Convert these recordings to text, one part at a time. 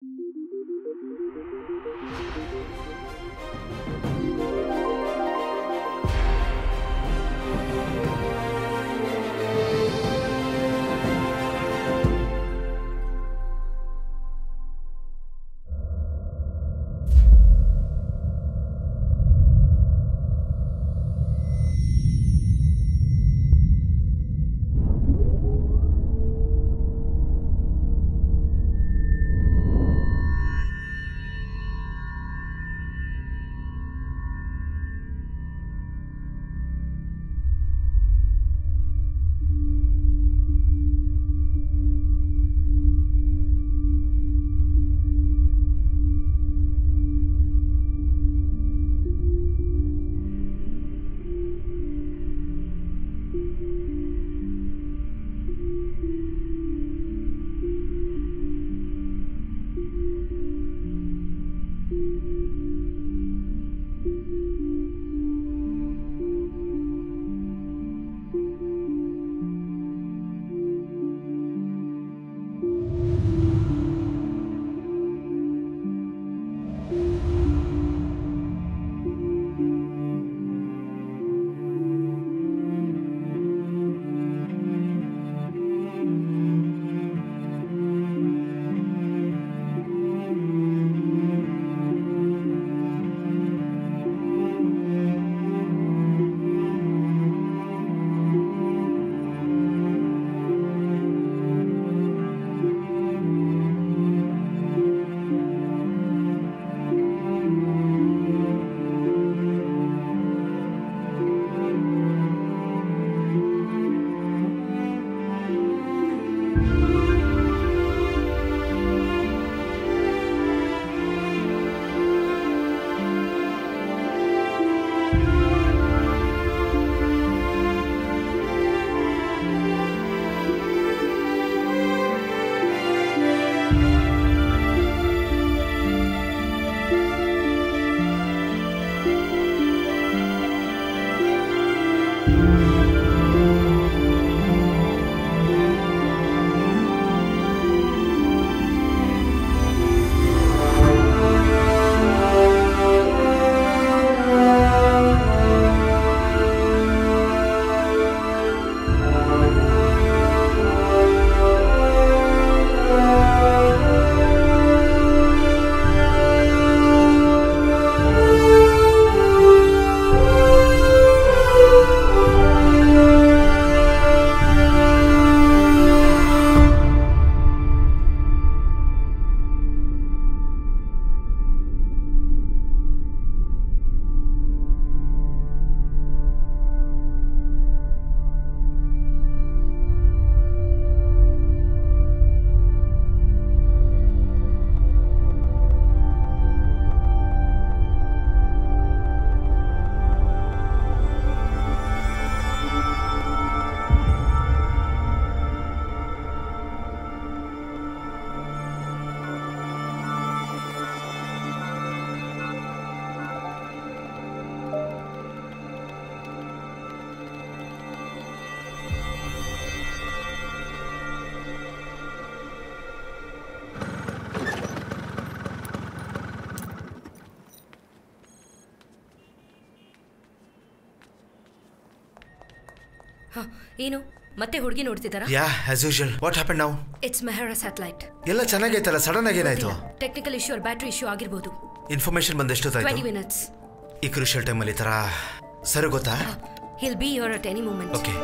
ಹ, ಏನು ಮತ್ತೆ ಹುಡುಗಿ ನೋಡ್ತಿದ್ದಾರಾ yeah as usual what happen ನಾವು ಇಟ್ಸ್ ಮೆಹರಾ ಸ್ಯಾಟಲೈಟ್ ಎಲ್ಲ ಚೆನ್ನಾಗೈತಲ್ಲ ಸಡನ್ ಆಗಿ ಏನಾಯ್ತು ಟೆಕ್ನಿಕಲ್ ಇಶ್ಯೂ ಅವ್ರ ಬ್ಯಾಟ್ರಿ ಇಶ್ಯೂ ಆಗಿರ್ಬೋದು ಇನ್ಫಾರ್ಮೇಶನ್ ಬಂದು ಟ್ವೆಂಟಿ ಎಷ್ಟೊತ್ತಾಯ್ತು ಮಿನಿಟ್ಸ್ ಈ ಕ್ರೂಷಿಯಲ್ ಟೈಮಲ್ಲಿ ಈ ಥರ ಸರಿ ಗೊತ್ತಾ he'll be your at any moment okay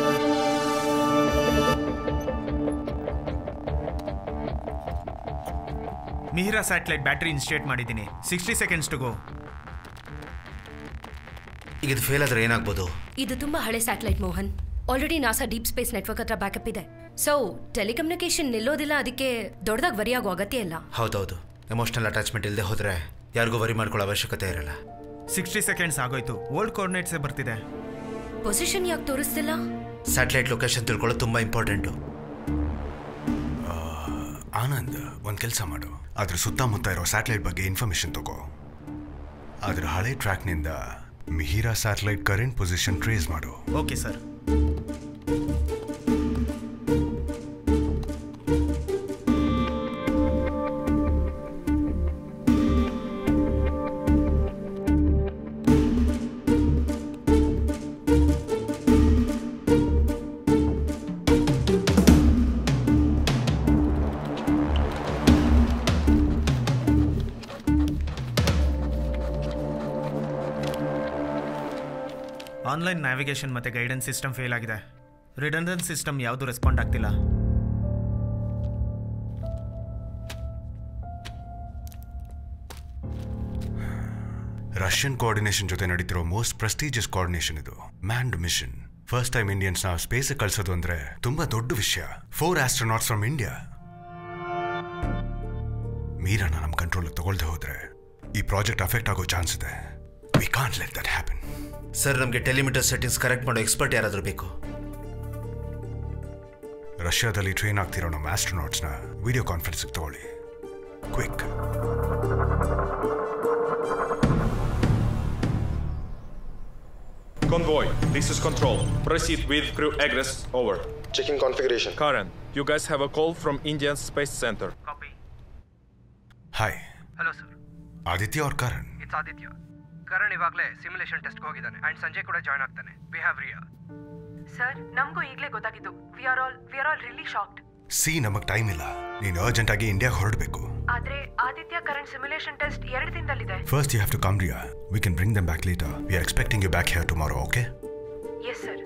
Mihira satellite battery instate ಮಾಡಿದ್ದೀನಿ ಸಿಕ್ಸ್ಟಿ ಸೆಕೆಂಡ್ಸ್ ಟು ಗೋ ಈಗ ಇದು ಫೇಲ್ ಆದ್ರೆ ಏನಾಗ್ಬೋದು ಇದು ತುಂಬಾ ಹಳೆ satellite Mohan already NASA deep space network ಹತ್ರ ಬ್ಯಾಕಪ್ ಇದೆ ಸೊ ಟೆಲಿಕಮ್ಯುನಿಕೇಶನ್ ನಿಲ್ಲೋದಿಲ್ಲ ಅದಕ್ಕೆ ದೊಡ್ಡದಾಗಿ ವರಿ ಆಗೋ ಅಗತ್ಯ ಇಲ್ಲ ಹೌದೌದು ಎಮೋಷನಲ್ ಅಟ್ಯಾಚ್ಮೆಂಟ್ ಇಲ್ಲದೆ ಹೋದ್ರೆ ಯಾರಿಗೂ ವರಿ ಮಾಡ್ಕೊಳ್ಳೋ ಅವಶ್ಯಕತೆ ಇರಲ್ಲ ಸಿಕ್ಸ್ಟಿ ಸೆಕೆಂಡ್ಸ್ ಆಗೋಯ್ತು ಓಲ್ಡ್ ಕೋರ್ಡಿನೇಟ್ಸೇ ಬರ್ತಿದೆ ಪೊಸಿಷನ್ ಯಾಕೆ ತೋರಿಸ್ತಿಲ್ಲ ಸ್ಯಾಟಲೈಟ್ ಲೊಕೇಶನ್ ತಿಳ್ಕೊಳ್ಳೋದು ತುಂಬ ಇಂಪಾರ್ಟೆಂಟು ಆನಂದ್ ಒಂದು ಕೆಲಸ ಮಾಡು ಅದ್ರ ಸುತ್ತಮುತ್ತ ಇರೋ ಸ್ಯಾಟಲೈಟ್ ಬಗ್ಗೆ ಇನ್ಫಾರ್ಮೇಶನ್ ತಗೋ ಅದ್ರ ಹಳೆ ಟ್ರ್ಯಾಕ್ನಿಂದ Mihira satellite current position trace ಮಾಡು ಓಕೆ ಸರ್ ಆನ್ಲೈನ್ ನ್ಯಾವಿಗೇಷನ್ ಮತ್ತು ಗೈಡೆನ್ಸ್ ಸಿಸ್ಟಮ್ ಫೇಲ್ ಆಗಿದೆ ರಿಡಂಡನ್ ಸಿಸ್ಟಮ್ ಯಾವುದು ರೆಸ್ಪಾಂಡ್ ಆಗ್ತಿಲ್ಲ ರಷ್ಯನ್ ಕೋಆರ್ಡಿನೇಷನ್ ಜೊತೆ ನಡೀತಿರೋ ಮೋಸ್ಟ್ ಪ್ರೆಸ್ಟೀಜಿಯಸ್ ಕೋಆರ್ಡಿನೇಷನ್ ಇದು manned mission first time Indians ನಾವು ಸ್ಪೇಸ್ ಕಳ್ಸೋದು ಅಂದ್ರೆ ತುಂಬಾ ದೊಡ್ಡ ವಿಷಯ ಫೋರ್ ಆಸ್ಟ್ರೋನಾಟ್ಸ್ ಫ್ರಮ್ ಇಂಡಿಯಾ ಮೀರನ್ನ ನಮ್ಮ ಕಂಟ್ರೋಲ್ ತಗೊಳ್ದೆ ಹೋದ್ರೆ ಈ ಪ್ರಾಜೆಕ್ಟ್ ಅಫೆಕ್ಟ್ ಆಗೋ ಚಾನ್ಸ್ ಇದೆ we can't let that happen sir ನಮಗೆ ಟೆಲಿಮೀಟರ್ ಸೆಟ್ಟಿಂಗ್ಸ್ ಕರೆಕ್ಟ್ ಮಾಡೋ ಎಕ್ಸ್ಪರ್ಟ್ ಯಾರಾದರೂ ಬೇಕು ರಷ್ಯಾದಲ್ಲಿ ಟ್ರೈನ್ ಆಗ್ತಿರೋ ನಮ್ಮ ಆಸ್ಟ್ರೋನಾಟ್ಸ್ನ ವಿಡಿಯೋ ಕಾನ್ಫರೆನ್ಸ್ಗೆ ತಗೊಳ್ಳಿ quick Convoy, this is Control. Proceed with crew egress. Over. Checking configuration. Karen, you guys have a call from Indian Space Center. Copy. Hi hello sir Aditya ಅವ್ರ Karan it's Aditya Karan ಇವಾಗಲೇ ಸಿಮ್ಯುಲೇಷನ್ ಟೆಸ್ಟ್ಗೆ ಹೋಗಿದ್ದಾನೆ ಆ್ಯಂಡ್ ಸಂಜೆ ಕೂಡ join ಆಗ್ತಾನೆ we have Riya sir ನಮಗೂ ಈಗಲೇ ಗೊತ್ತಾಗಿದ್ದು we are all we are all really shocked see ನಮಗ್ ಟೈಮ್ ಇಲ್ಲ ನೀನು ಅರ್ಜೆಂಟ್ ಆಗಿ ಇಂಡಿಯಾಗೆ ಹೊರಡಬೇಕು ಆದ್ರೆ ಆದಿತ್ಯ ಕರೆಂಟ್ ಸಿಮ್ಯುಲೇಷನ್ ಟೆಸ್ಟ್ ಎರಡು ದಿನದಲ್ಲಿದೆ First, you have to come here. We can bring them back later. We are expecting you back here tomorrow, okay? Yes sir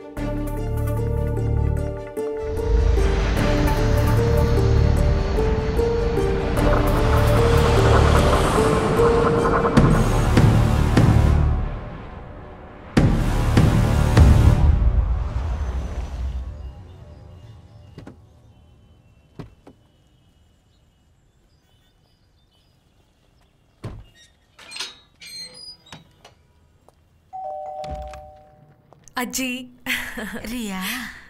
ಅಜ್ಜಿ ರಿಯಾ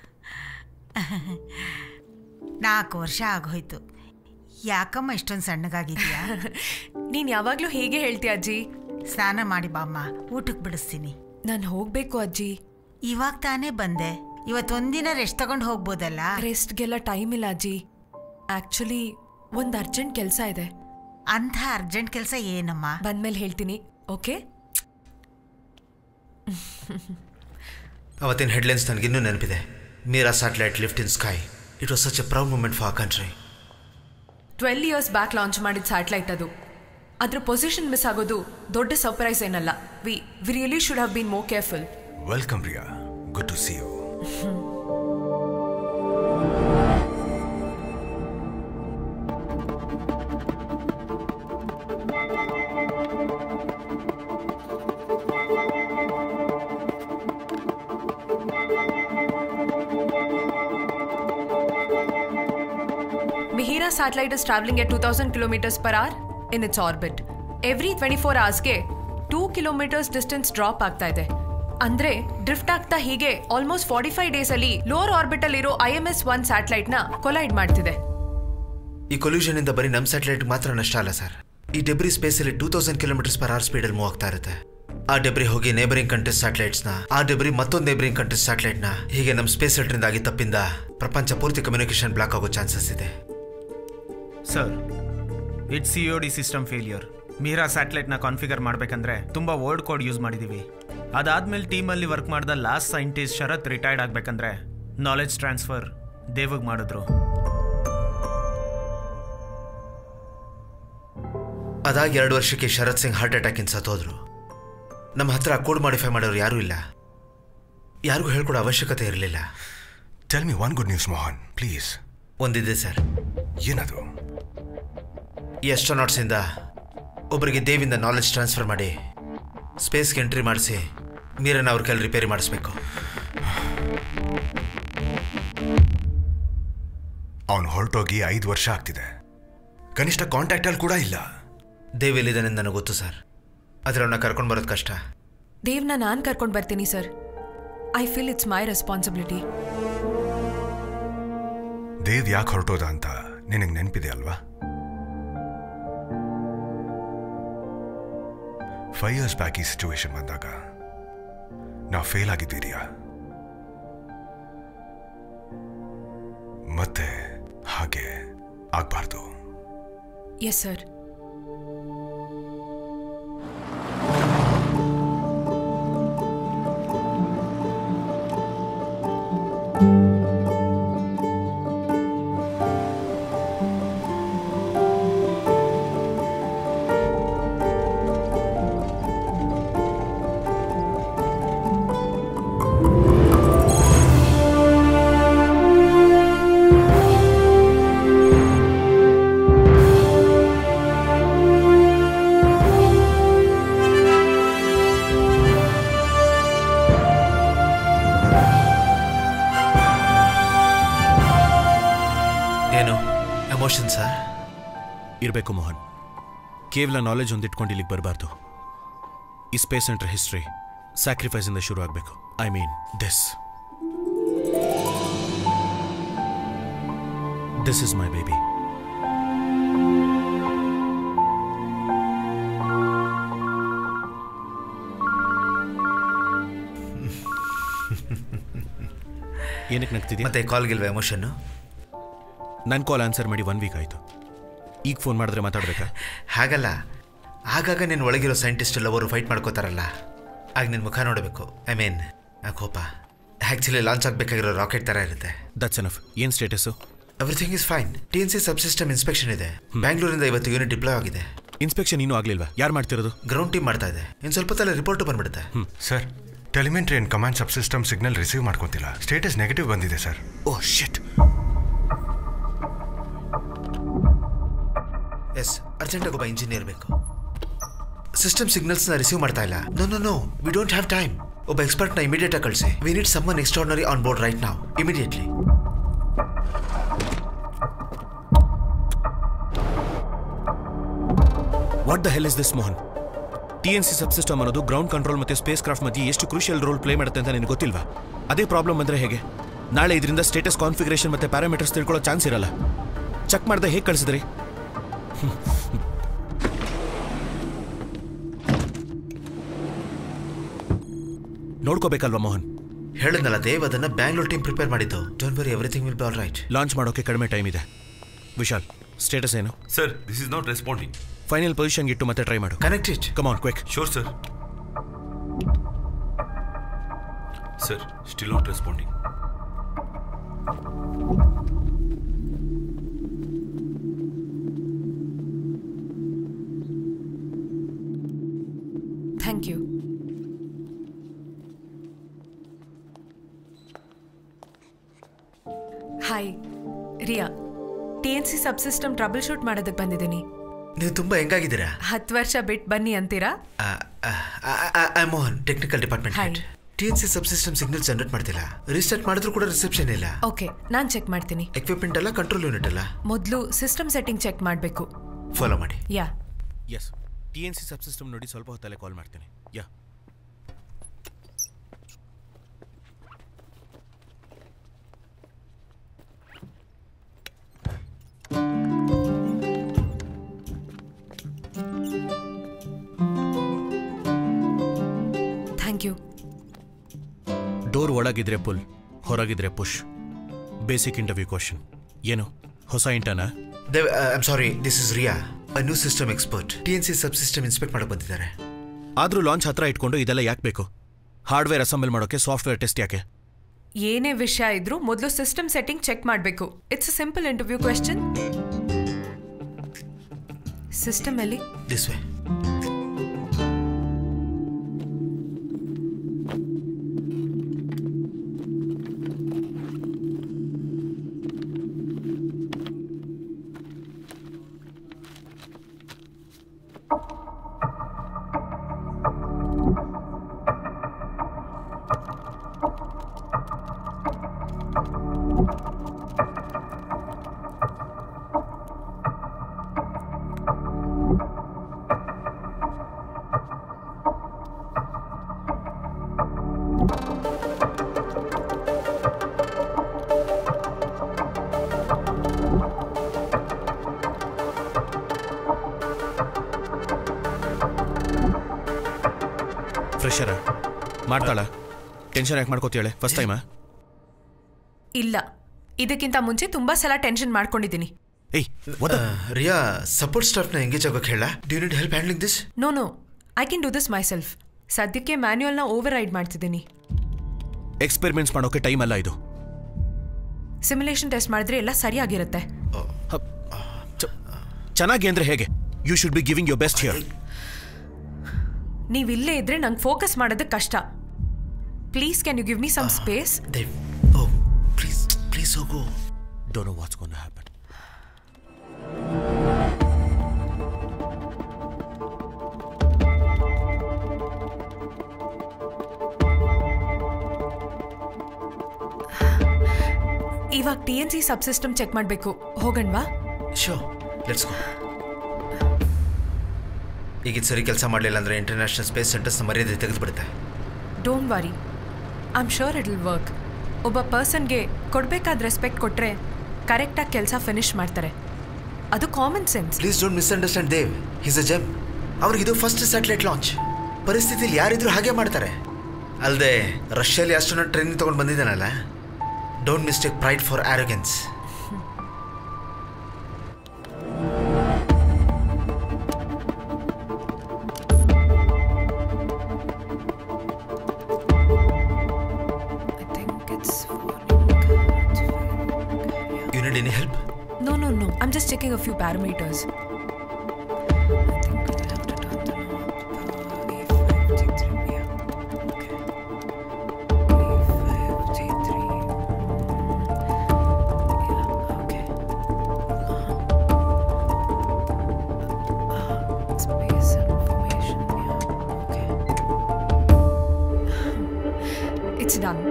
ನಾಲ್ಕು ವರ್ಷ ಆಗೋಯ್ತು ಯಾಕಮ್ಮ ಇಷ್ಟೊಂದು ಸಣ್ಣಗಾಗಿದ್ಯಾ ನೀನ್ ಯಾವಾಗ್ಲೂ ಹೀಗೆ ಹೇಳ್ತೀಯ ಅಜ್ಜಿ ಸ್ನಾನ ಮಾಡಿ ಬಾಮ್ಮ ಊಟಕ್ಕೆ ಬಿಡಿಸ್ತೀನಿ ನಾನು ಹೋಗ್ಬೇಕು ಅಜ್ಜಿ ಇವಾಗ ತಾನೇ ಬಂದೆ ಇವತ್ತೊಂದಿನ ರೆಸ್ಟ್ ತಗೊಂಡು ಹೋಗ್ಬೋದಲ್ಲ ರೆಸ್ಟ್ಗೆಲ್ಲ ಟೈಮ್ ಇಲ್ಲ ಅಜ್ಜಿ ಆಕ್ಚುಲಿ ಒಂದ್ ಅರ್ಜೆಂಟ್ ಕೆಲಸ ಇದೆ ಅಂಥ ಅರ್ಜೆಂಟ್ ಕೆಲಸ ಏನಮ್ಮ ಬಂದ್ಮೇಲೆ ಹೇಳ್ತೀನಿ ಓಕೆ ಅವತ್ತಿನ ಹೆಡ್ಲೈನ್ಸ್ ನನಗಿನ್ನೂ ನೆನಪಿದೆ Meera satellite lift in sky it was such a proud moment for country twelve years back launch ಮಾಡಿದ ಸ್ಯಾಟಲೈಟ್ ಅದು ಅದ್ರ ಪೊಸಿಷನ್ ಮಿಸ್ ಆಗೋದು ದೊಡ್ಡ ಸರ್ಪ್ರೈಸ್ ಏನಲ್ಲ we we really should have been more careful Welcome, Ria. Good to see you. Mihira satellite is traveling at 2000 kilometers per hour in its orbit. Every twenty four ಅವರ್ಸ್ಗೆ two kilometres distance drop ಆಗ್ತಾ ಇದೆ ಅಂದ್ರೆ drift ಆಗ್ತಾ ಹೀಗೆ almost forty five days ಅಲ್ಲಿ lower orbital ಇರೋ I M S one satellite ನ collide ಮಾಡ್ತಿದೆ ಈ collision ಇಂದ ಬರೀ ನಮ್ಮ ಸ್ಯಾಟಲೈಟ್ ಮಾತ್ರ ನಷ್ಟ ಅಲ್ಲ ಸರ್ ಈ ಡೆಬ್ರಿ ಸ್ಪೇಸಲ್ಲಿ two thousand kilometres per hour ಸ್ಪೀಡಲ್ಲಿ ಮೂವ್ ಆಗ್ತಾ ಇರುತ್ತೆ ಆ ಡೆಬ್ರಿ ಹೋಗಿ ನೇಬರಿಂಗ್ ಕಂಟ್ರೀಸ್ ಸ್ಯಾಟಲೈಟ್ಸ್ನ ಆ ಡೆಬ್ರಿ ಮತ್ತೊಂದು ನೇಬರಿಂಗ್ ಕಂಟ್ರೀಸ್ ಸ್ಯಾಟಲೈಟ್ನ ಹೀಗೆ ನಮ್ಮ ಸ್ಪೇಸ್ ಸೆಲ್ಟ್ರಿಂದ ಆಗಿ ತಪ್ಪಿಂದ ಪ್ರಪಂಚ ಪೂರ್ತಿ ಕಮ್ಯುನಿಕೇಶನ್ ಬ್ಲಾಕ್ ಆಗೋ ಚಾನ್ಸಸ್ ಇದೆ sir it's C O D system failure Meera ಸ್ಯಾಟಲೈಟ್ನ ಕಾನ್ಫಿಗರ್ ಮಾಡಬೇಕಂದ್ರೆ ತುಂಬ ವರ್ಡ್ ಕೋಡ್ ಯೂಸ್ ಮಾಡಿದ್ದೀವಿ ಅದಾದ್ಮೇಲೆ ಟೀಮಲ್ಲಿ ವರ್ಕ್ ಮಾಡಿದ ಲಾಸ್ಟ್ ಸೈಂಟಿಸ್ಟ್ ಶರತ್ ರಿಟೈರ್ಡ್ ಆಗಬೇಕಂದ್ರೆ ನಾಲೆಡ್ಜ್ ಟ್ರಾನ್ಸ್ಫರ್ ದೇವಗ್ ಮಾಡಿದ್ರು ಅದಾಗಿ ಎರಡು ವರ್ಷಕ್ಕೆ ಶರತ್ ಸಿಂಗ್ ಹಾರ್ಟ್ ಅಟ್ಯಾಕಿಂದ ಸತ್ತೋದ್ರು ನಮ್ಮ ಹತ್ರ ಕೋಡ್ ಮಾಡಿಫೈ ಮಾಡೋರು ಯಾರೂ ಇಲ್ಲ ಯಾರಿಗೂ ಹೇಳ್ಕೊಡೋ ಅವಶ್ಯಕತೆ ಇರಲಿಲ್ಲ Tell me one good news, Mohan, please. ಒಂದಿದೆ ಸರ್ ಏನದು ಈ ಇಂದ ಒಬ್ಬರಿಗೆ ದೇವಿಂದ ನಾಲೆಡ್ಜ್ ಟ್ರಾನ್ಸ್ಫರ್ ಮಾಡಿ ಸ್ಪೇಸ್ಗೆ ಎಂಟ್ರಿ ಮಾಡಿಸಿ ಮೀರನ್ನ ಅವ್ರ ಕೈಲಿ ರಿಪೇರಿ ಮಾಡಿಸ್ಬೇಕು ಅವನು ಹೊರಟೋಗಿ ಐದು ವರ್ಷ ಆಗ್ತಿದೆ ಕನಿಷ್ಠ ಕಾಂಟ್ಯಾಕ್ಟಲ್ಲಿ ಕೂಡ ಇಲ್ಲ ದೇವ್ ಎಲ್ಲಿದ್ದಾನೆ ಅಂತ ನನಗೆ ಗೊತ್ತು ಸರ್ ಆದರೆ ಅವನ್ನ ಕರ್ಕೊಂಡು ಬರೋದು ಕಷ್ಟ ದೇವ್ನ ನಾನು ಕರ್ಕೊಂಡು ಬರ್ತೀನಿ sir I feel it's my responsibility Dev ಯಾಕೆ ಹೊರಟೋದ ಅಂತ ನಿನಗೆ ನೆನಪಿದೆ ಅಲ್ವಾ ಫೈವ್ ಇಯರ್ಸ್ ಬ್ಯಾಕ್ ಈ ಸಿಚುವೇಶನ್ ಬಂದಾಗ ನಾವು ಫೇಲ್ ಆಗಿದ್ದೀರಿಯಾ ಮತ್ತೆ ಹಾಗೆ ಆಗ್ಬಾರ್ದು ಎಸ್ ಸರ್ ಎಮೋಷನ್ ಸರ್ ಇರಬೇಕು ಮೋಹನ್ ಕೇವಲ ನಾಲೆಜ್ ಒಂದಿಟ್ಕೊಂಡು ಇಲ್ಲಿಗೆ ಬರಬಾರ್ದು ಈ ಸ್ಪೇಸ್ ಸೆಂಟರ್ ಹಿಸ್ಟ್ರಿ ಸ್ಯಾಕ್ರಿಫೈಸಿಂದ ಶುರು ಆಗಬೇಕು I mean this this is my baby ಏನಕ್ಕೆ ನಗ್ತಿದ್ಯಾ ಮತ್ತೆ ಕಾಲ್ಗಿಲ್ವ ಎಮೋಷನ್ನು ನನ್ನ ಕಾಲ್ ಆನ್ಸರ್ ಮಾಡಿ ಒನ್ ವೀಕ್ ಆಯಿತು ಈಗ ಫೋನ್ ಮಾಡಿದ್ರೆ ಮಾತಾಡ್ಬೇಕಾ ಹಾಗಲ್ಲ ಆಗಾಗ ನಿನ್ನ ಒಳಗಿರೋ ಸೈಂಟಿಸ್ಟ್ ಎಲ್ಲವರು ಫೈಟ್ ಮಾಡ್ಕೋತಾರಲ್ಲ ಆಗ ನಿನ್ನ ಮುಖ ನೋಡಬೇಕು ಐ ಮೀನ್ ಆ ಕೋಪ ಆ್ಯಕ್ಚುಲಿ ಲಾಂಚ್ ಆಗಬೇಕಾಗಿರೋ ರಾಕೆಟ್ ಥರ ಇರುತ್ತೆ ದಟ್ಸ್ ಎನಫ್ ಏನು status everything is fine T N C subsystem inspection ಇದೆ ಬ್ಯಾಂಗ್ಳೂರಿಂದ ಇವತ್ತು ಯೂನಿಟ್ ಡಿಪ್ಲಾಯ್ ಆಗಿದೆ ಇನ್ಸ್ಪೆಕ್ಷನ್ ಇನ್ನೂ ಆಗಲಿಲ್ವಾ ಯಾರು ಮಾಡ್ತಿರೋದು ಗ್ರೌಂಡ್ ಟೀಮ್ ಮಾಡ್ತಾ ಇದೆ ಇನ್ನು ಸ್ವಲ್ಪ ತಲೆ ರಿಪೋರ್ಟ್ ಬಂದ್ಬಿಡುತ್ತೆ sir telemetry and command subsystem signal receive ಮಾಡ್ಕೊತಿಲ್ಲ ಸ್ಟೇಟಸ್ ನೆಗೆಟಿವ್ ಬಂದಿದೆ ಸರ್ ಓ ಶಿಟ್ ಎಸ್ ಅರ್ಜೆಂಟಾಗಿ ಒಬ್ಬ ಇಂಜಿನಿಯರ್ ಬೇಕು ಸಿಸ್ಟಮ್ ಸಿಗ್ನಲ್ಸ್ನ ರಿಸೀವ್ ಮಾಡ್ತಾ ಇಲ್ಲ no no no we don't have time ಒಬ್ಬ ಎಕ್ಸ್ಪರ್ಟ್ನ ಇಮಿಡಿಯೇಟ್ ಆಗಿ ಕಳಿಸಿ we need summon extraordinary on board right ನಾವು immediately what the hell is this Mohan T N C subsystem ಅನ್ನೋದು ಗ್ರೌಂಡ್ ಕಂಟ್ರೋಲ್ ಮತ್ತೆ ಸ್ಪೇಸ್ ಕ್ರಾಫ್ಟ್ ಮಧ್ಯೆ ಎಷ್ಟು ಕ್ರೂಷಿಯಲ್ ರೋಲ್ ಪ್ಲೇ ಮಾಡುತ್ತೆ ಅಂತ ನಿನಗೆ ಗೊತ್ತಿಲ್ವಾ ಅದೇ ಪ್ರಾಬ್ಲಮ್ ಅಂದ್ರೆ ಹೇಗೆ ನಾಳೆ ಇದರಿಂದ ಸ್ಟೇಟಸ್ ಕಾನ್ಫಿಗರೇಷನ್ ಮತ್ತೆ ಪ್ಯಾರಾಮೀಟರ್ಸ್ ತಿಳ್ಕೊಳ್ಳೋ ಚಾನ್ಸ್ ಇರಲ್ಲ ಚೆಕ್ ಮಾಡ್ದೆ ಹೇಗೆ ಕಳಿಸಿದ್ರಿ ನೋಡ್ಕೋಬೇಕಲ್ವಾ ಮೋಹನ್ ಹೇಳಿದ್ನಲ್ಲ ದೇವ್ ಅದನ್ನ ಬ್ಯಾಂಗ್ಳೂರ್ ಟೀಮ್ ಪ್ರಿಪೇರ್ ಮಾಡಿದ್ದು don't worry everything will be all right launch ಮಾಡೋಕೆ ಕಡಿಮೆ ಟೈಮ್ ಇದೆ ವಿಶಾಲ್ ಸ್ಟೇಟಸ್ ಏನು sir this is not responding final position ಇಟ್ಟು ಮತ್ತೆ ಟ್ರೈ ಮಾಡು connect it come on quick sure sir sir still not responding thank you hi Ria T N C subsystem trouble shoot ಮಾಡೋದಕ್ಕೆ ಬಂದಿದ್ದೀನಿ ನೀವು ತುಂಬಾ ಹೆಂಗಾಗಿದ್ದೀರಾ ಹತ್ತು ವರ್ಷ ಬಿಟ್ಟು ಬನ್ನಿ ಅಂತೀರಾ I Mohan technical department Hi. Head T N C subsystem signal generate ಮಾಡ್ತಿಲ್ಲ ರಿಸ್ಟಾರ್ಟ್ ಮಾಡಿದ್ರು ಕೂಡ ರಿಸೆಪ್ಷನ್ ಇಲ್ಲ ಓಕೆ ನಾನು ಚೆಕ್ ಮಾಡ್ತೀನಿ ಎಕ್ವಿಪ್ಮೆಂಟ್ ಎಲ್ಲ ಕಂಟ್ರೋಲ್ ಯೂನಿಟ್ ಅಲ್ಲ ಮೊದಲು ಸಿಸ್ಟಮ್ ಸೆಟ್ಟಿಂಗ್ ಚೆಕ್ ಮಾಡಬೇಕು ಫಾಲೋ ಮಾಡಿ yeah yes T N C subsystem ನೋಡಿ ಸ್ವಲ್ಪ ಹೊತ್ತಲ್ಲೇ ಕಾಲ್ ಮಾಡ್ತೀನಿ ಯಾ ಥ್ಯಾಂಕ್ ಯು ಡೋರ್ ಒಳಗಿದ್ರೆ ಪುಲ್ ಹೊರಗಿದ್ರೆ ಪುಷ್ ಬೇಸಿಕ್ ಇಂಟರ್ವ್ಯೂ ಕ್ವಶನ್ ಏನು ಹೊಸ ಇಂಟರ್ನಾ Dev I'm sorry this is Ria a new system expert T N C subsystem inspect ಮಾಡಕ್ ಬಂದಿದ್ದಾರೆ ಆದ್ರೂ ಲಾಂಚ್ ಹತ್ರ ಇಟ್ಕೊಂಡು ಇದೆಲ್ಲ ಯಾಕೆ ಬೇಕು ಹಾರ್ಡ್ವೇರ್ ಅಸೆಂಬಲ್ ಮಾಡೋಕೆ ಸಾಫ್ಟ್ವೇರ್ ಟೆಸ್ಟ್ ಯಾಕೆ ಏನೇ ವಿಷಯ ಇದ್ರೂ ಮೊದಲು ಸಿಸ್ಟಮ್ ಸೆಟ್ಟಿಂಗ್ ಚೆಕ್ ಮಾಡಬೇಕು it's a simple interview question system ಅಲ್ಲಿ ದಿಸ್ ವೇ ಫ್ರೆಶರ ಮಾಡ್ತಾಳ ಟೆನ್ಷನ್ ಯಾಕೆ ಮಾಡ್ಕೋತೀಯಾಳೆ ಫಸ್ಟ್ ಟೈಮಾ ಇಲ್ಲ ಇದಕ್ಕಿಂತ ಮುಂಚೆ ತುಂಬಾ ಸಲ ಟೆನ್ಷನ್ ಮಾಡ್ಕೊಂಡಿದ್ದೀನಿ ಏಯ್ ರಿಯಾ ಸಪೋರ್ಟ್ ಸ್ಟಾಫ್ನ ಎಂಗೇಜ್ ಆಗೋಕೆ ಹೇಳ do you need help handling this no no I can do this myself ಸದ್ಯಕ್ಕೆ ಮ್ಯಾನ್ಯುಯಲ್ನ ಓವರ್ ರೈಡ್ ಮಾಡ್ತಿದ್ದೀನಿ ಎಕ್ಸ್ಪೆರಿಮೆಂಟ್ಸ್ ಮಾಡೋಕೆ ಟೈಮ್ ಅಲ್ಲ ಇದು ಸಿಮ್ಯುಲೇಷನ್ ಟೆಸ್ಟ್ ಮಾಡಿದ್ರೆ ಎಲ್ಲ ಸರಿಯಾಗಿರುತ್ತೆ ಚೆನ್ನಾಗಿ ಅಂದ್ರೆ ಹೇಗೆ you should be giving your best here ನೀವು ಇಲ್ಲೇ ಇದ್ರೆ ನಂಗೆ ಫೋಕಸ್ ಮಾಡೋದಕ್ಕೆ ಕಷ್ಟ please can you give me some space Dev oh please please ಹೋಗು don't know what's gonna happen ಇವಾಗ T N C subsystem check ಮಾಡಬೇಕು ಹೋಗಣ್ವಾ ಶೋ ಲೆಟ್ಸ್ ಗೋ ಈಗ ಇದು ಸರಿ ಕೆಲಸ ಮಾಡಲಿಲ್ಲ ಅಂದರೆ ಇಂಟರ್ನ್ಯಾಷನಲ್ ಸ್ಪೇಸ್ ಸೆಂಟರ್ಸ್ನ ಮರ್ಯಾದೆ ತೆಗೆದುಬಿಡುತ್ತೆ don't worry I am sure it will work ಒಬ್ಬ ಪರ್ಸನ್ಗೆ ಕೊಡಬೇಕಾದ ರೆಸ್ಪೆಕ್ಟ್ ಕೊಟ್ಟರೆ ಕರೆಕ್ಟಾಗಿ ಕೆಲಸ ಫಿನಿಶ್ ಮಾಡ್ತಾರೆ ಅದು common sense please don't misunderstand Dev his a gem ಅವ್ರಿಗಿದು ಫಸ್ಟ್ ಸ್ಯಾಟಲೈಟ್ ಲಾಂಚ್ ಪರಿಸ್ಥಿತಿಲಿ ಯಾರಿದ್ರು ಹಾಗೆ ಮಾಡ್ತಾರೆ ಅಲ್ಲದೆ ರಷ್ಯಲ್ಲಿ ಅಸ್ಟ್ರೋನಾಟ್ ಟ್ರೈನಿಂಗ್ ತೊಗೊಂಡು ಬಂದಿದ್ದಾನಲ್ಲ don't mistake pride for arrogance you need any help No, no, no. I'm just checking a few parameters. It's done.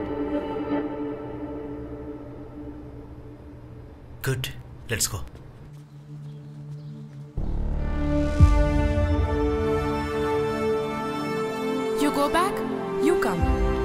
Good let's go You go back, you come.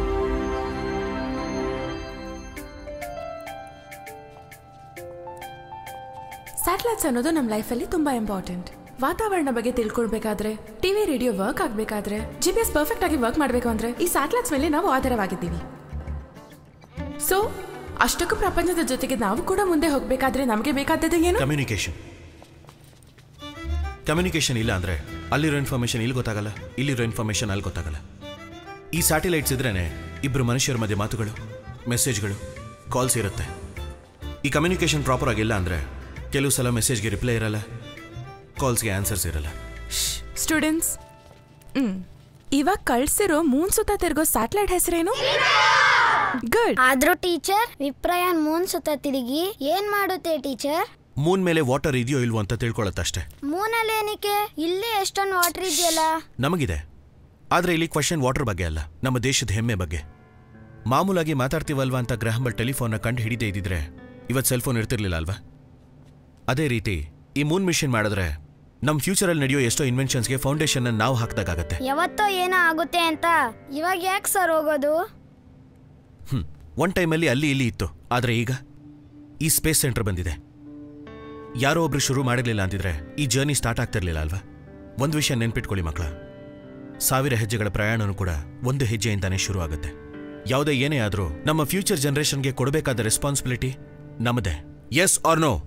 ಸ್ಯಾಟಲೈಟ್ಸ್ ಅನ್ನೋದು ನಮ್ಮ ಲೈಫಲ್ಲಿ ತುಂಬಾ ಇಂಪಾರ್ಟೆಂಟ್ ವಾತಾವರಣ ಬಗ್ಗೆ ತಿಳ್ಕೊಳ್ಬೇಕಾದ್ರೆ ಟಿವಿ ರೇಡಿಯೋ ವರ್ಕ್ ಆಗಬೇಕಾದ್ರೆ G P S perfect ಆಗಿ ವರ್ಕ್ ಮಾಡಬೇಕು ಅಂದ್ರೆ ಈ ಸ್ಯಾಟಲೈಟ್ಸ್ ಮೇಲೆ ನಾವು ಆಧಾರವಾಗಿದ್ದೀವಿ ಸೊ ಅಷ್ಟಕ್ಕೂ ಪ್ರಪಂಚದ ಜೊತೆಗೆ ನಾವು ಕೂಡ ಮುಂದೆ ಹೋಗ್ಬೇಕಾದ್ರೆ ನಮಗೆ ಬೇಕಾದದ್ದು ಏನು ಕಮ್ಯುನಿಕೇಶನ್ ಕಮ್ಯುನಿಕೇಶನ್ ಇಲ್ಲ ಅಂದ್ರೆ ಅಲ್ಲಿರೋ ಇನ್ಫಾರ್ಮೇಶನ್ ಇಲ್ಲಿ ಗೊತ್ತಾಗಲ್ಲ ಇಲ್ಲಿರೋ ಇನ್ಫಾರ್ಮೇಶನ್ ಅಲ್ಲಿ ಗೊತ್ತಾಗಲ್ಲ ಈ ಸ್ಯಾಟಲೈಟ್ಸ್ ಇದ್ರೇನೆ ಇಬ್ಬರು ಮನುಷ್ಯರ ಮಧ್ಯೆ ಮಾತುಗಳು ಮೆಸೇಜ್ಗಳು ಕಾಲ್ಸ್ ಇರುತ್ತೆ ಈ ಕಮ್ಯುನಿಕೇಶನ್ ಪ್ರಾಪರ್ ಆಗಿಲ್ಲ ಅಂದ್ರೆ ಕೆಲವು ಸಲ ಮೆಸೇಜ್ಗೆ ರಿಪ್ಲೈ ಇರಲ್ಲ ಕಾಲ್ಸ್ಗೆ ಆನ್ಸರ್ಸ್ ಇರಲ್ಲ ಸ್ಟೂಡೆಂಟ್ಸ್ ಹ್ಮ್ ಇವಾಗ ಕಳ್ಸಿರೋ ಮೂನ್ ಸುತ್ತ ತಿರ್ಗೋ ಸ್ಯಾಟಲೈಟ್ ಹೆಸರೇನು ಗುಡ್ ಆದ್ರೂ ಟೀಚರ್ ವಿಪ್ರಯಾನ್ ಮೂನ್ ಸುತ್ತ ತಿರುಗಿ ಏನ್ ಮಾಡುತ್ತೆ ಟೀಚರ್ ಮೂನ್ ಮೇಲೆ ವಾಟರ್ ಇದೆಯೋ ಇಲ್ವೋ ಅಂತ ತಿಳ್ಕೊಳ್ಳುತ್ತಷ್ಟೇ ಮೂನಲ್ಲಿ ಏನಕ್ಕೆ ಇಲ್ಲಿ ಎಷ್ಟೊಂದು ವಾಟರ್ ಇದೆಯಲ್ಲ ನಮಗಿದೆ ಆದ್ರೆ ಇಲ್ಲಿ ಕ್ವಶನ್ ವಾಟರ್ ಬಗ್ಗೆ ಅಲ್ಲ ನಮ್ಮ ದೇಶದ ಹೆಮ್ಮೆ ಬಗ್ಗೆ ಮಾಮೂಲಾಗಿ ಮಾತಾಡ್ತೀವಲ್ವಾ ಅಂತ ಗ್ರಹಂಬಲ್ ಟೆಲಿಫೋನ್ನ ಕಂಡು ಹಿಡಿದೇ ಇದ್ದಿದ್ರೆ ಇವತ್ತು ಸೆಲ್ ಫೋನ್ ಇರ್ತಿರ್ಲಿಲ್ಲ ಅಲ್ವಾ ಅದೇ ರೀತಿ ಈ ಮೂನ್ ಮಿಷನ್ ಮಾಡಿದ್ರೆ ನಮ್ಮ ಫ್ಯೂಚರಲ್ಲಿ ನಡೆಯೋ ಎಷ್ಟೋ ಇನ್ವೆನ್ಷನ್ಸ್ಗೆ ಫೌಂಡೇಶನ್ ನಾವು ಹಾಕ್ದಾಗತ್ತೆ ಯಾವತ್ತೋ ಏನೋ ಆಗುತ್ತೆ ಅಂತ ಇವಾಗ ಯಾಕೆ ಸರ್ ಹೋಗೋದು ಹ್ಮ್ ಒನ್ ಟೈಮಲ್ಲಿ ಅಲ್ಲಿ ಇಲ್ಲಿ ಇತ್ತು ಆದ್ರೆ ಈಗ ಈ ಸ್ಪೇಸ್ ಸೆಂಟರ್ ಬಂದಿದೆ ಯಾರೋ ಒಬ್ರು ಶುರು ಮಾಡಿರ್ಲಿಲ್ಲ ಅಂತಿದ್ರೆ ಈ ಜರ್ನಿ ಸ್ಟಾರ್ಟ್ ಆಗ್ತಿರ್ಲಿಲ್ಲ ಅಲ್ವಾ ಒಂದು ವಿಷಯ ನೆನ್ಪಿಟ್ಕೊಳ್ಳಿ ಮಕ್ಕಳ ಸಾವಿರ ಹೆಜ್ಜೆಗಳ ಪ್ರಯಾಣನೂ ಕೂಡ ಒಂದು ಹೆಜ್ಜೆಯಿಂದಾನೇ ಶುರು ಆಗುತ್ತೆ ಯಾವುದೇ ಏನೇ ಆದರೂ ನಮ್ಮ ಫ್ಯೂಚರ್ ಜನರೇಷನ್ಗೆ ಕೊಡಬೇಕಾದ ರೆಸ್ಪಾನ್ಸಿಬಿಲಿಟಿ ನಮ್ಮದೇ yes or no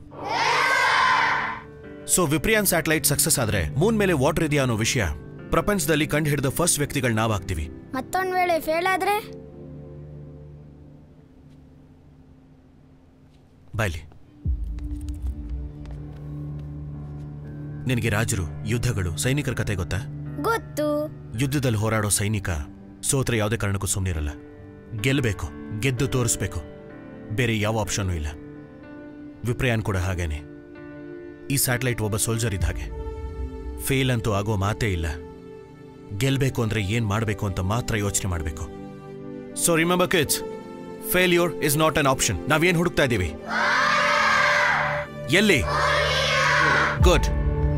so Vipriyan satellite success ಆದ್ರೆ ಮೂನ್ ಮೇಲೆ ವಾಟರ್ ಇದೆಯಾ ಅನ್ನೋ ವಿಷಯ ಪ್ರಪಂಚದಲ್ಲಿ ಕಂಡು ಹಿಡಿದ ಫಸ್ಟ್ ವ್ಯಕ್ತಿಗಳು ನಾವಾಗ್ತೀವಿ ಮತ್ತೊಂದ್ ವೇಳೆ ಫೇಲ್ ಆದ್ರೆ ಬಾಯ್ಲಿ ನಿನಗೆ ರಾಜರು ಯುದ್ಧಗಳು ಸೈನಿಕರ ಕತೆ ಗೊತ್ತಾ ಗೊತ್ತು ಯುದ್ಧದಲ್ಲಿ ಹೋರಾಡೋ ಸೈನಿಕ ಸೋತ್ರೆ ಯಾವುದೇ ಕಾರಣಕ್ಕೂ ಸುಮ್ಮನಿರಲ್ಲ ಗೆಲ್ಲಬೇಕು ಗೆದ್ದು ತೋರಿಸ್ಬೇಕು ಬೇರೆ ಯಾವ ಆಪ್ಷನ್ನೂ ಇಲ್ಲ ವಿಪ್ರಯಾನ್ ಕೂಡ ಹಾಗೇನೆ ಈ ಸ್ಯಾಟಲೈಟ್ ಒಬ್ಬ ಸೋಲ್ಜರ್ ಇದ್ದ ಹಾಗೆ ಫೇಲ್ ಅಂತೂ ಆಗೋ ಮಾತೇ ಇಲ್ಲ ಗೆಲ್ಬೇಕು ಅಂದ್ರೆ ಏನ್ ಮಾಡಬೇಕು ಅಂತ ಮಾತ್ರ ಯೋಚನೆ ಮಾಡಬೇಕು so remember kids failure is not an option ನಾವೇನ್ ಹುಡುಕ್ತಾ ಇದ್ದೀವಿ ಎಲ್ಲಿ good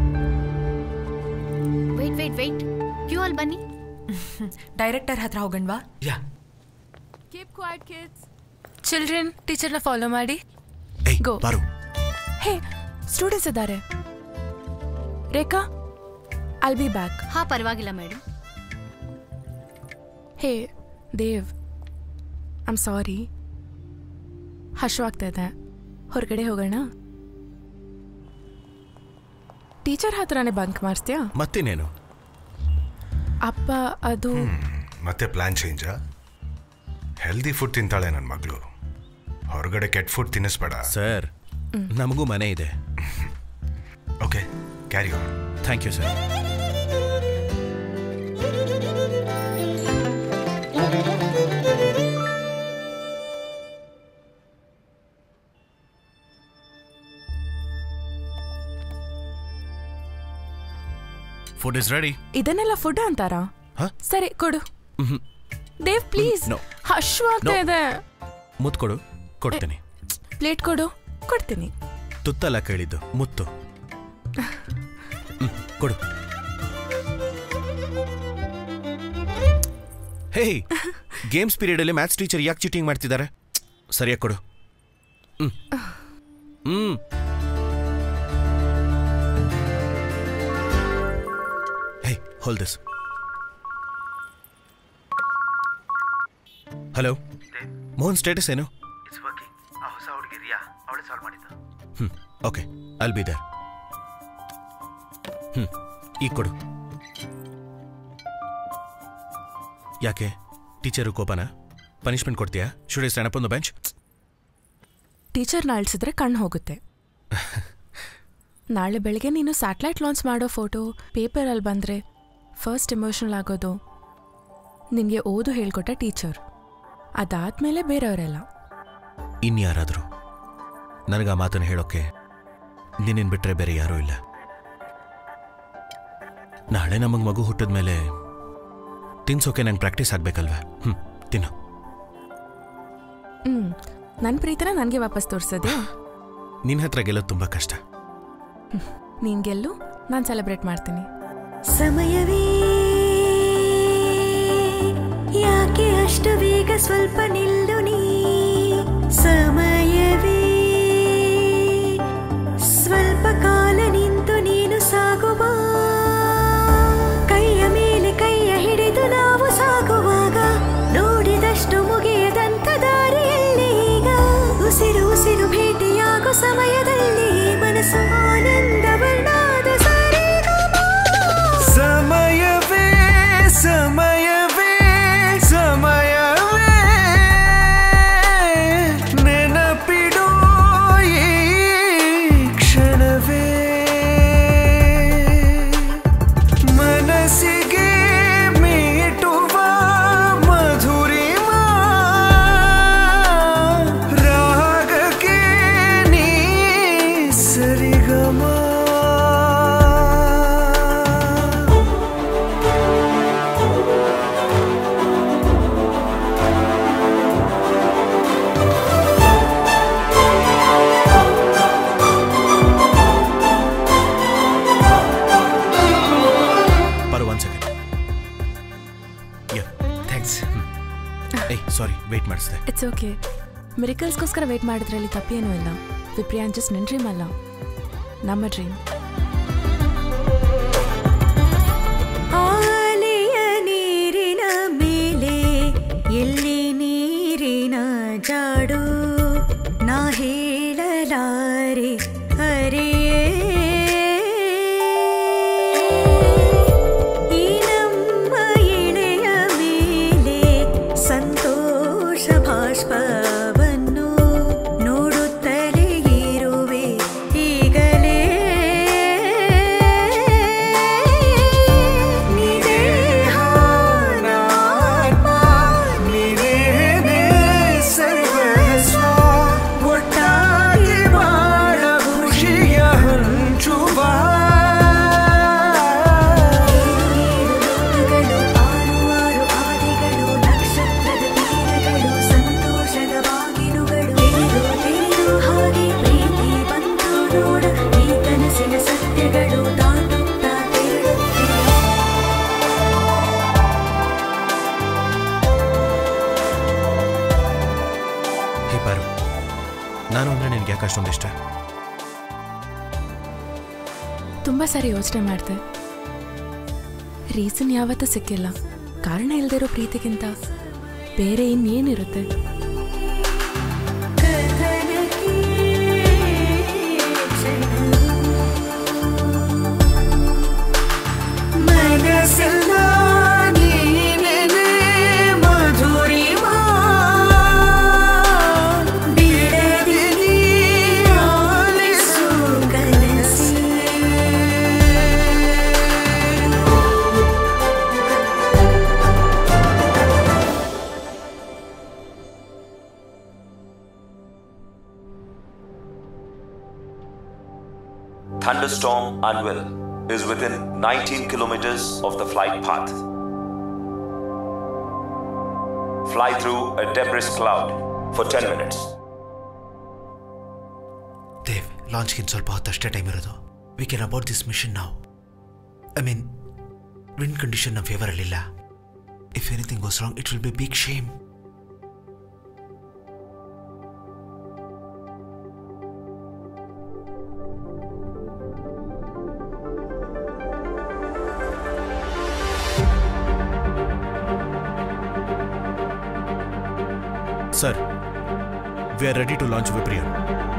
wait wait wait queue ಅಲ್ಲಿ ಬನ್ನಿ ಡೈರೆಕ್ಟರ್ ಹತ್ರ ಹೋಗಣ್ವಾ ಕೀಪ್ ಕ್ವೈಟ್ ಕಿಡ್ಸ್ ಚಿಲ್ಡ್ರನ್ ಟೀಚರ್ನ ಫಾಲೋ ಮಾಡಿ ಗೋ ಬಾರು ಹೇ ಸ್ಟೂಡೆಂಟ್ಸ್ ಇದ್ದಾರೆ ರೇಖಾ ಐಲ್ ಬಿ ಬ್ಯಾಕ್ ಹಾ ಪರವಾಗಿಲ್ಲ madam hey Dev I'm sorry ಹಶ್ವಾಗ್ತಾ ಇದೆ ಹೊರಗಡೆ ಹೋಗೋಣ ಟೀಚರ್ ಹತ್ರನೇ ಬಂಕ್ ಮಾಡಿಸ್ತೀಯಾ ಮತ್ತಿನ್ನೇನು ಅಪ್ಪ ಅದು ಮತ್ತೆ ಪ್ಲಾನ್ ಚೇಂಜಾ ಹೆಲ್ದಿ ಫುಡ್ ತಿಂತಾಳೆ ನನ್ನ ಮಗಳು ಹೊರಗಡೆ ಕೆಟ್ಟ ಫುಡ್ ತಿನ್ನಿಸ್ಬೇಡ ಸರ್ ನಮಗೂ ಮನೆ ಇದೆ okay carry on thank you sir food is ready ಇದನ್ನೆಲ್ಲ ಫುಡ್ ಅಂತಾರಾ ಸರಿ ಕೊಡು ದೇವ್ ಪ್ಲೀಸ್ No. ಹಶ್ವಾಗ್ತಾ No. ಇದೆ ಮುತ್ ಕೊಡು ಕೊಡ್ತೀನಿ ಪ್ಲೇಟ್ ಕೊಡು ಕೊಡ್ತೀನಿ ತುತ್ತಲ್ಲ ಕೇಳಿದ್ದು ಮುತ್ತು ಹ್ಮ್, ಕೊಡು ಹೇ ಗೇಮ್ಸ್ ಪೀರಿಯಡಲ್ಲಿ ಮ್ಯಾಥ್ಸ್ ಟೀಚರ್ ಯಾಕೆ ಚೀಟಿಂಗ್ ಮಾಡ್ತಿದ್ದಾರೆ ಸರಿಯಾಗಿ ಕೊಡು ಹ್ಮ್ ಹ್ಮ್ hey hold this hello Mohan status ಏನು ಇಟ್ಸ್ ವರ್ಕಿಂಗ್ ಆ ಹೊಸ ಹುಡುಗಿ ರಿಯಾ ಅವಳೇ ಸಾಲ್ವ್ ಮಾಡಿದ್ದು hmm okay I'll be there ಹ್ಮ್ ಈಗ ಕೊಡು ಯಾಕೆ ಟೀಚರು ಕೋಪನ ಪನಿಷ್ಮೆಂಟ್ ಕೊಡ್ತೀಯಾ should I stand up on the bench ಟೀಚರ್ನ ಅಳಿಸಿದ್ರೆ ಕಣ್ಣು ಹೋಗುತ್ತೆ ನಾಳೆ ಬೆಳಗ್ಗೆ ನೀನು ಸ್ಯಾಟಲೈಟ್ ಲಾಂಚ್ ಮಾಡೋ ಫೋಟೋ ಪೇಪರಲ್ಲಿ ಬಂದರೆ ಫಸ್ಟ್ ಎಮೋಷನಲ್ ಆಗೋದು ನಿನಗೆ ಓದು ಹೇಳ್ಕೊಟ್ಟ ಟೀಚರ್ ಅದಾದಮೇಲೆ ಬೇರೆಯವರೆಲ್ಲ ಇನ್ಯಾರಾದರೂ ನನಗೆ ಆ ಮಾತನ್ನು ಹೇಳೋಕ್ಕೆ ನಿನ್ನೇನು ಬಿಟ್ಟರೆ ಬೇರೆ ಯಾರೂ ಇಲ್ಲ ನಾಳೆ ನಮಗೆ ಮಗು ಹುಟ್ಟಿದ ಮೇಲೆ ತಿನ್ಸೋಕೆ ನಂಗೆ ಪ್ರಾಕ್ಟೀಸ್ ಆಗಬೇಕಲ್ವಾ ಹ್ಞೂ ತಿನ್ನು ಹ್ಞೂ ನನ್ನ ಪ್ರೀತಿನ ನನಗೆ ವಾಪಸ್ ತೋರಿಸೋದೇ ನಿನ್ನ ಹತ್ರ ಗೆಲ್ಲೋದು ತುಂಬ ಕಷ್ಟ ನೀನು ಗೆಲ್ಲು ನಾನು ಸೆಲೆಬ್ರೇಟ್ ಮಾಡ್ತೀನಿ ಸಮಯವೇ ಯಾಕೆ ಅಷ್ಟು ಬೇಗ ಸ್ವಲ್ಪ ನಿಲ್ಲು ನೀ ಸಮಯವೇ ಸ್ವಲ್ಪ ಕಾಲ ನಿಂತು ನೀನು ಸಾಗುವ ಕೈಯ ಮೇಲೆ ಕೈಯ ಹಿಡಿದು ನಾವು ಸಾಗುವಾಗ ನೋಡಿದಷ್ಟು ಮುಗಿಯದಂತ ದಾರಿಯಲ್ಲಿ ಈಗ ಉಸಿರು ಉಸಿರು ಭೇಟಿಯಾಗೋ ಸಮಯದಲ್ಲಿ ಮನಸ್ಸು ಆನಂದ ವರ್ಣಾದ ಸರಿಗಮ ಸಮಯವೇ ಸಮಯವೇ ಸಮಯವೇ ನೆನಪಿಡೋ ಈ ಕ್ಷಣವೇ ಮನಸ್ಸಿಗೆ ಮೀಟುವ ಮಧುರಿಮಾ ರಾಗಕ್ಕೆ ನೀ ಸರಿಗಮ ಬರೋ ಒನ್ ಸೆಕೆಂಡ್ ಯಾ ಥ್ಯಾಂಕ್ಸ್ ಏಯ್ ಸಾರಿ ವೆಯ್ಟ್ ಮಾಡಿಸ್ದೆ ಇಟ್ಸ್ ಓಕೆ ಮಿರಿಕಲ್ಸ್ಗೋಸ್ಕರ ವೇಟ್ ಮಾಡಿದ್ರಲ್ಲಿ ತಪ್ಪೇನೂ ಇಲ್ಲ ವಿಪ್ರಿಯಾನ್ ಜಸ್ಟ್ ನನ್ನ ಡ್ರೀಮ್ ಅಲ್ಲ ನಮ್ಮ ಡ್ರೀಮ್ ಆಲೆಯ ನೀರಿನ ಮೇಲೆ ಎಲ್ಲಿ ನೀರಿನ ಜಾಡು ನಾ ಹೇಳಲಾರೆ ಅರೆಯೇ ಈ ನಮ್ಮ ಎಳೆಯ ಮೇಲೆ ಸಂತೋಷ ಭಾಷ್ಪವನ್ನು ನೋಡುತ್ತಲೇ ಇರುವೆ ಈಗಲೇ ನಿದೇಹ ನಾತ್ಮ ನೀನೇನೇ ಸರ್ವಸ್ವ ಒಟ್ಟಾಗಿ ಬಾಳ ಖುಷಿಯ ಹಂಚುವ ಆರು ಅವಧಿಗಳು ನಕ್ಷತ್ರದ ತೀರಗಳು ಸಂತೋಷದ ಬಾಗಿಲುಗಳು ತಿಳಿದು ತಿಳಿದು ಹಾಗೆ ಪ್ರೀತಿ ಬಂತು ನೋಡ ಈ ಕನಸಿನ ಸತ್ಯಗಳು ದಾಟುತ್ತಾ ತೆರಳುತ್ತಿವೆ ಹೇ ಪಾರು ನಾನು ಅಂದರೆ ನಿನ್ಗೆ ಯಾಕೆ ಅಷ್ಟೊಂದು ಇಷ್ಟ ತುಂಬ ಸಾರಿ ಯೋಚನೆ ಮಾಡಿದೆ ರೀಸನ್ ಯಾವತ್ತೂ ಸಿಕ್ಕಿಲ್ಲ ಕಾರಣ ಇಲ್ದಿರೋ ಪ್ರೀತಿಗಿಂತ ಬೇರೆ ಇನ್ನೇನಿರುತ್ತೆ ಮನಸ್ಸೆಲ್ಲ ನೀನೇನೇ ಮಧುರಿಮಾ ಬಿಡದೆ ನೀ ಆಲಿಸು ಕನಸೇ Thunderstorm Unwell is within 19 kilometers of the flight path. Fly through a debris cloud for 10 minutes. Dev ಲಾಂಚ್ಗಿಂತ ಸ್ವಲ್ಪ ಹೊತ್ತು ಅಷ್ಟೇ ಟೈಮ್ ಇರೋದು we can about this mission ನಾವು ಐ ಮೀನ್ ವಿಂಡ್ ಕಂಡೀಷನ್ ನಮ್ಮ ಫೇವರಲ್ಲಿಲ್ಲ if anything goes wrong it will be big shame sir we are ready to launch Vipriyan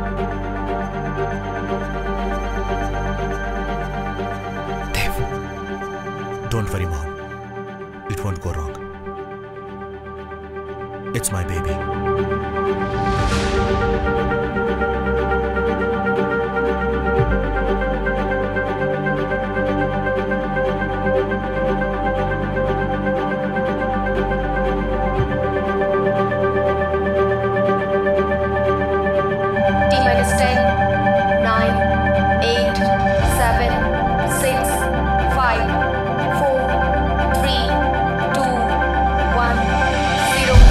don't worry Mohan it won't go wrong it's my baby T minus 10, 9, 8, 7, 6, 5, 4, 3, 2, 1, 0.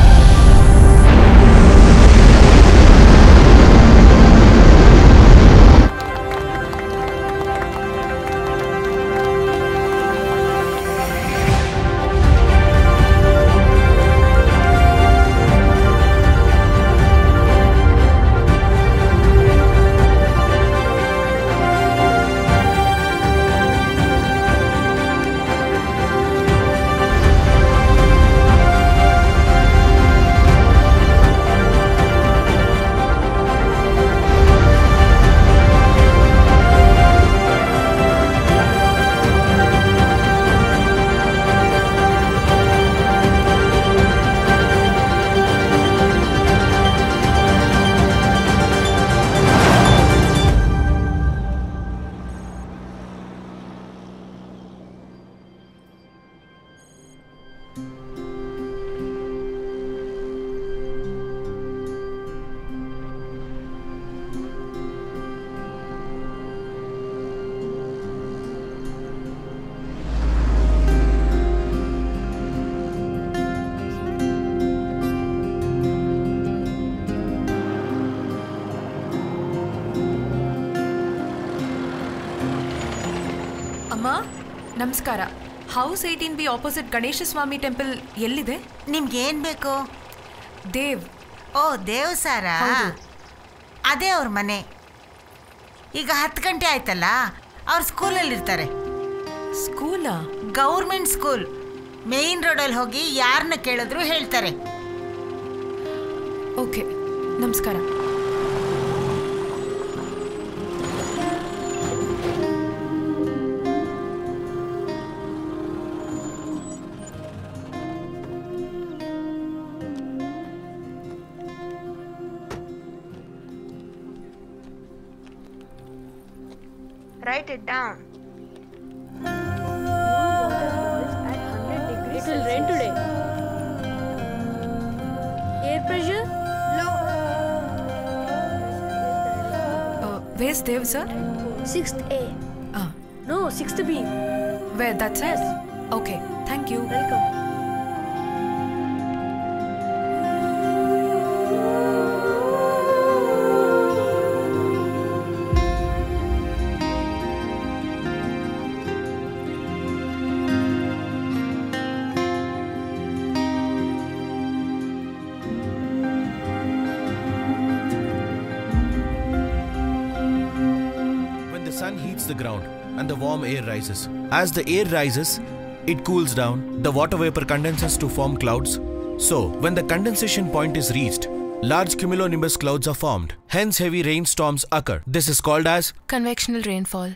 ಅಮ್ಮ ನಮಸ್ಕಾರ house eighteen B opposite Ganesha Swami temple ಎಲ್ಲಿದೆ ನಿಮ್ಗೆ ಏನ್ ಬೇಕು ದೇವ್ ಓ ದೇವ್ ಸಾರ ಹೌದು. ಅದೇ ಅವ್ರ ಮನೆ ಈಗ ಹತ್ತು ಗಂಟೆ ಆಯ್ತಲ್ಲ ಅವ್ರ ಸ್ಕೂಲಲ್ಲಿ ಇರ್ತಾರೆ ಸ್ಕೂಲಾ ಗೌರ್ಮೆಂಟ್ ಸ್ಕೂಲ್ ಮೇನ್ ರೋಡಲ್ಲಿ ಹೋಗಿ ಯಾರನ್ನ ಕೇಳಿದ್ರು ಹೇಳ್ತಾರೆ ಓಕೆ ನಮಸ್ಕಾರ Write it down. It will rain today. Air pressure low. Where's Dev sir Sixth A. Ah. No, sixth B. Where that's it okay thank you Welcome. When the sun heats the ground and the warm air rises, as the air rises, it cools down, the water vapor condenses to form clouds. So, when the condensation point is reached, large cumulonimbus clouds are formed. Hence, heavy rainstorms occur. This is called as convectional rainfall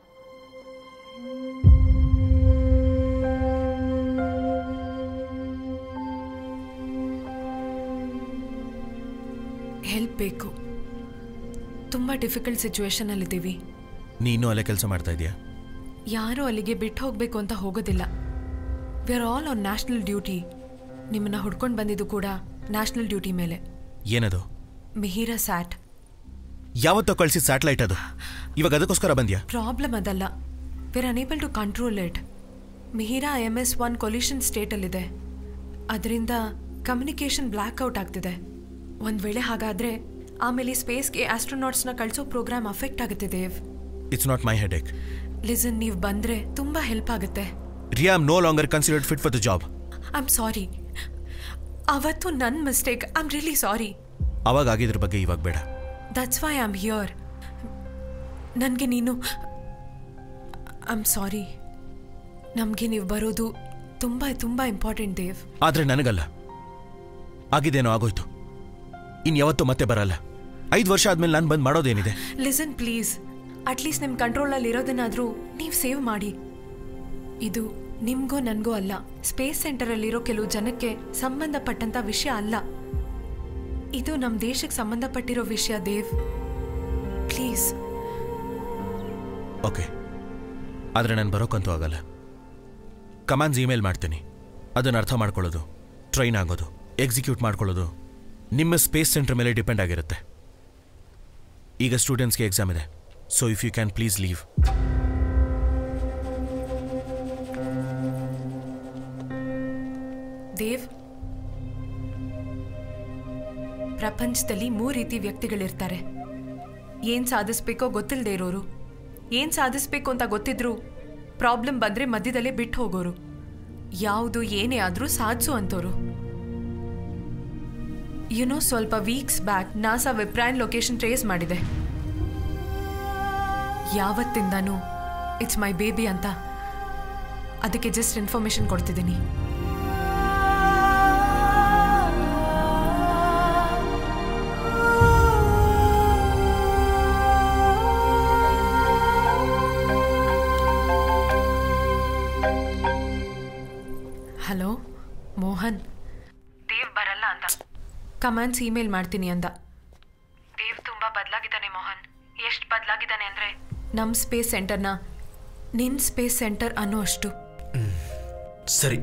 help ಬೇಕು ತುಂಬ difficult ಸಿಚುವೇಶನಲ್ಲಿದ್ದೀವಿ ನೀನು ಅಲ್ಲೇ ಕೆಲಸ ಮಾಡ್ತಾ ಇದೆಯಾ ಯಾರೂ ಅಲ್ಲಿಗೆ ಬಿಟ್ಟು ಹೋಗಬೇಕು ಅಂತ ಹೋಗೋದಿಲ್ಲ we are all on national duty ನಿಮ್ಮನ್ನ ಹುಡ್ಕೊಂಡು ಬಂದಿದ್ದು ಕೂಡ ನ್ಯಾಷನಲ್ ಡ್ಯೂಟಿ ಮೇಲೆ ಏನದು ಮಿಹಿರಾ ಸ್ಯಾಟ್ ಯಾವತ್ತೋ ಕಳಿಸಿದ ಸ್ಯಾಟಲೈಟ್ ಅದು ಇವಾಗ ಅದಕ್ಕೋಸ್ಕರ ಬಂದ್ಯಾ ಪ್ರಾಬ್ಲಮ್ ಅದಲ್ಲ we're unable to control it Mihira M S one collision ಸ್ಟೇಟಲ್ಲಿದೆ ಅದರಿಂದ ಕಮ್ಯುನಿಕೇಷನ್ ಬ್ಲ್ಯಾಕ್ ಔಟ್ ಆಗ್ತಿದೆ ಒಂದು ವೇಳೆ ಹಾಗಾದರೆ ಆಮೇಲೆ ಸ್ಪೇಸ್ಗೆ ಆಸ್ಟ್ರೋನಾಟ್ಸ್ನ ಕಳಿಸೋ ಪ್ರೋಗ್ರಾಮ್ ಅಫೆಕ್ಟ್ ಆಗುತ್ತೆ Dev it's not my headache listen ನೀವು ಬಂದ್ರೆ ತುಂಬಾ ಹೆಲ್ಪ್ ಆಗುತ್ತೆ Riya am no longer considered fit for the job I am sorry ಅವತ್ತು ನನ್ನ mistake I am really sorry ಅವಾಗ ಆಗಿದ್ರ ಬಗ್ಗೆ ಇವಾಗ ಬೇಡ that's why I am here ನನಗೆ ನೀನು ಐ ಆಮ್ ಸಾರಿ ನಮಗೆ ನೀವು ಬರೋದು ತುಂಬ ತುಂಬ ಇಂಪಾರ್ಟೆಂಟ್ ದೇವ್ ಆದ್ರೆ ನನಗಲ್ಲ ಆಗಿದ್ದೇನೋ ಆಗೋಯ್ತು ಇನ್ ಯಾವತ್ತೂ ಮತ್ತೆ ಬರಲ್ಲ ಐದು ವರ್ಷ ಆದ್ಮೇಲೆ ನಾನು ಬಂದ್ ಮಾಡೋದೇನಿದೆ ಲಿಸನ್ ಪ್ಲೀಸ್ ಅಟ್ಲೀಸ್ಟ್ ನಿಮ್ಮ ಕಂಟ್ರೋಲಲ್ಲಿ ಇರೋದನ್ನಾದರೂ ನೀವು ಸೇವ್ ಮಾಡಿ ಇದು ನಿಮ್ಗೋ ನನಗೋ ಅಲ್ಲ ಸ್ಪೇಸ್ ಸೆಂಟರಲ್ಲಿರೋ ಕೆಲವು ಜನಕ್ಕೆ ಸಂಬಂಧಪಟ್ಟಂತ ವಿಷಯ ಅಲ್ಲ ಇದು ನಮ್ಮ ದೇಶಕ್ಕೆ ಸಂಬಂಧಪಟ್ಟಿರೋ ವಿಷಯ ದೇವ್ ಪ್ಲೀಸ್ ಓಕೆ ಆದರೆ ನಾನು ಬರೋಕ್ಕಂತೂ ಆಗಲ್ಲ ಕಮಾಂಡ್ಸ್ ಇಮೇಲ್ ಮಾಡ್ತೀನಿ ಅದನ್ನು ಅರ್ಥ ಮಾಡ್ಕೊಳ್ಳೋದು ಟ್ರೈನ್ ಆಗೋದು ಎಕ್ಸಿಕ್ಯೂಟ್ ಮಾಡ್ಕೊಳ್ಳೋದು ನಿಮ್ಮ ಸ್ಪೇಸ್ ಸೆಂಟರ್ ಮೇಲೆ ಡಿಪೆಂಡ್ ಆಗಿರುತ್ತೆ ಈಗ ಸ್ಟೂಡೆಂಟ್ಸ್ಗೆ ಎಕ್ಸಾಮ್ ಇದೆ so if you can please leave Dev ಪ್ರಪಂಚದಲ್ಲಿ ಮೂರು ರೀತಿ ವ್ಯಕ್ತಿಗಳಿರ್ತಾರೆ ಏನ್ ಸಾಧಿಸ್ಬೇಕೋ ಗೊತ್ತಿಲ್ಲದೆ ಇರೋರು ಏನ್ ಸಾಧಿಸ್ಬೇಕು ಅಂತ ಗೊತ್ತಿದ್ರು ಪ್ರಾಬ್ಲಮ್ ಬಂದ್ರೆ ಮಧ್ಯದಲ್ಲೇ ಬಿಟ್ಟು ಹೋಗೋರು ಯಾವುದು ಏನೇ ಆದ್ರೂ ಸಾಧಿಸು ಅಂತೋರು ಯುನೋ ಸ್ವಲ್ಪ weeks back NASA Vipriyan location trace ಮಾಡಿದೆ ಯಾವತ್ತಿಂದನೂ ಇಟ್ಸ್ ಮೈ ಬೇಬಿ ಅಂತ ಅದಕ್ಕೆ ಜಸ್ಟ್ ಇನ್ಫಾರ್ಮೇಶನ್ ಕೊಡ್ತಿದ್ದೀನಿ ಹಲೋ ಮೋಹನ್ ದೇವ್ ಬರಲ್ಲ ಅಂದ ಕಮಾಂಡ್ಸ್ ಇಮೇಲ್ ಮಾಡ್ತೀನಿ ಅಂದ ದೇವ್ ತುಂಬಾ ಬದಲಾಗಿದ್ದಾನೆ ಮೋಹನ್ ಎಷ್ಟು ಬದಲಾಗಿದ್ದಾನೆ ಅಂದ್ರೆ ನಮ್ಮ ಸ್ಪೇಸ್ ಸೆಂಟರ್ನ ನಿನ್ ಸ್ಪೇಸ್ ಸೆಂಟರ್ ಅನ್ನೋ ಅಷ್ಟು ಸರಿ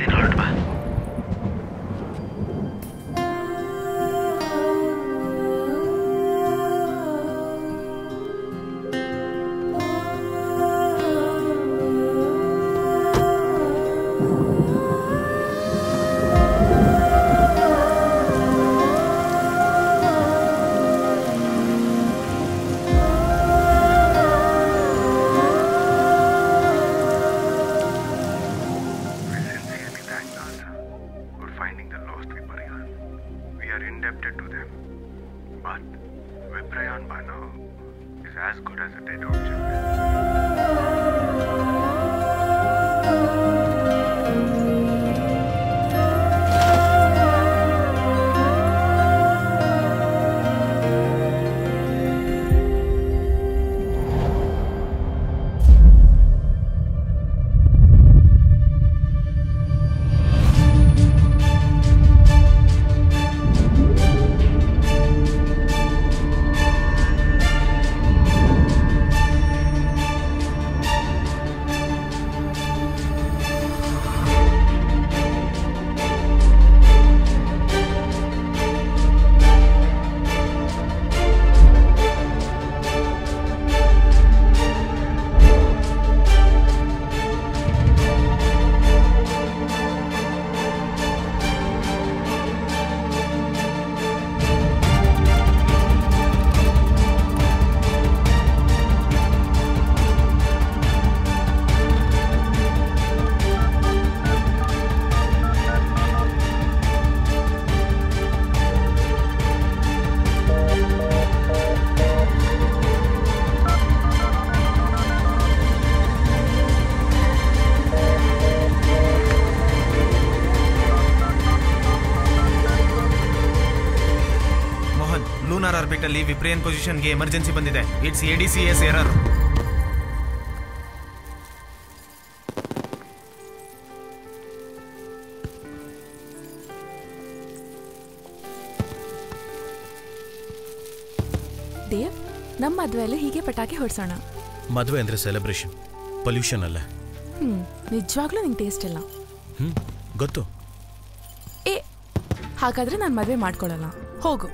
We sincerely thank NASA for finding the lost Viprayan. We are indebted to them. But Viprayan by now is as good as a dead object. Mohan lunar orbit ಅಲ್ಲಿ ವಿಪ್ರಿಯನ್ ಪೊಸಿಷನ್ಗೆ ಎಮರ್ಜೆನ್ಸಿ ಬಂದಿದೆ it's A D C S error Dev ನಮ್ಮ ಮದುವೆಯಲ್ಲಿ ಹೀಗೆ ಪಟಾಕಿ ಹೊಡ್ಸೋಣ ಮದುವೆ ಅಂದರೆ celebration pollution ಅಲ್ಲ ಹ್ಮ್ ನಿಜವಾಗ್ಲೂ ನಿಂಗೆ ಟೇಸ್ಟ್ ಇಲ್ಲ ಹ್ಞೂ ಗೊತ್ತು ಏ ಹಾಗಾದ್ರೆ ನಾನು ಮದುವೆ ಮಾಡ್ಕೊಳ್ಳಲ್ಲ ಹೋಗು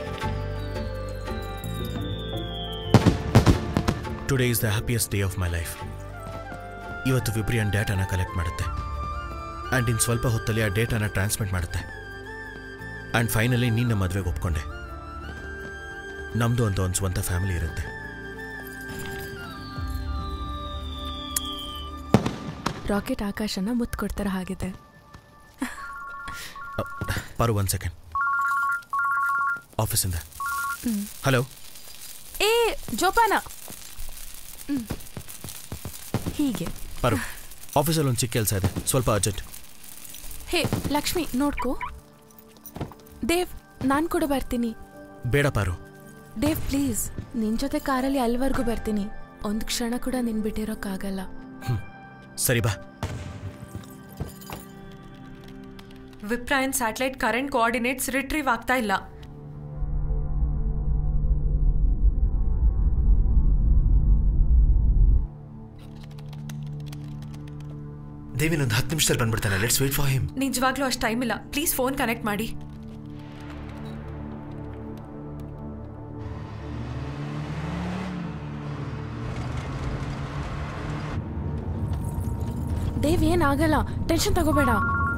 today is the happiest day of my life ಇವತ್ತು ವಿಬ್ರಿಯನ್ ಡೇಟಾನ ಕಲೆಕ್ಟ್ ಮಾಡುತ್ತೆ ಆ್ಯಂಡ್ ಇನ್ನು ಸ್ವಲ್ಪ ಹೊತ್ತಲ್ಲಿ ಆ ಡೇಟಾನ ಟ್ರಾನ್ಸ್ಮಿಟ್ ಮಾಡುತ್ತೆ ಆ್ಯಂಡ್ ಫೈನಲಿ ನಿನ್ನ ಮದುವೆಗೆ ಒಪ್ಕೊಂಡೆ ನಮ್ದು ಅಂತ ಒಂದು ಸ್ವಂತ ಫ್ಯಾಮಿಲಿ ಇರುತ್ತೆ ರಾಕೆಟ್ ಆಕಾಶನ ಮುತ್ತು ಕೊಡ್ತಾರ ಹಾಗಿದೆ ಪಾರು ಒನ್ ಸೆಕೆಂಡ್ ಆಫೀಸಿಂದ ಹ್ಮ್. ಹಲೋ ಏ ಜೋಪಾನ ಹ್ಮ್. ಹೀಗೆ ಪಾರು ಆಫೀಸಲ್ಲಿ ಒಂದು ಚಿಕ್ಕ ಕೆಲಸ ಇದೆ ಸ್ವಲ್ಪ ಅರ್ಜೆಂಟ್ ಹೇ ಲಕ್ಷ್ಮಿ ನೋಡ್ಕೋ ದೇವ್ ನಾನು ಕೂಡ ಬರ್ತೀನಿ ಬೇಡ ಪಾರು ದೇವ್ ಪ್ಲೀಸ್ ನಿನ್ ಜೊತೆ ಕಾರಲ್ಲಿ ಅಲ್ಲಿವರೆಗೂ ಬರ್ತೀನಿ ಒಂದು ಕ್ಷಣ ಕೂಡ ನಿನ್ ಬಿಟ್ಟಿರೋಕ್ಕಾಗಲ್ಲ ಸರಿ ಬಾ Vipriyan satellite current coordinates retrieve ಆಗ್ತಾ ಇಲ್ಲ ದೇವಿನ್ ಒಂದು ಹತ್ತು ನಿಮಿಷದಲ್ಲಿ ಬಂದ್ಬಿಡ್ತಾನೆ ಲೆಟ್ಸ್ ವೇಟ್ ಫಾರ್ ಹಿಮ್ ನಿಜವಾಗ್ಲೂ ಅಷ್ಟು ಟೈಮ್ ಇಲ್ಲ ಪ್ಲೀಸ್ ಫೋನ್ ಕನೆಕ್ಟ್ ಮಾಡಿ ದೇವ್ ಏನಾಗಲ್ಲ ಟೆನ್ಷನ್ ತಗೋಬೇಡ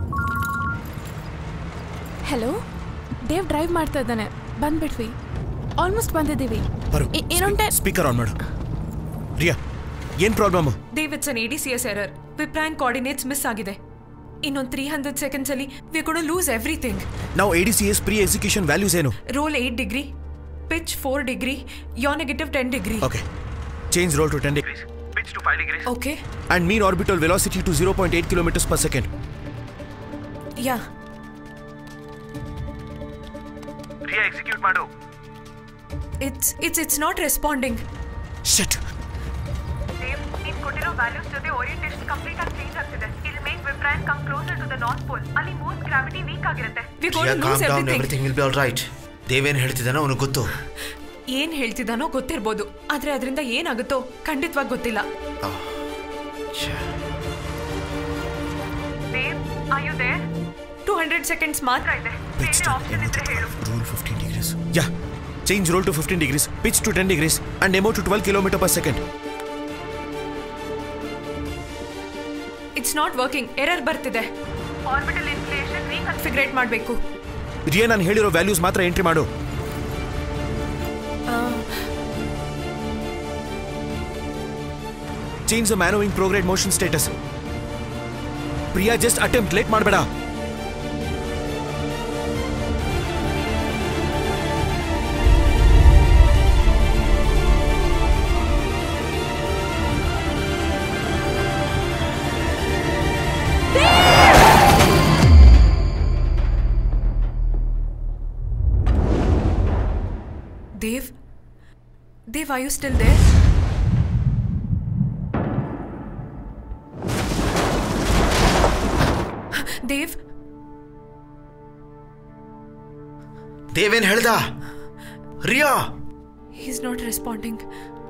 ಹಲೋ ದೇವ್ ಡ್ರೈವ್ ಮಾಡ್ತಾ ಇದ್ದಾನೆ ಬಂದ್ಬಿಟ್ವಿ ಆಲ್ಮೋಸ್ಟ್ ಬಂದಿದ್ದೀವಿ ಬರು ಏ- ಏನೊಂಟೆ ಸ್ಪೀಕರ್ ಆನ್ ಮಾಡು ರಿಯಾ ಏನ್ problem Dev it's an A D C S error Vipriyan coordinates miss ಆಗಿದೆ ಇನ್ನೊಂದು ತ್ರೀ ಹಂಡ್ರೆಡ್ ಸೆಕೆಂಡ್ಸ್ ಅಲ್ಲಿ ವಿ ಕೂಡ ಲೂಸ್ ಎವ್ರಿಥಿಂಗ್ ನಾವು A D C S pre execution values ಏನು roll eight degree pitch four degree yaw negative ten degree okay change roll to ten degrees Pitch to 5 degrees. Okay and mean orbital velocity to 0.8 kilometers per second. Yeah Ria, execute ಮಾಡು. It's it's it's not responding Shit. Dev ನೀನ್ ಕೊಟ್ಟಿರೋ values ಜೊತೆ orientation complete ಆಗಿ change ಆಗ್ತಿದೆ I'll make Vipriyan come closer to the north pole ಅಲ್ಲಿ moon gravity weak ಆಗಿರುತ್ತೆ Priya calm down everything will be all right ದೇವೇನ್ ಹೇಳ್ತಿದ್ದಾನೋ ಅವನಿಗೆ ಗೊತ್ತು ಏನ್ ಹೇಳ್ತಿದ್ದಾನೋ ಗೊತ್ತಿರ್ಬೋದು ಆದ್ರೆ ಅದರಿಂದ ಏನಾಗುತ್ತೋ ಖಂಡಿತವಾಗಿ ಗೊತ್ತಿಲ್ಲ Dev are you there two hundred seconds ಮಾತ್ರ ಇದೆ Pitch to rule 15 degrees. Yeah. Change roll to 15 degrees, pitch to 10 degrees, and demo to 12 kilometer per second. It's not working error ಬರ್ತಿದೆ ಆರ್ಬಿಟಲ್ ಇನ್ಫ್ಲೇಷನ್ ರೀಕನ್ಫಿಗ್ರೇಟ್ ಮಾಡಬೇಕು ರಿಯಾ ನಾನು ಹೇಳಿರೋ values ಮಾತ್ರ entry ಮಾಡು change the manoeuvring prograde motion status Priya just attempt late ಮಾಡಬೇಡ Dev Dev are you still there Dev ದೇವೇನ್ ಹೇಳ್ದ Riya is not responding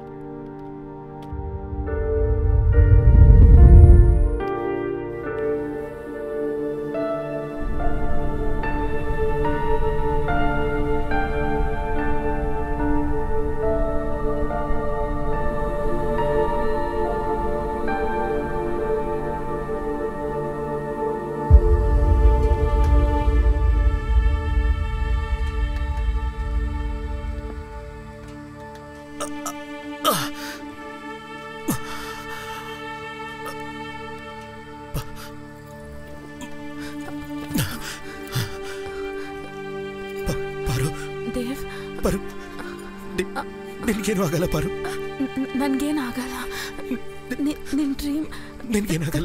ಪಾರು ದೇವ್ ಪಾರು ನಿನ್ಗೇನು ಆಗಲ್ಲ ಪಾರು ನನ್ಗೇನಾಗಲ್ಲ ನಿ- ನಿನ್ ಡ್ರೀಮ್ ನಿನ್ಗೇನಾಗಲ್ಲ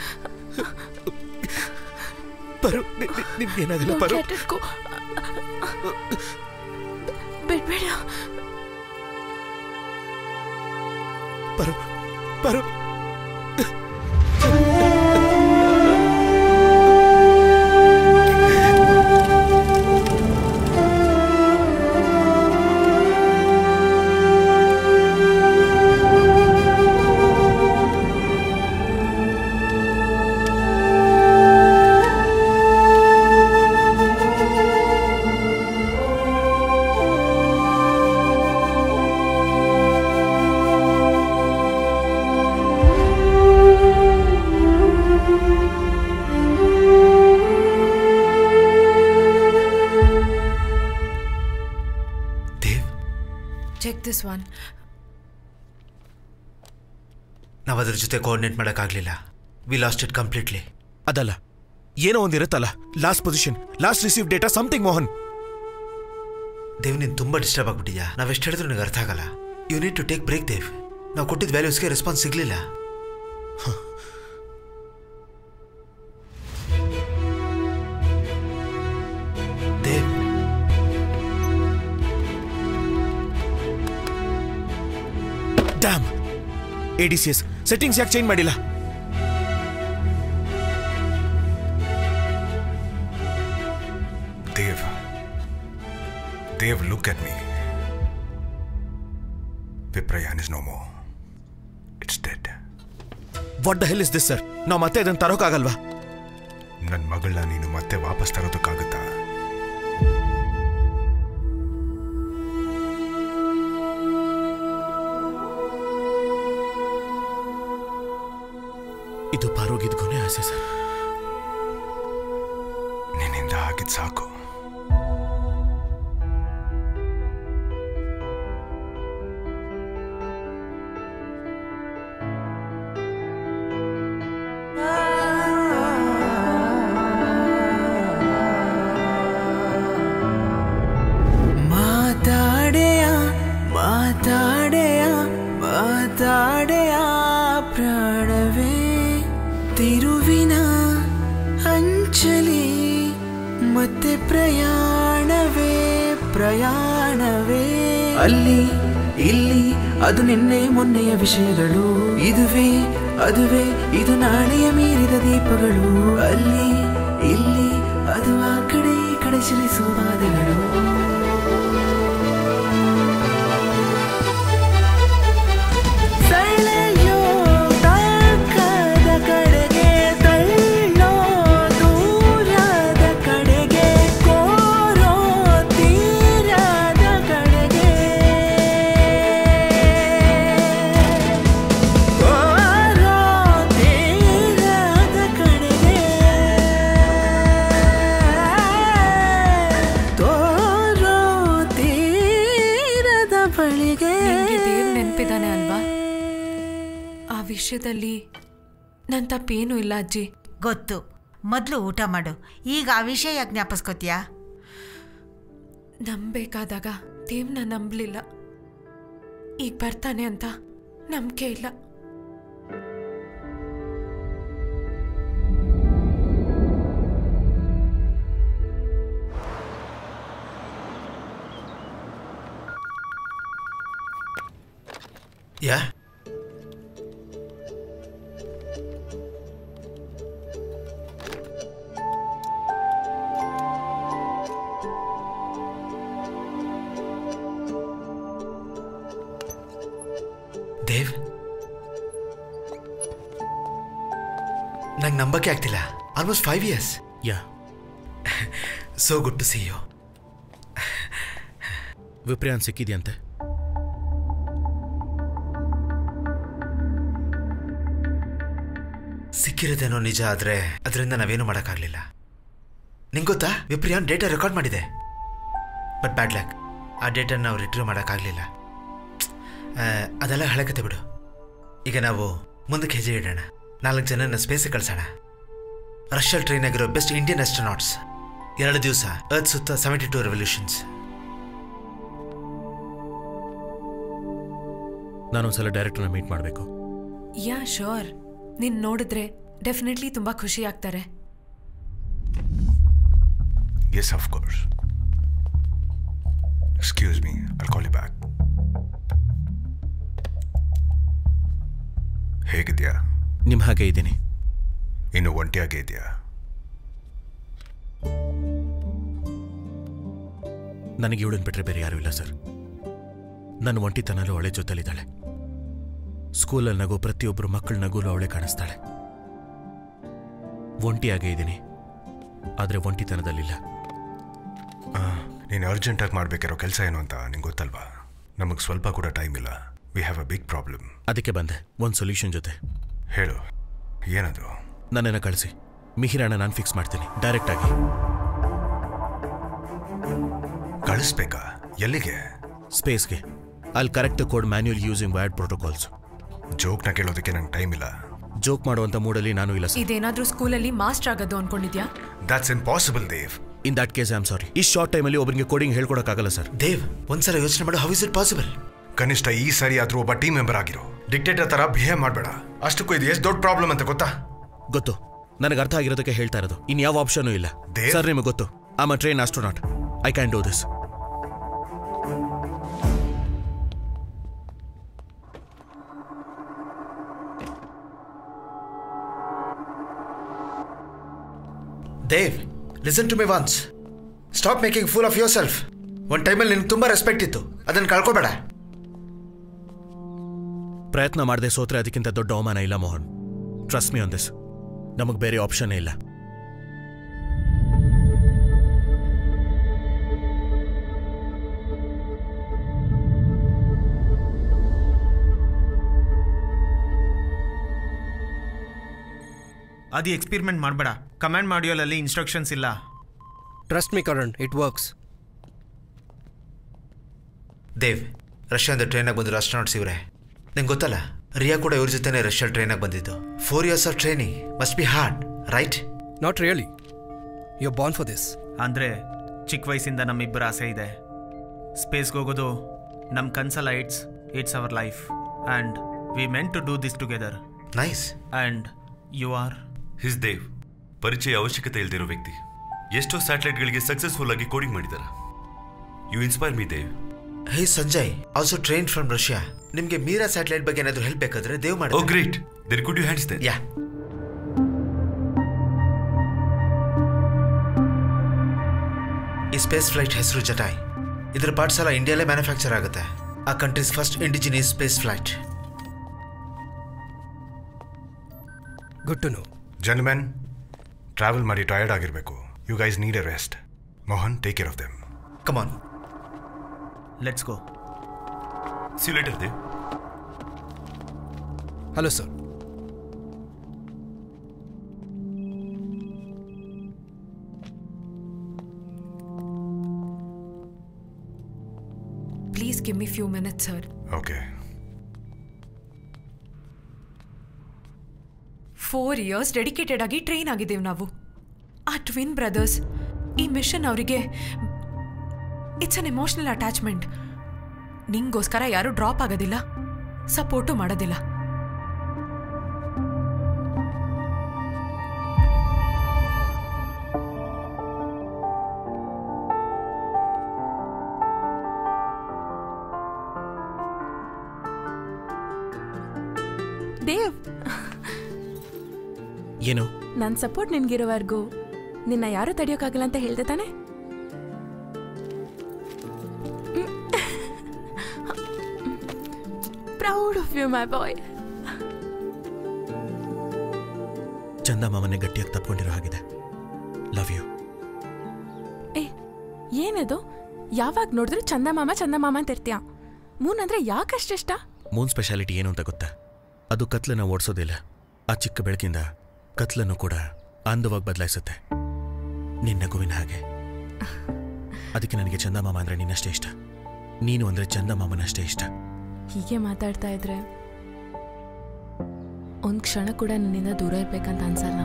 ಪಾರು ನಿನ್ಗೇನಾಗಲ್ಲ ಪಾರು ಬಿಡ್ಬೇಡ ಪಾರು ಪಾರು Thank ದಿಸ್ ಒನ್ ನಾವು ಅದ್ರ ಜೊತೆ ಕೋಆರ್ಡಿನೇಟ್ ಮಾಡೋಕ್ಕಾಗಲಿಲ್ಲ ವಿ ಲಾಸ್ಟ್ ಇಟ್ ಕಂಪ್ಲೀಟ್ಲಿ ಅದಲ್ಲ ಏನೋ ಒಂದಿರುತ್ತಲ್ಲ last position last receive data something Mohan Dev ನೀನು ತುಂಬ ಡಿಸ್ಟರ್ಬ್ ಆಗ್ಬಿಟ್ಟಿದ್ಯಾ ನಾವು ಎಷ್ಟು ಹೇಳಿದ್ರು ನನಗೆ ಅರ್ಥ ಆಗಲ್ಲ you need to take break Dev ನಾವು ಕೊಟ್ಟಿದ್ದ ವ್ಯಾಲ್ಯೂಸ್ಗೆ ರೆಸ್ಪಾನ್ಸ್ ಸಿಗಲಿಲ್ಲ Dev damn A D C S settings ಯಾಕೆ ಚೇಂಜ್ ಮಾಡಿಲ್ಲ Dev Dev look at me Vipriyan is no more it's dead what the hell is this sir ನಾವು ಮತ್ತೆ ಅದನ್ನು ತರೋಕ್ಕಾಗಲ್ವಾ ನನ್ನ ಮಗಳನ್ನ ನೀನು ಮತ್ತೆ ವಾಪಸ್ ತರೋದಕ್ಕಾಗುತ್ತಾ ಇದು ಪಾರೋಗಿದ್ ಕೊನೆ ಆಸೆ ಸರ್ ನಿನ್ನಿಂದ ಆಗಿದ್ ಸಾಕು ಮಾತಾಡೆಯ ಮಾತಾಡೆಯ ಮಾತಾಡೆಯ ಪ್ರಾಣವೇ ತಿರುವಿನ ಅಂಚಲಿ ಮತ್ತೆ ಪ್ರಯಾಣವೇ ಪ್ರಯಾಣವೇ ಅಲ್ಲಿ ಇಲ್ಲಿ ಅದು ನಿನ್ನೆ ಮೊನ್ನೆಯ ವಿಷಯಗಳು ಇದುವೇ ಅದುವೇ ಇದು ನಾಳೆಯ ಮೀರಿದ ದೀಪಗಳು ಅಲ್ಲಿ ಇಲ್ಲಿ ಅದು ಆ ಕಡೆ ಈ ಕಡೆ ಚಲಿಸುವ ಬಾಧೆಗಳು ಸೆಳೆಯೋ ತಾಕದ ಕಡೆಗೆ ತಳ್ಳೋ ದೂರದ ಕಡೆಗೆ ಕೋರೋ ತೀರದ ಕಡೆಗೆ ಕೋರೋ ತೀರದ ಕಡೆಗೆ ತೋರೋ ತೀರದ ಬಳಿಗೆ ನಿಮ್ಗೆ ದೇವ್ ನೆನಪಿದಾನೆ ಅಲ್ವಾ ಆ ವಿಷಯದಲ್ಲಿ ನನ್ನ ತಪ್ಪೇನೂ ಇಲ್ಲ ಅಜ್ಜಿ ಗೊತ್ತು ಮೊದಲು ಊಟ ಮಾಡು ಈಗ ಆ ವಿಷಯ ಯಾಕೆ ಜ್ಞಾಪಿಸ್ಕೋತೀಯಾ ನಂಬೇಕಾದಾಗ ದೇವ್ನ ನಂಬಲಿಲ್ಲ ಈಗ ಬರ್ತಾನೆ ಅಂತ ನಂಬಿಕೆ ಇಲ್ಲ ಯಾ ದೇವ್ ನಂಗೆ ನಂಬಕ್ಕೆ ಆಗ್ತಿಲ್ಲ almost five years yeah so good to see you Vipriyan ಸಿಕ್ಕಿದ್ಯಂತೆ ಸಿಕ್ಕಿರೋದೇನೋ ನಿಜ ಆದ್ರೆ ಅದರಿಂದ ನಾವೇನು ಮಾಡೋಕ್ಕಾಗಲಿಲ್ಲ ನಿಂಗೆ ಗೊತ್ತಾ ವಿಪ್ರಿಯಾನ್ ಡೇಟಾ ರೆಕಾರ್ಡ್ ಮಾಡಿದೆ ಬಟ್ ಬ್ಯಾಡ್ ಲ್ಯಾಕ್ ಆ ಡೇಟನ್ನು ನಾವು ರಿಟ್ರೀವ್ ಮಾಡೋಕ್ಕಾಗಲಿಲ್ಲ ಅದೆಲ್ಲ ಹಳೆ ಕತೆ ಬಿಡು ಈಗ ನಾವು ಮುಂದಕ್ಕೆ ಹೆಜ್ಜೆ ಇಡೋಣ ನಾಲ್ಕು ಜನನ ಸ್ಪೇಸಿಗೆ ಕಳ್ಸೋಣ ರಷ್ಯಲ್ ಟ್ರೈನ್ ಆಗಿರೋ ಬೆಸ್ಟ್ ಇಂಡಿಯನ್ ಅಸ್ಟ್ರೋನಾಟ್ಸ್ ಎರಡು ದಿವಸ ಅರ್ತ್ ಸುತ್ತ ಸೆವೆಂಟಿ ಟೂ ರೆವಲ್ಯೂಷನ್ಸ್ ನಾನೊಂದ್ಸಲ ಡೈರೆಕ್ಟರ್ನ ಮೀಟ್ ಮಾಡಬೇಕು ಯಾ ಶೋರ್ ನೀನ್ ನೋಡಿದ್ರೆ ಡೆಫಿನೆಟ್ಲಿ ತುಂಬಾ ಖುಷಿ ಆಗ್ತಾರೆ Yes, of course. Excuse me, I'll call you back. ಹೇಗಿದ್ಯಾ ನಿಮ್ಮ ಹಾಗೆ ಇದ್ದೀನಿ ಇನ್ನು ಒಂಟಿಯಾಗೇ ಇದೆಯಾ ನನಗೆ ಇವಳನ್ನು ಬಿಟ್ಟರೆ ಬೇರೆ ಯಾರೂ ಇಲ್ಲ ಸರ್ ನನ್ನ ಒಂಟಿತನಲ್ಲೂ ಅವಳೆ ಜೊತೆಲಿದ್ದಾಳೆ ಸ್ಕೂಲಲ್ಲಿ ನಗೋ ಪ್ರತಿಯೊಬ್ಬರು ಮಕ್ಕಳ ನಗುಲು ಅವಳೆ ಕಾಣಿಸ್ತಾಳೆ ಒಂಟಿಯಾಗೇ ಇದ್ದೀನಿ ಆದರೆ ಒಂಟಿತನದಲ್ಲಿಲ್ಲ ನೀನು ಅರ್ಜೆಂಟಾಗಿ ಮಾಡಬೇಕಿರೋ ಕೆಲಸ ಏನು ಅಂತ ನಿಂಗೆ ಗೊತ್ತಲ್ವಾ ನಮಗೆ ಸ್ವಲ್ಪ ಕೂಡ ಟೈಮ್ ಇಲ್ಲ we have a big problem ಅದಕ್ಕೆ ಬಂದೆ ಒಂದು ಸೊಲ್ಯೂಷನ್ ಜೊತೆ ಹೇಳು ಏನದು ನನ್ನನ್ನು ಕಳಿಸಿ ಮಿಹಿರಾಣ ನಾನು ಫಿಕ್ಸ್ ಮಾಡ್ತೀನಿ ಡೈರೆಕ್ಟಾಗಿ ಕಳಿಸ್ಬೇಕಾ ಎಲ್ಲಿಗೆ ಸ್ಪೇಸ್ಗೆ ಅಲ್ಲಿ correct code manual using weird protocols ಜೋಕ್ನ ಕೇಳೋದಕ್ಕೆ ನಂಗೆ ಟೈಮ್ ಇಲ್ಲ ಜೋಕ್ ಮಾಡುವಂಥ ಮೂಡಲ್ಲಿ ನಾನು ಇಲ್ಲ ಸರ್ ಇದೇನಾದ್ರೂ ಸ್ಕೂಲಲ್ಲಿ ಮಾಸ್ಟರ್ ಆಗೋದು ಅನ್ಕೊಂಡಿದ್ಯಾ that's impossible Dev in that case I am sorry ಈ ಶಾರ್ಟ್ ಟೈಮಲ್ಲಿ ಒಬ್ಬರಿಗೆ ಕೋಡಿಂಗ್ ಹೇಳ್ಕೊಡಕ್ಕಾಗಲ್ಲ ಸರ್ ದೇವ್ ಒಂದ್ಸಲ ಯೋಚನೆ ಮಾಡು ಹೌ ಇಸ್ ಇಟ್ ಪಾಸಿಬಲ್ ಕನಿಷ್ಠ ಈ ಸರಿ ಆದ್ರೂ ಒಬ್ಬ ಟೀಮ್ ಮೆಂಬರ್ ಆಗಿರೋ ಡಿಕ್ಟೇಟರ್ ತರ ಬಿಹೇವ್ ಮಾಡಬೇಡ ಅಷ್ಟಕ್ಕೂ ಇದು ಎಷ್ಟು ದೊಡ್ಡ ಪ್ರಾಬ್ಲಮ್ ಅಂತ ಗೊತ್ತಾ ಗೊತ್ತು ನನಗೆ ಅರ್ಥ ಆಗಿರೋದಕ್ಕೆ ಹೇಳ್ತಾ ಇರೋದು ಇನ್ ಯಾವ ಆಪ್ಷನ್ ಇಲ್ಲ ದೇವ್? ಸರ್ ನಿಮಗೆ ಗೊತ್ತು am a train astronaut I can do this Dev listen to me once stop making fool of yourself ಒಂದು ಟೈಮಲ್ಲಿ ನಿನ್ಗೆ ತುಂಬ ರೆಸ್ಪೆಕ್ಟ್ ಇತ್ತು ಅದನ್ನು ಕಳ್ಕೊಬೇಡ ಪ್ರಯತ್ನ ಮಾಡದೆ ಸೋತ್ರೆ ಅದಕ್ಕಿಂತ ದೊಡ್ಡ ಅವಮಾನ ಇಲ್ಲ Mohan trust me on this ನಮಗೆ ಬೇರೆ ಆಪ್ಷನ್ನೇ ಇಲ್ಲ ಅದು ಎಕ್ಸ್ಪೆರಿಮೆಂಟ್ ಮಾಡಬೇಡ ಕಮಾಂಡ್ ಮಾಡ್ಯೂಲಲ್ಲಿ ಇನ್ಸ್ಟ್ರಕ್ಷನ್ಸ್ ಇಲ್ಲ trust me Karan it works Dev ರಷ್ಯಾದ ಟ್ರೈನಾಗಿ ಬಂದಿರೋ ಅಸ್ಟ್ರಾನಾಟ್ಸ್ ಇವರೇ ನಿಂಗೆ ಗೊತ್ತಲ್ಲ ರಿಯಾ ಕೂಡ ಇವ್ರ ಜೊತೆನೇ ರಷ್ಯಾ ಟ್ರೈನಾಗಿ ಬಂದಿದ್ದು four years of training must be hard right not really you born for this ಅಂದರೆ ಚಿಕ್ಕ ವಯಸ್ಸಿಂದ ನಮ್ಮಿಬ್ಬರ ಆಸೆ ಇದೆ ಸ್ಪೇಸ್ಗೆ ಹೋಗೋದು ನಮ್ಮ ಕನ್ಸಲ್ಲ it's it's our life and we meant to do this together nice and you are his Dev ಪರಿಚಯ ಅವಶ್ಯಕತೆ ಇಲ್ದಿರೋ ವ್ಯಕ್ತಿ ಎಷ್ಟೋ ಸ್ಯಾಟಲೈಟ್ಗಳಿಗೆ ಸಕ್ಸಸ್ಫುಲ್ ಆಗಿ ಕೋಡಿಂಗ್ ಮಾಡಿದ್ದಾರೆ you inspire me Dev hey Sanjay also train from Russia ನಿಮಗೆ ಮೀರಾ ಸ್ಯಾಟಲೈಟ್ ಬಗ್ಗೆ ಏನಾದರೂ ಹೆಲ್ಪ್ ಬೇಕಾದ್ರೆ ದೇವ್ ಮಾಡಿ oh great then could you hands then yeah ಈ ಸ್ಪೇಸ್ ಫ್ಲೈಟ್ ಹೆಸರು ಜಟಾಯ್ ಇದರ ಪಾರ್ಟ್ಸ್ ಎಲ್ಲ ಇಂಡಿಯಾಲೇ ಮ್ಯಾನುಫ್ಯಾಕ್ಚರ್ ಆಗುತ್ತೆ ಆ countries first indigenous space flight good to know ಜನ್ಮೆನ್ ಟ್ರಾವೆಲ್ ಮಾಡಿ ಟಯರ್ಡ್ ಆಗಿರಬೇಕು you guys need a rest Mohan take care of them come on let's go see later Dev hello sir please give me few minutes sir okay four years dedicated ಆಗಿ train ಆಗಿದ್ದೇವೆ ನಾವು ಆ twin brothers ಈ mission ಅವರಿಗೆ it's an emotional attachment ನಿಂಗೋಸ್ಕರ ಯಾರೂ drop ಆಗೋದಿಲ್ಲ support ಮಾಡೋದಿಲ್ಲ ದೇವ್ ಏನು ನನ್ನ ಸಪೋರ್ಟ್ ನಿನ್ಗಿರೋವರೆಗೂ ನಿನ್ನ ಯಾರು ತಡೆಯೋಕ್ಕಾಗಲ್ಲ ಅಂತ ಹೇಳ್ದೆ ತಾನೆ proud of you my boy ಚಂದ ಮಾಮನೆ ಗಟ್ಟಿಯಾಗಿ ತಪ್ಕೊಂಡಿರೋ ಹಾಗಿದೆ ಲವ್ ಯು ಏ ಏನದು ಯಾವಾಗ ನೋಡಿದ್ರು ಚಂದಮಾಮ ಚಂದಮಾಮ ಅಂತ ಇರ್ತೀಯ ಮೂನ್ ಅಂದ್ರೆ ಯಾಕಷ್ಟಿಷ್ಟ ಮೂನ್ ಸ್ಪೆಷಾಲಿಟಿ ಏನು ಅಂತ ಗೊತ್ತಾ ಅದು ಕತ್ಲನ್ನು ಓಡಿಸೋದಿಲ್ಲ ಆ ಚಿಕ್ಕ ಬೆಳಕಿಂದ ಕತ್ಲನ್ನು ಕೂಡ ಅಂದವಾಗಿ ಬದಲಾಯಿಸುತ್ತೆ ನಿನ್ನ ನಗುವಿನ ಹಾಗೆ ಅದಕ್ಕೆ ನನಗೆ ಚಂದಮಾಮ ಅಂದ್ರೆ ನಿನ್ನಷ್ಟೇ ಇಷ್ಟ ನೀನು ಅಂದ್ರೆ ಚಂದಮಾಮನಷ್ಟೇ ಇಷ್ಟ ಹೀಗೆ ಮಾತಾಡ್ತಾ ಇದ್ರೆ ಒಂದ್ ಕ್ಷಣ ಕೂಡ ನನ್ನಿಂದ ದೂರ ಇರ್ಬೇಕಂತ ಅನ್ಸಲ್ಲ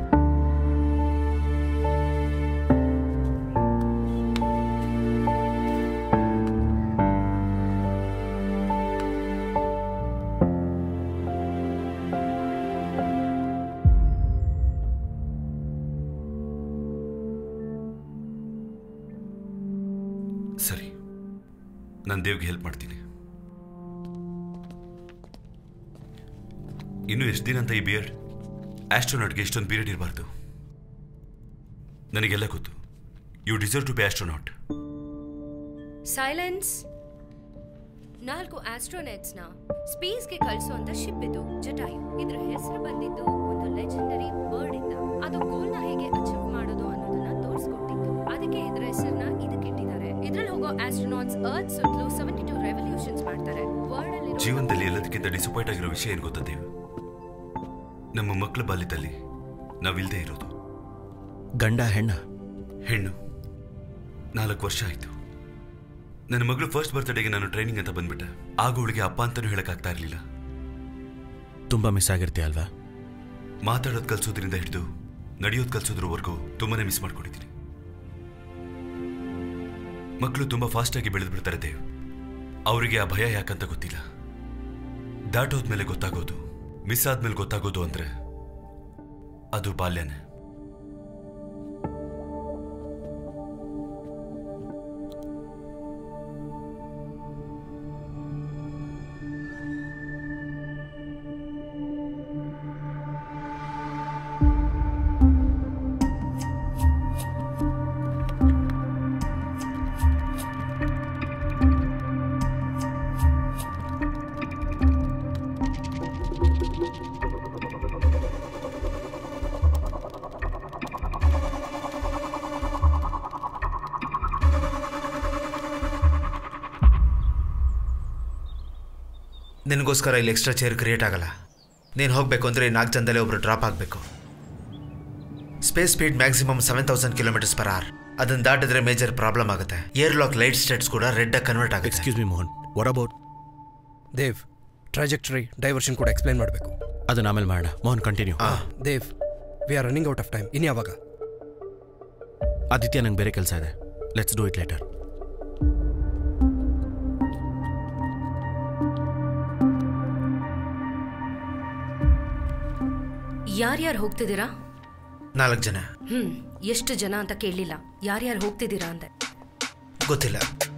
ಸರಿ ನಾನು ದೇವ್ಗೆ ಹೆಲ್ಪ್ ಮಾಡ್ತೀನಿ ಇನ್ನು ಎಷ್ಟು ದಿನ ಅಂತ ಈ ಬಿಯರ್ಡ್ ಆಸ್ಟ್ರೋನಾಟ್ಗೆ ಇಷ್ಟೊಂದು ಪೀರಿಯಡ್ ಇರಬಾರ್ದು ನನಗೆಲ್ಲ ಗೊತ್ತು you deserve to be astronaut silence ನಾಲ್ಕು ಆಸ್ಟ್ರೋನೆಟ್ಸ್ನ ಸ್ಪೇಸ್ಗೆ ಕಳಿಸುವಂತ ಶಿಪ್ ಇದು ಜಟಾಯು ಇದ್ರ ಹೆಸರು ಬಂದಿದ್ದು ಒಂದು ಲೆಜೆಂಡರಿ ಬರ್ಡ್ ಇಂದ ಅದು ಗೋಲ್ನ ಹೇಗೆ ಅಚೀವ್ ಮಾಡೋದು ಅನ್ನೋದನ್ನ ತೋರಿಸ್ಕೊಟ್ಟಿತ್ತು ಅದಕ್ಕೆ ಇದ್ರ ಹೆಸರನ್ನ ಇದಕ್ಕಿಟ್ಟಿದ್ದಾರೆ ಇದ್ರಲ್ಲಿ ಹೋಗೋ ಆಸ್ಟ್ರೋನಾಟ್ಸ್ ಅರ್ತ್ ಸುತ್ತಲೂ ಸೆವೆಂಟಿ ಟು ರೆವಲ್ಯೂಷನ್ಸ್ ಮಾಡ್ತಾರೆ ವರ್ಲ್ಡ್ ಅಲ್ಲಿ ಜೀವನದಲ್ಲಿ ಎಲ್ಲದಕ್ಕಿಂತ ಡಿಸಪಾಯಿಂಟ್ ಆಗಿರೋ ವಿಷಯ ಏನು ಗೊತ್ತಾ ದೇವ್ ನಮ್ಮ ಮಕ್ಕಳ ಬಾಲ್ಯದಲ್ಲಿ ನಾವಿಲ್ದೇ ಇರೋದು ಗಂಡ ಹೆಣ್ಣ ಹೆಣ್ಣು ನಾಲ್ಕು ವರ್ಷ ಆಯಿತು ನನ್ನ ಮಗಳು ಫಸ್ಟ್ ಬರ್ತ್ಡೇಗೆ ನಾನು ಟ್ರೈನಿಂಗ್ ಅಂತ ಬಂದ್ಬಿಟ್ಟೆ ಆಗ ಅವಳಿಗೆ ಅಪ್ಪ ಅಂತಾನೂ ಹೇಳಕ್ಕಾಗ್ತಾ ಇರಲಿಲ್ಲ ತುಂಬ ಮಿಸ್ ಆಗಿರ್ತೀಯ ಅಲ್ವಾ ಮಾತಾಡೋದು ಕಲ್ಸೋದ್ರಿಂದ ಹಿಡಿದು ನಡೆಯೋದು ಕಲ್ಸೋದ್ರವರೆಗೂ ತುಂಬಾನೇ ಮಿಸ್ ಮಾಡ್ಕೊಂಡಿದ್ದೀನಿ ಮಕ್ಕಳು ತುಂಬಾ ಫಾಸ್ಟ್ ಆಗಿ ಬೆಳೆದು ಬಿಡ್ತಾರೆ ದೇವ್ ಅವರಿಗೆ ಆ ಭಯ ಯಾಕಂತ ಗೊತ್ತಿಲ್ಲ ದಾಟೋದ್ಮೇಲೆ ಗೊತ್ತಾಗೋದು ಮಿಸ್ ಆದ್ಮೇಲೆ ಗೊತ್ತಾಗೋದು ಅಂದ್ರೆ ಅದು ಬಾಲ್ಯನೇ ನಿನಗೋಸ್ಕರ ಇಲ್ಲಿ ಎಕ್ಸ್ಟ್ರಾ ಚೇರ್ ಕ್ರಿಯೇಟ್ ಆಗಲ್ಲ ನೀನು ಹೋಗಬೇಕು ಅಂದರೆ ನಾಲ್ಕು ಜನದಲ್ಲಿ ಒಬ್ಬರು ಡ್ರಾಪ್ ಆಗಬೇಕು space speed maximum seven thousand kilometres per hour ಅದನ್ನು ದಾಟಿದ್ರೆ ಮೇಜರ್ ಪ್ರಾಬ್ಲಮ್ ಆಗುತ್ತೆ ಏರ್ ಲಾಕ್ ಲೈಟ್ ಸ್ಟೇಟ್ಸ್ ಕೂಡ ರೆಡ್ ಆಗಿ ಕನ್ವರ್ಟ್ ಆಗುತ್ತೆ excuse me Mohan what about Dev trajectory diversion ಕೂಡ ಎಕ್ಸ್ಪ್ಲೈನ್ ಮಾಡಬೇಕು ಅದನ್ನ ಆಮೇಲೆ ಮಾಡೋಣ Mohan continue Dev we are running out of time in ಯಾವಾಗ ಆದಿತ್ಯ ನಂಗೆ ಬೇರೆ ಕೆಲಸ ಇದೆ ಲೆಟ್ಸ್ ಡೂ ಇಟ್ ಲೇಟರ್ ಯಾರ್ಯಾರು ಹೋಗ್ತಿದ್ದೀರಾ ನಾಲ್ಕು ಜನ ಹ್ಮ್ ಎಷ್ಟು ಜನ ಅಂತ ಕೇಳಲಿಲ್ಲ ಯಾರ್ಯಾರು ಹೋಗ್ತಿದ್ದೀರಾ ಅಂದೆ ಗೊತ್ತಿಲ್ಲ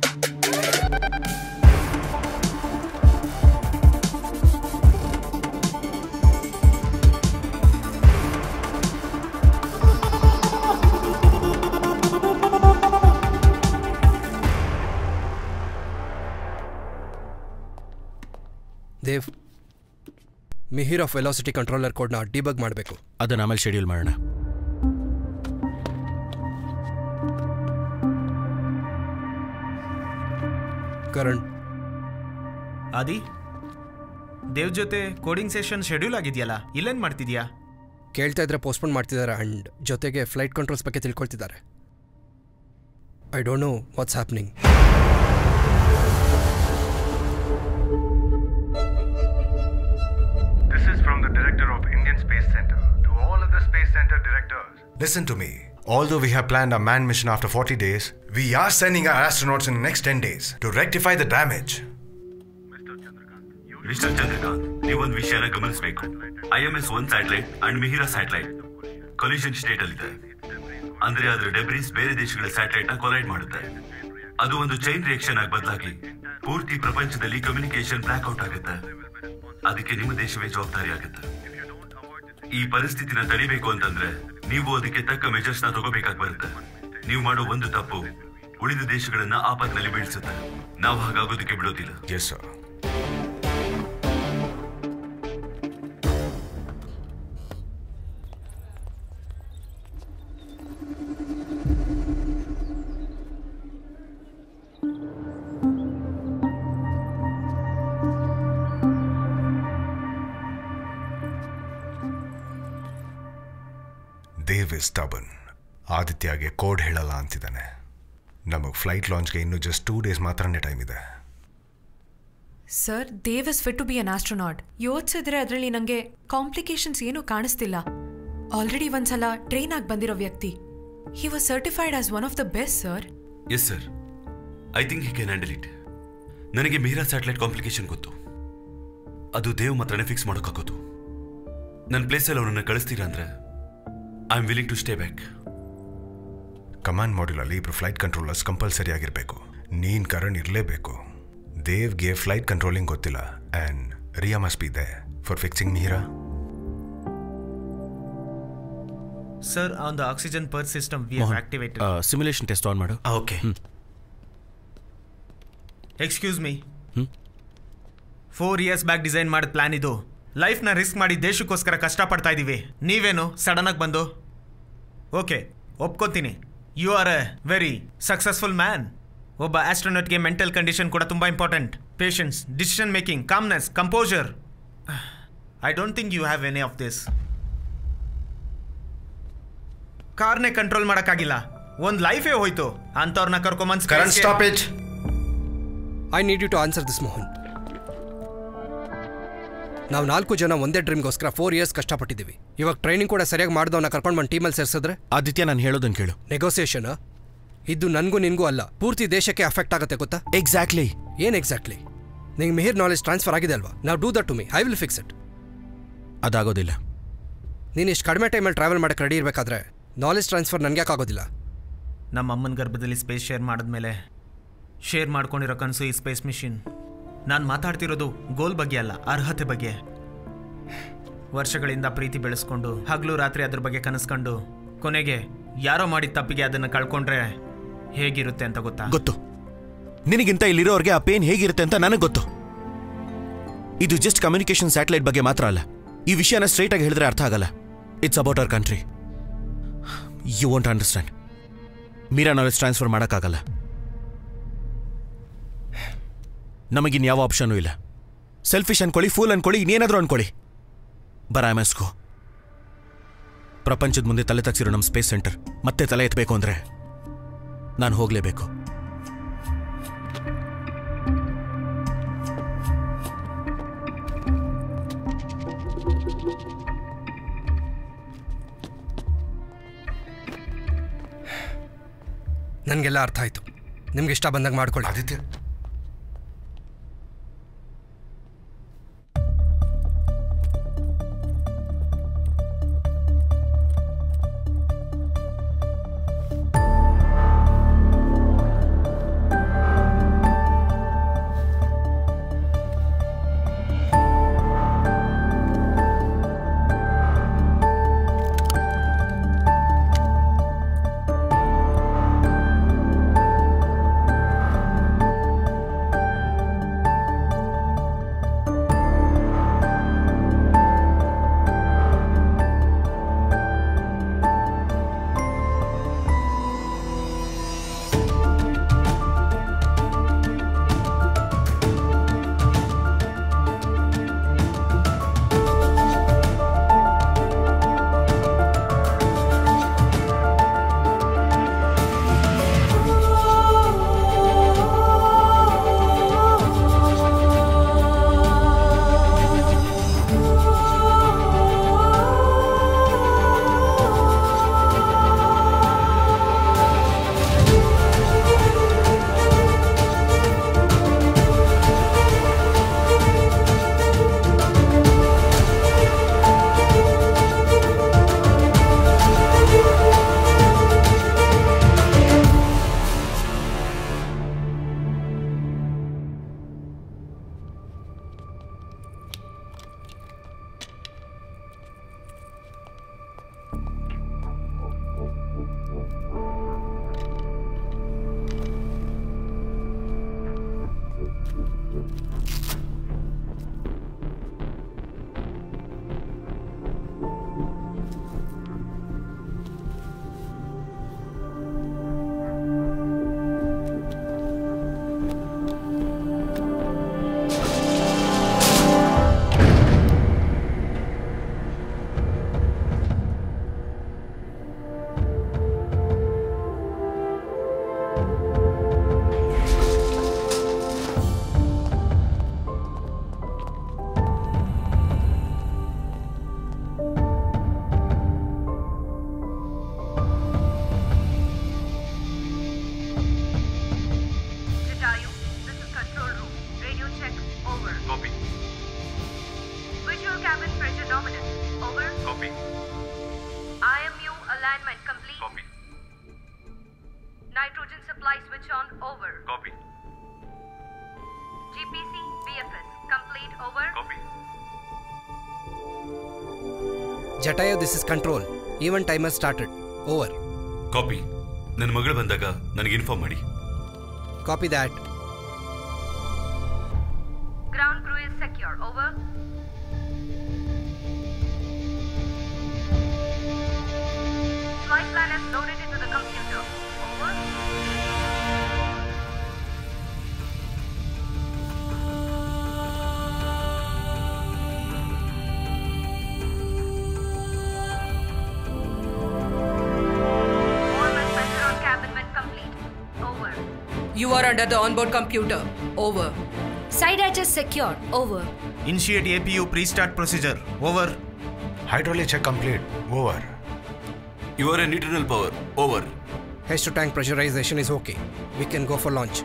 Dev Mihir of velocity controller ಕೋಡ್ನ ಡಿಬಗ್ ಮಾಡಬೇಕು ಅದನ್ನ ಆಮೇಲೆ ಶೆಡ್ಯೂಲ್ ಮಾಡೋಣ ಕರಣ್ ಆದಿ ದೇವ್ ಜೊತೆ ಕೋಡಿಂಗ್ ಸೆಷನ್ ಶೆಡ್ಯೂಲ್ ಆಗಿದೆಯಲ್ಲ ಇಲ್ಲೇನ್ ಮಾಡ್ತಿದ್ಯಾ ಕೇಳ್ತಾ ಇದ್ರೆ ಪೋಸ್ಟ್ಪೋನ್ ಮಾಡ್ತಿದ್ದಾರೆ ಅಂಡ್ ಜೊತೆಗೆ ಫ್ಲೈಟ್ ಕಂಟ್ರೋಲ್ಸ್ ಬಗ್ಗೆ ತಿಳ್ಕೊಳ್ತಿದ್ದಾರೆ I don't know what's happening This is from the director of Indian Space Center to all other Space Center directors. Listen to me. Although we have planned a manned mission after 40 days, we are sending our astronauts in the next 10 days to rectify the damage. Mister Chandrakant ನೀವೊಂದು ವಿಷಯನ ಗಮನಿಸಬೇಕು I M S one satellite and Mihira satellite collision state ಅಲ್ಲಿದೆ ಅಂದ್ರೆ ಅದ್ರ debris ಬೇರೆ ದೇಶಗಳ satellite ನ collide ಮಾಡುತ್ತೆ ಅದು ಒಂದು ಚೈನ್ ರಿಯಾಕ್ಷನ್ ಆಗಿ ಬದಲಾಗಿ ಪೂರ್ತಿ ಪ್ರಪಂಚದಲ್ಲಿ ಕಮ್ಯುನಿಕೇಶನ್ ಬ್ಲಾಕ್ ಔಟ್ ಆಗುತ್ತೆ ಅದಕ್ಕೆ ನಿಮ್ಮ ದೇಶವೇ ಜವಾಬ್ದಾರಿ ಆಗುತ್ತೆ ಈ ಪರಿಸ್ಥಿತಿನ ತಡಿಬೇಕು ಅಂತಂದ್ರೆ ನೀವು ಅದಕ್ಕೆ ತಕ್ಕ ಮೆಜರ್ಸ್ ನ ತಗೋಬೇಕಾಗಿ ಬರುತ್ತೆ ನೀವು ಮಾಡೋ ಒಂದು ತಪ್ಪು ಉಳಿದ ದೇಶಗಳನ್ನ ಆಪತ್ನಲ್ಲಿ ಬೀಳಿಸುತ್ತೆ ನಾವು ಹಾಗಾಗೋದಕ್ಕೆ ಬಿಡೋದಿಲ್ಲ yes sir Dev is stubborn ಆದಿತ್ಯಗೆ ಕೋಡ್ ಹೇಳಲ್ಲ ಅಂತಿದ್ದಾನೆ ನಮಗೆ ಫ್ಲೈಟ್ ಲಾಂಚ್ಗೆ ಇನ್ನೂ ಜಸ್ಟ್ ಟೂ ಡೇಸ್ ಮಾತ್ರನೇ ಟೈಮ್ ಇದೆ sir Dev is fit to be an astronaut ಯೋಚಿಸಿದ್ರೆ ಅದರಲ್ಲಿ ನನಗೆ ಕಾಂಪ್ಲಿಕೇಶನ್ಸ್ ಏನೂ ಕಾಣಿಸ್ತಿಲ್ಲ ಆಲ್ರೆಡಿ ಒಂದ್ಸಲ ಟ್ರೈನ್ ಆಗಿ ಬಂದಿರೋ ವ್ಯಕ್ತಿ he was certified as one of the best sir yes sir I think he can handle it ನನಗೆ ಮೀರಾ ಸ್ಯಾಟಲೈಟ್ ಕಾಂಪ್ಲಿಕೇಶನ್ ಗೊತ್ತು ಅದು ದೇವ್ ಮಾತ್ರನೇ ಫಿಕ್ಸ್ ಮಾಡೋಕ್ಕಾಗೋದು ನನ್ನ ಪ್ಲೇಸಲ್ಲಿ ಅವನನ್ನು ಕಳಿಸ್ತೀರಾ ಅಂದ್ರೆ I am willing to stay back command ಮಾಡ್ಯೂಲಲ್ಲಿ ಇಬ್ರು ಫ್ಲೈಟ್ ಕಂಟ್ರೋಲರ್ಸ್ ಕಂಪಲ್ಸರಿ ಆಗಿರಬೇಕು ನೀನ್ ಕರಣ್ ಇರಲೇಬೇಕು ದೇವ್ಗೆ ಫ್ಲೈಟ್ ಕಂಟ್ರೋಲಿಂಗ್ ಗೊತ್ತಿಲ್ಲ and Riya must be there for fixing Meera sir on the oxygen per system we Mohan activated simulation test on ಮಾಡು okay excuse me hmm? Four years back design ಮಾಡಿದ plan ಇದು ಲೈಫ್ನ risk ಮಾಡಿ ದೇಶಕ್ಕೋಸ್ಕರ ಕಷ್ಟಪಡ್ತಾ ಇದ್ದೀವಿ ನೀವೇನು ಸಡನ್ ಆಗಿ ಬಂದು ಓಕೆ ಒಪ್ಕೋತೀನಿ you are a very successful man ಒಬ್ಬ ಆಸ್ಟ್ರೋನಟ್ಗೆ ಮೆಂಟಲ್ ಕಂಡೀಷನ್ ಕೂಡ ತುಂಬ important patience decision making calmness composure I don't think you have any of this ಕಾರ್ನೇ ಕಂಟ್ರೋಲ್ ಮಾಡೋಕ್ಕಾಗಿಲ್ಲ ಒಂದು ಲೈಫೇ ಹೋಯ್ತು ಅಂಥವ್ರನ್ನ ಕರ್ಕೊಂಬಂದ್ Karan stop it I need you to answer this Mohan ನಾವು ನಾಲ್ಕು ಜನ ಒಂದೇ ಡ್ರೀಮ್ಗೋಸ್ಕರ ಫೋರ್ ಇಯರ್ಸ್ ಕಷ್ಟಪಟ್ಟಿದ್ದೀವಿ ಇವಾಗ ಟ್ರೈನಿಂಗ್ ಕೂಡ ಸರಿಯಾಗಿ ಮಾಡ್ದವನ್ನ ಕರ್ಕೊಂಡು ಬಂದು ಟೀಮಲ್ಲಿ ಸೇರಿಸಿದ್ರೆ ಆದಿತ್ಯ ನಾನು ಹೇಳೋದನ್ನು ಕೇಳು ನೆಗೋಸಿಯೇಷನ್ ಇದು ನನಗೂ ನಿನಗೂ ಅಲ್ಲ ಪೂರ್ತಿ ದೇಶಕ್ಕೆ ಅಫೆಕ್ಟ್ ಆಗುತ್ತೆ ಗೊತ್ತಾ ಎಕ್ಸಾಕ್ಟ್ಲಿ ಏನು ಎಕ್ಸಾಕ್ಟ್ಲಿ ನಿಂಗೆ ಮಿಹಿರ್ ನಾಲೆಜ್ ಟ್ರಾನ್ಸ್ಫರ್ ಆಗಿದೆ ಅಲ್ವಾ ನಾವು do that to me I will fix it ಅದಾಗೋದಿಲ್ಲ ನೀನು ಇಷ್ಟು ಕಡಿಮೆ ಟೈಮಲ್ಲಿ ಟ್ರಾವೆಲ್ ಮಾಡಕ್ಕೆ ರೆಡಿ ಇರಬೇಕಾದ್ರೆ ನಾಲೆಜ್ ಟ್ರಾನ್ಸ್ಫರ್ ನನಗೆ ಆಗೋದಿಲ್ಲ ನಮ್ಮ ಅಮ್ಮನ ಗರ್ಭದಲ್ಲಿ ಸ್ಪೇಸ್ ಶೇರ್ ಮಾಡಿದ್ಮೇಲೆ ಶೇರ್ ಮಾಡ್ಕೊಂಡಿರೋ ಕನಸು ಈ ಸ್ಪೇಸ್ ಮಿಷಿನ್ ನಾನು ಮಾತಾಡ್ತಿರೋದು ಗೋಲ್ ಬಗ್ಗೆ ಅಲ್ಲ ಅರ್ಹತೆ ಬಗ್ಗೆ ವರ್ಷಗಳಿಂದ ಪ್ರೀತಿ ಬೆಳೆಸ್ಕೊಂಡು ಹಗಲು ರಾತ್ರಿ ಅದ್ರ ಬಗ್ಗೆ ಕನಸ್ಕೊಂಡು ಕೊನೆಗೆ ಯಾರೋ ಮಾಡಿದ ತಪ್ಪಿಗೆ ಅದನ್ನು ಕಳ್ಕೊಂಡ್ರೆ ಹೇಗಿರುತ್ತೆ ಅಂತ ಗೊತ್ತಾ ಗೊತ್ತು ನಿನಗಿಂತ ಇಲ್ಲಿರೋರ್ಗೆ ಆ ಪೇನ್ ಹೇಗಿರುತ್ತೆ ಅಂತ ನನಗೆ ಗೊತ್ತು ಇದು ಜಸ್ಟ್ ಕಮ್ಯುನಿಕೇಶನ್ ಸ್ಯಾಟಲೈಟ್ ಬಗ್ಗೆ ಮಾತ್ರ ಅಲ್ಲ ಈ ವಿಷಯನ ಸ್ಟ್ರೈಟ್ ಆಗಿ ಹೇಳಿದ್ರೆ ಅರ್ಥ ಆಗಲ್ಲ it's about our country you want understand Meera knowledge transfer ಮಾಡೋಕ್ಕಾಗಲ್ಲ ನಮಗಿನ್ ಯಾವ ಆಪ್ಷನೂ ಇಲ್ಲ ಸೆಲ್ಫಿಶ್ ಅನ್ಕೊಳ್ಳಿ ಫೂಲ್ ಅನ್ಕೊಳ್ಳಿ ಇನ್ನೇನಾದರೂ ಅನ್ಕೊಳ್ಳಿ ಬರ ಎಸ್ಕೋ ಪ್ರಪಂಚದ ಮುಂದೆ ತಲೆ ತಗ್ಸಿರೋ ನಮ್ಮ ಸ್ಪೇಸ್ ಸೆಂಟರ್ ಮತ್ತೆ ತಲೆ ಎತ್ತಬೇಕು ಅಂದರೆ ನಾನು ಹೋಗಲೇಬೇಕು ನನಗೆಲ್ಲ ಅರ್ಥ ಆಯಿತು ನಿಮ್ಗೆ ಇಷ್ಟ ಬಂದಾಗ ಮಾಡ್ಕೊಳ್ಳಿ Aditya Jatayu, this is control room. Radio check, over. Copy. Visual cabin pressure dominant, over. Copy. IMU alignment complete. Copy. Nitrogen supply switch on, over. Copy. GPC, BFS, complete, over. Copy. Jatayu this is control even timer started over copy ನನ್ನ ಮಗಳು ಬಂದಾಗ ನನಗೆ inform ಮಾಡಿ copy that Ground crew is secure, over. Flight plan is loaded into the computer, over. Warm and pressure on cabin when complete, over. You are under the onboard computer. Over. Side hatch is secured. Over. Initiate APU pre-start procedure. Over. Hydraulic check complete. Over. You are in internal power. Over. H to tank pressurization is okay. We can go for launch.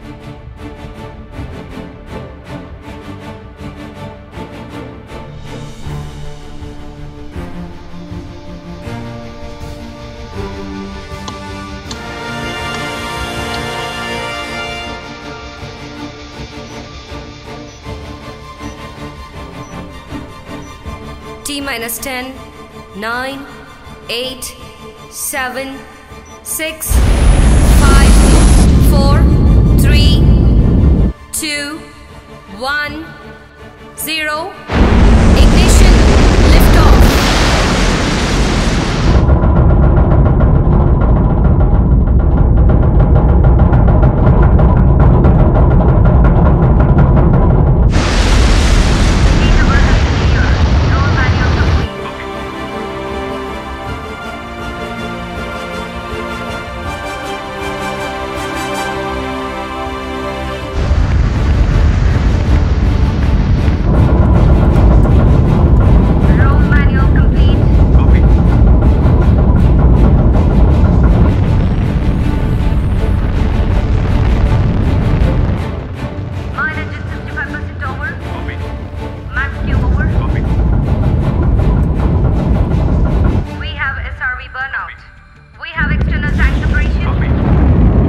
T minus 10, 9, 8, 7, 6, 5, 4, 3, 2, 1, 0. Ignition, liftoff. Mileage is 65% over. Max Q over. We have SRV burnout. We have external tank separation.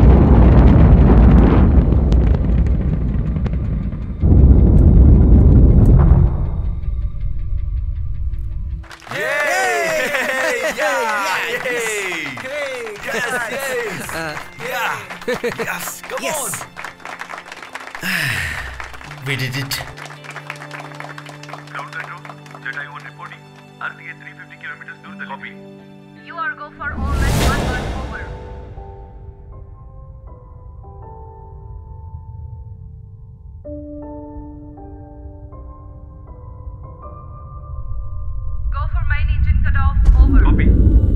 yes. Come yes. we did it. Ground control. Jedi 1 reporting. ಅರ್ತ್ಗೆ 350 kilometre ದೂರದಲ್ಲಿ copy You are go for all match one burn over. Go for main engine cut off. Over. Copy.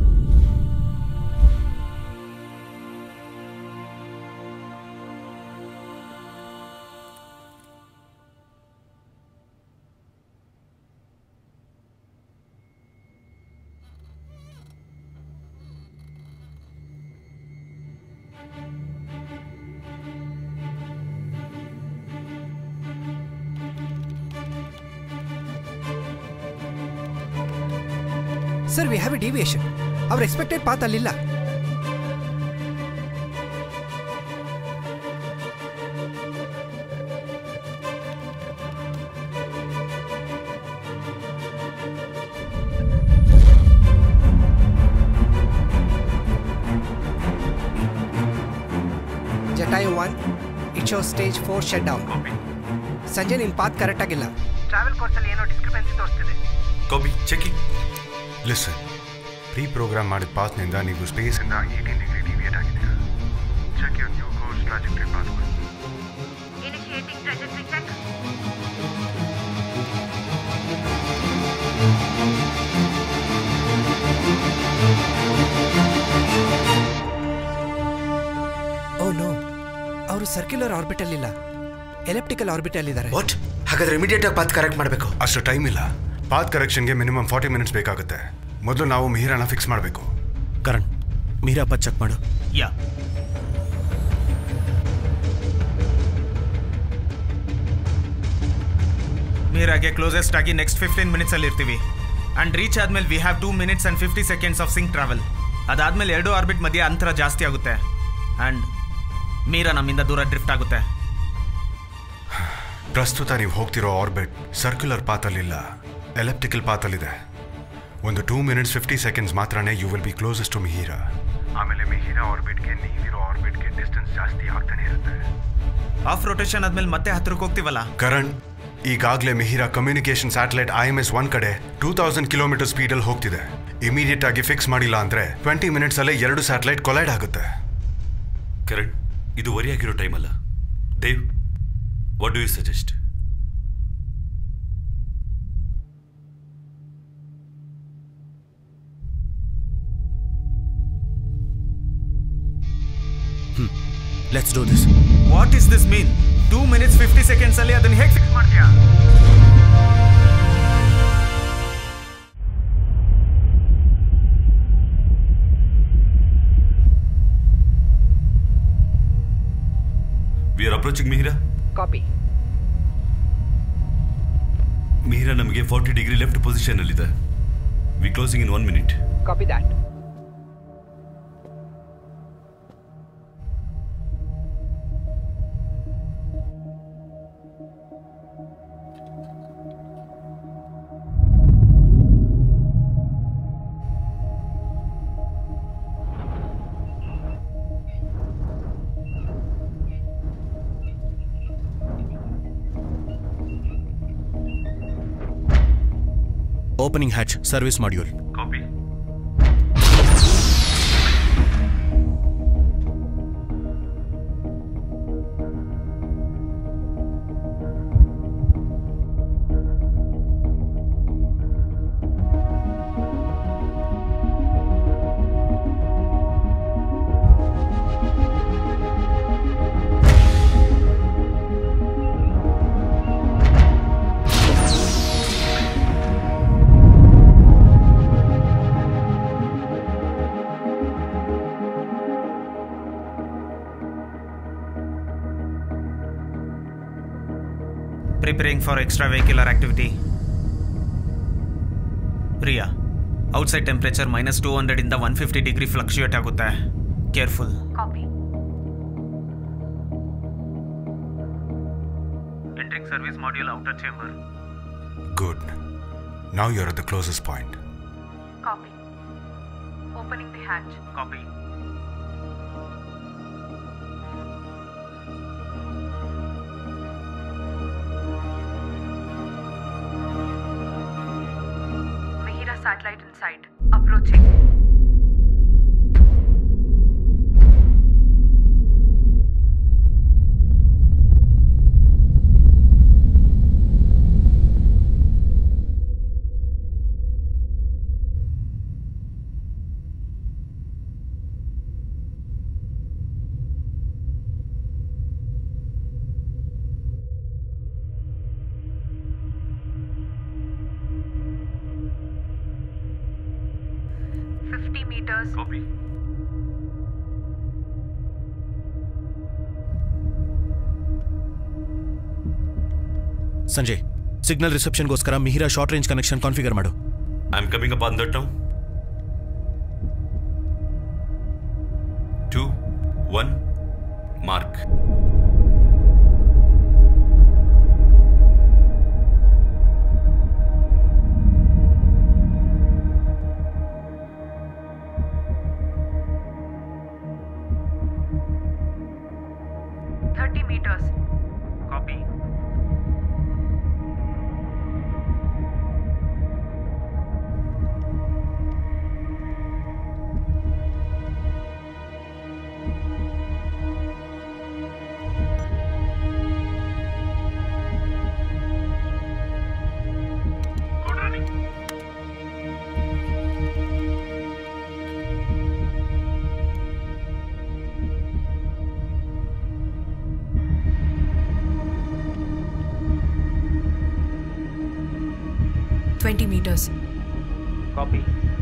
Sir we have a deviation ಅವ್ರ expected path ಅಲ್ಲಿಲ್ಲ Jatayu one it show stage four shut down ಸಂಜೆ ನಿನ್ನ path correct ಆಗಿಲ್ಲ travel ಕೋರ್ಸಲ್ಲಿ ಏನೋ discrepancy ತೋರಿಸ್ತಿದೆ copy checking listen pre program ಮಾಡಿದ ಪಾತ್ನಿಂದ ನೀವು ಸ್ಪೇಸಿಂದ ಏಯ್ಟೀನ್ ಡಿಗ್ರಿ ಡಿವಿಯೇಟ್ ಆಗಿದ್ದೀರಾ check your new course trajectory password Initiating trajectory check. Oh no ಅವರು ಸರ್ಕ್ಯುಲರ್ ಆರ್ಬಿಟಲ್ ಇಲ್ಲ ಎಲೆಪ್ಟಿಕಲ್ ಆರ್ಬಿಟಲ್ ಇದ್ದಾರೆ ವಾಟ್ ಹಾಗಾದ್ರೆ ಇಮಿಡಿಯೇಟ್ ಆಗಿ ಪಾತ್ ಕರೆಕ್ಟ್ ಮಾಡಬೇಕು ಅಷ್ಟು ಟೈಮ್ ಇಲ್ಲ ಪಾತ್ ಕರೆಕ್ಷನ್ಗೆ ಮಿನಿಮಮ್ ಫಾರ್ಟಿ ಮಿನಿಟ್ಸ್ ಬೇಕಾಗುತ್ತೆ ಮೊದಲು ನಾವು ಮಿಹಿರನ ಫಿಕ್ಸ್ ಮಾಡಬೇಕು ಕರಣ್ ಮೀರಾ ಪತ್ ಚೆಕ್ ಮಾಡು ಯಾ ಮೀರಾಗೆ ಕ್ಲೋಸೆಸ್ಟ್ ಆಗಿ ನೆಕ್ಸ್ಟ್ ಫಿಫ್ಟೀನ್ ಮಿನಿಟ್ಸ್ ಅಲ್ಲಿ ಇರ್ತೀವಿ ಅಂಡ್ ರೀಚ್ ಆದ್ಮೇಲೆ we have two minutes and fifty seconds of sync travel ಅದಾದ್ಮೇಲೆ ಎರಡು ಆರ್ಬಿಟ್ ಮಧ್ಯೆ ಅಂತರ ಜಾಸ್ತಿ ಆಗುತ್ತೆ ಅಂಡ್ ಮೀರಾ ನಮ್ಮಿಂದ ದೂರ ಡ್ರಿಫ್ಟ್ ಆಗುತ್ತೆ ಪ್ರಸ್ತುತ ನೀವು ಹೋಗ್ತಿರೋ ಆರ್ಬಿಟ್ ಸರ್ಕ್ಯುಲರ್ ಪಾತಲ್ಲಿಲ್ಲ ಎಲೆಪ್ಟಿಕಲ್ ಪಾತಲ್ಲಿದೆ ಒಂದು ಟೂ ಮಿನಿಟ್ಸ್ ಫಿಫ್ಟಿ ಸೆಕೆಂಡ್ಸ್ ಮಾತ್ರನೇ you will be closest to Mihira ಆಮೇಲೆ ಮಿಹಿರ ಆರ್ಬಿಟ್ಗೆ ನೀವಿರೋ ಆರ್ಬಿಟ್ಗೆ ಡಿಸ್ಟೆನ್ಸ್ ಜಾಸ್ತಿ ಆಗ್ತಾನೆ ಇರುತ್ತೆ ಆಫ್ ರೊಟೇಷನ್ ಆದ್ಮೇಲೆ ಮತ್ತೆ ಹತ್ರಕ್ಕೆ ಹೋಗ್ತೀವಲ್ಲ ಕರಣ್ ಈಗಾಗಲೇ Mihira communication satellite I M S one ಕಡೆ ಟೂ ತೌಸಂಡ್ ಕಿಲೋಮೀಟರ್ ಸ್ಪೀಡಲ್ಲಿ ಹೋಗ್ತಿದೆ ಇಮಿಡಿಯೇಟ್ ಆಗಿ ಫಿಕ್ಸ್ ಮಾಡಿಲ್ಲ ಅಂದ್ರೆ ಟ್ವೆಂಟಿ ಮಿನಿಟ್ಸ್ ಅಲ್ಲೇ ಎರಡು ಸ್ಯಾಟಲೈಟ್ ಕೊಲೈಡ್ ಆಗುತ್ತೆ ಕರಣ್ ಇದು ವರಿಯಾಗಿರೋ ಟೈಮ್ ಅಲ್ಲ Dev what do you suggest let's do this what is this mean two minutes fifty seconds ಅಲ್ಲಿ ಅದನ್ನ ಹೇಗೆ ಫಿಕ್ಸ್ ಮಾಡ್ತೀಯಾ we are approaching Mihira copy Mihira ನಮಗೆ ಫಾರ್ಟಿ ಡಿಗ್ರಿ ಲೆಫ್ಟ್ ಪೊಸಿಷನ್ ಅಲ್ಲಿದೆ we closing in one minute copy that opening hatch service module copy preparing for extra vehicular activity Priya outside temperature minus two hundred ಇಂದ one fifty degree fluctuate ಆಗುತ್ತೆ careful copy entering service module outer chamber Good. Now you're at the closest point. Copy opening the hatch copy Mihira satellite in sight. Approaching. Fifty meters. Copy. Sanjay signal ರಿಸೆಪ್ಷನ್ಗೋಸ್ಕರ Mihira short range connection configure ಮಾಡು I am coming up on that now two one mark Thirty meters. Copy twenty metres copy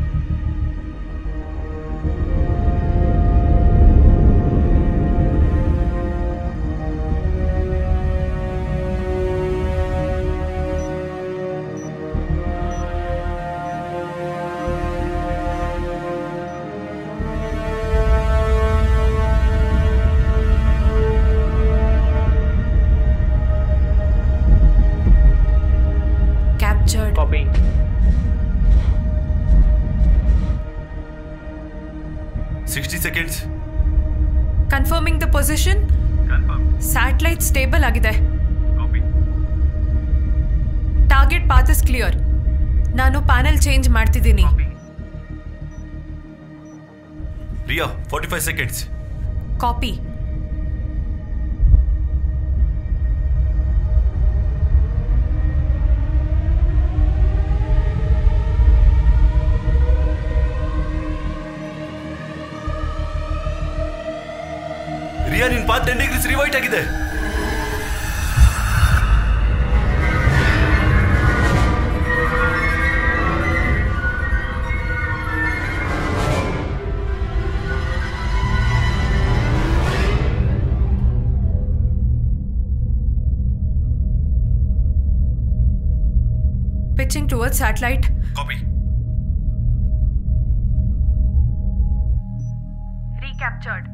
captured copy sixty seconds confirming the position satellite stable ಆಗಿದೆ target path is clear ನಾನು panel change ಮಾಡ್ತಿದ್ದೀನಿ Riya forty five seconds copy Riya ನಿನ್ path ten degrees ರಿವೈಟ್ ಆಗಿದೆ Pitching towards satellite. Copy. Recaptured.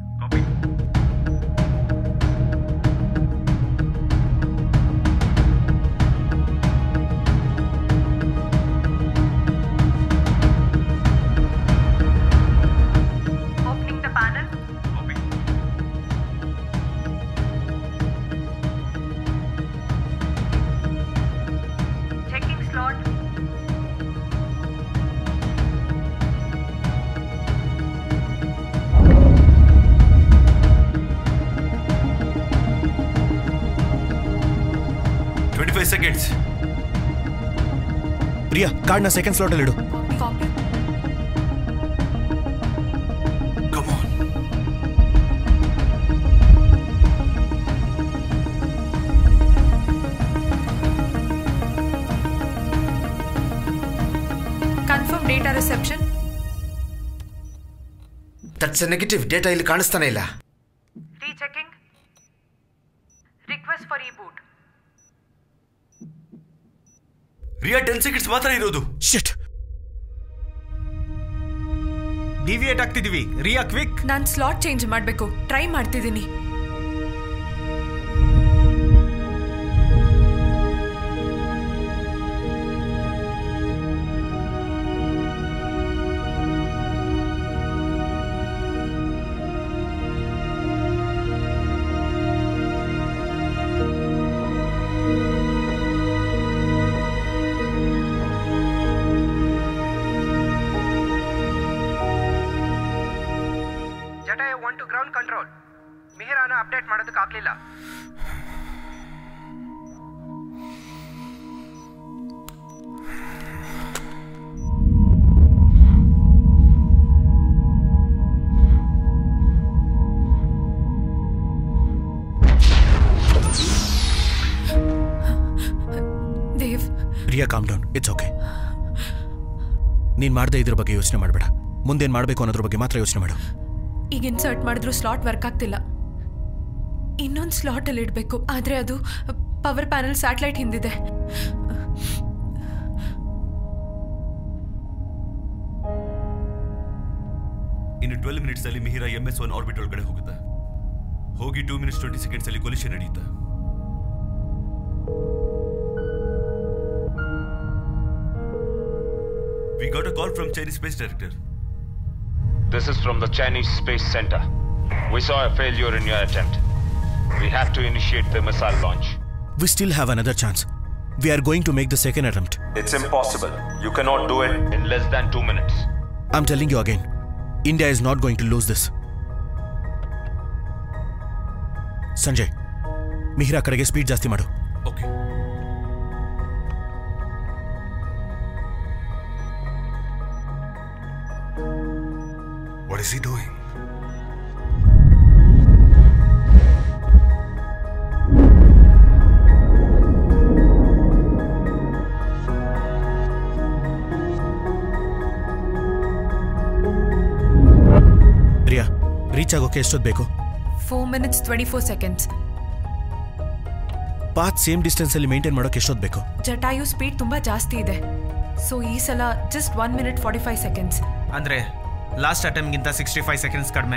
Opening the panel. Checking slot. Twenty five seconds Priya ಕಾರ್ಡ್ನ second ಸ್ಲಾಟಲ್ಲಿ ಇಡು Copy. Confirm data reception. That's a negative data ಇಲ್ಲಿ ಕಾಣಿಸ್ತಾನೆ ಇಲ್ಲ Rechecking. Request for reboot. Riya ten seconds ಮಾತ್ರ ಇರೋದು shit deviate ಆಗ್ತಿದೀವಿ ರಿಯಾ ಕ್ವಿಕ್ ನಾನು ಸ್ಲಾಟ್ ಚೇಂಜ್ ಮಾಡಬೇಕು ಟ್ರೈ ಮಾಡ್ತಿದ್ದೀನಿ Jatayu one to ground control ಮಿಹಿರಾನ ಅಪ್ಡೇಟ್ ಮಾಡೋದಕ್ಕಾಗಲಿಲ್ಲ Dev Priya calm down it's okay ನೀನ್ ಮಾಡದೆ ಇದ್ರ ಬಗ್ಗೆ ಯೋಚನೆ ಮಾಡಬೇಡ ಮುಂದೇನ್ ಮಾಡಬೇಕು ಅನ್ನೋದ್ರ ಬಗ್ಗೆ ಮಾತ್ರ ಯೋಚನೆ ಮಾಡು ಈಗ ಇನ್ಸರ್ಟ್ ಮಾಡಿದ್ರು ಸ್ಲಾಟ್ ವರ್ಕ್ ಆಗ್ತಿಲ್ಲ ಇನ್ನೊಂದು ಸ್ಲಾಟ್ ಅಲ್ಲಿ ಇಡಬೇಕು ಆದ್ರೆ ಅದು ಪವರ್ ಪ್ಯಾನಲ್ ಸ್ಯಾಟಲೈಟ್ ಹಿಂದಿದೆ ಇನ್ನು ಟ್ವೆಲ್ ಮಿನಿಟ್ಸ್ ಅಲ್ಲಿ Mihira M S one orbit ಒಳಗಡೆ ಹೋಗುತ್ತೆ ಹೋಗಿ ಟೂ ಮಿನಿಟ್ಸ್ ಟ್ವೆಂಟಿ ಸೆಕೆಂಡ್ಸ್ ಅಲ್ಲಿ ಕೊಲಿಷನ್ ನಡೆಯುತ್ತೆ we got a call from Chinese space director This is from the Chinese Space Center. We saw a failure in your attempt. We have to initiate the missile launch. We still have another chance we are going to make the second attempt It's impossible. You cannot do it in less than two minutes. I am telling you again India is not going to lose this Sanjay Mihira ಕಡೆಗೆ speed ಜಾಸ್ತಿ ಮಾಡು okay What is he doing? Priya reach ಆಗೋಕೆ ಎಷ್ಟೊತ್ತು ಬೇಕು four minutes twenty four seconds path same distance ಅಲ್ಲಿ maintain ಮಾಡೋಕೆ ಎಷ್ಟೊತ್ತು ಬೇಕು ಜಟಾಯು ಸ್ಪೀಡ್ ತುಂಬಾ ಜಾಸ್ತಿ ಇದೆ ಸೊ ಈ ಸಲ just one minute forty five seconds ಅಂದ್ರೆ ಲಾಸ್ಟ್ ಅಟೆಂಪ್ಟ್ಗಿಂತ ಸಿಕ್ಸ್ಟಿ ಫೈವ್ ಸೆಕೆಂಡ್ಸ್ ಕಡಿಮೆ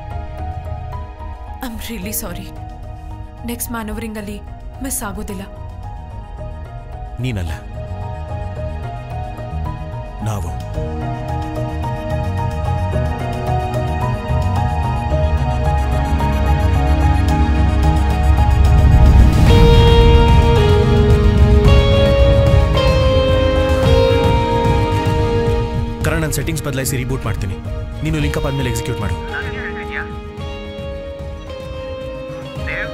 I am really sorry next manoeuvring ಅಲ್ಲಿ ಮಿಸ್ ಆಗೋದಿಲ್ಲ ನೀನಲ್ಲ ನಾವು ಕರಣ್ ನನ್ನ ಸೆಟ್ಟಿಂಗ್ಸ್ ಬದಲಾಯಿಸಿ ರೀಬೂಟ್ ಮಾಡ್ತೀನಿ ನೀನು ಲಿಂಕಪ್ ಆದ್ಮೇಲೆ ಎಕ್ಸಿಕ್ಯೂಟ್ ಮಾಡು ನನಗೆ ಹೇಳ್ತಿದ್ಯಾ Dev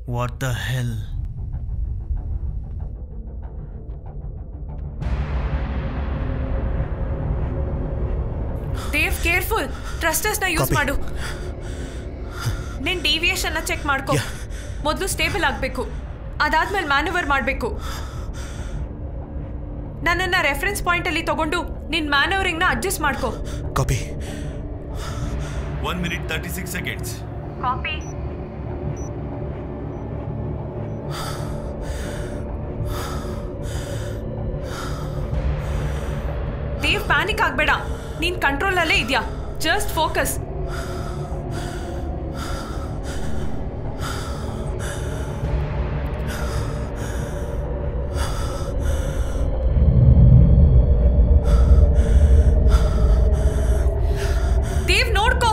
what the hell Dev careful ಟ್ರಸ್ಟರ್ಸ್ನ ಯೂಸ್ Copy. ಮಾಡು ನಿನ್ ಡಿವಿಯೇಷನ್ನ ಚೆಕ್ ಮಾಡ್ಕೊ ಮೊದಲು ಸ್ಟೇಬಲ್ ಆಗಬೇಕು ಅದಾದ್ಮೇಲೆ ಮ್ಯಾನುವರ್ ಮಾಡಬೇಕು ನನ್ನನ್ನ ರೆಫರೆನ್ಸ್ ಪಾಯಿಂಟ್ ಅಲ್ಲಿ ತಗೊಂಡು ನಿನ್ ಮ್ಯಾನುವರಿಂಗ್ನ ಅಡ್ಜಸ್ಟ್ ಮಾಡ್ಕೊ copy one minute thirty six seconds copy Dev panic ಆಗ್ಬೇಡ ನೀನ್ ಕಂಟ್ರೋಲ್ ಅಲ್ಲೇ ಇದ್ಯಾ ಜಸ್ಟ್ ಫೋಕಸ್ ದೇವ್ ನೋಡ್ಕೋ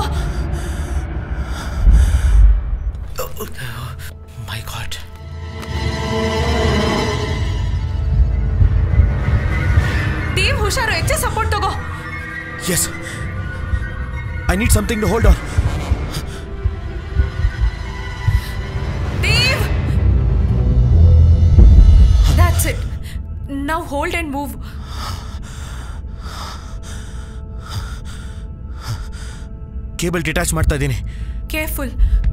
ಮೈ ಗಾಡ್ ದೇವ್ ಹುಷಾರು ಹೆಚ್ಚೆ ಸಪೋರ್ಟ್ ತಗೋ yes I need something to hold on Dev That's it. Now hold and move. Cable detach ಮಾಡ್ತಾ ಇದ್ದೀನಿ Careful.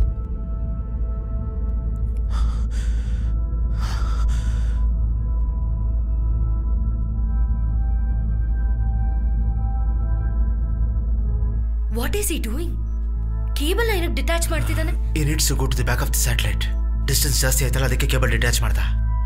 What is he doing cable ಏನಕ್ಕೆ ಡಿಟ್ಯಾಚ್ ಮಾಡ್ತಿದ್ದಾನೆ he needs to go to the back of the satellite distance ಜಾಸ್ತಿ ಆಯ್ತಲ್ಲ ಅದಕ್ಕೆ cable detach ಮಾಡ್ದ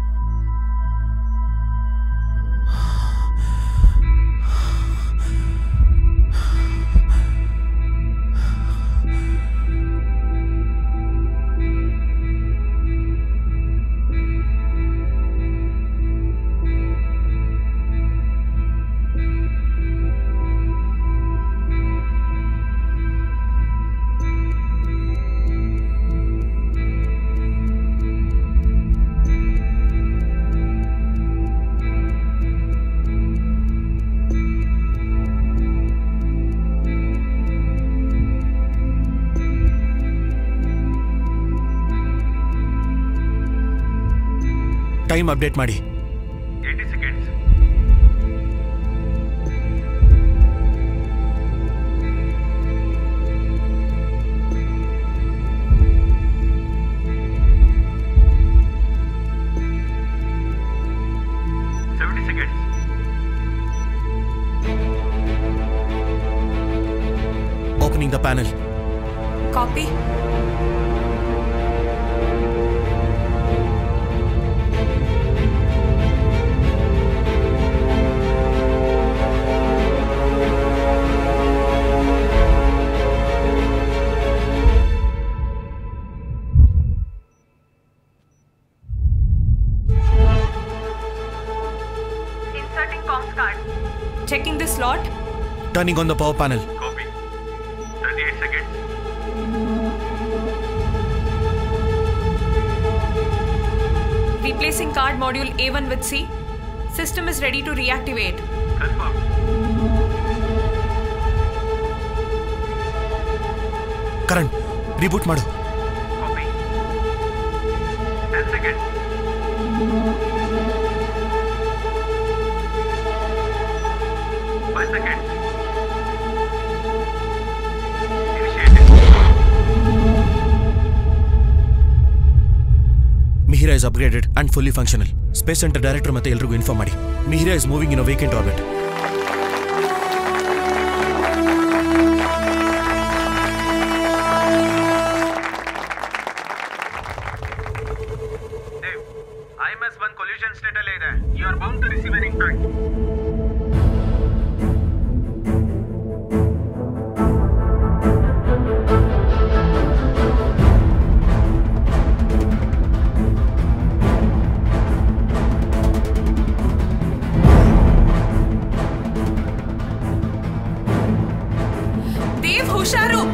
time update ಮಾಡಿ eighty seconds seventy seconds opening the panel Copy. Inserting comms card. Checking the slot. Turning on the power panel copy thirty eight seconds Replacing card module A1 with C. System is ready to reactivate. Confirm Karan reboot ಮಾಡು copy ten seconds five seconds Mihira is upgraded and fully functional space centre director ಮತ್ತೆ ಎಲ್ರಿಗೂ inform ಮಾಡಿ Mihira is moving in a vacant orbit I S one collision state ಅಲ್ಲೇ ಇದೆ you are bound to receive an impact Dev ಹುಷಾರು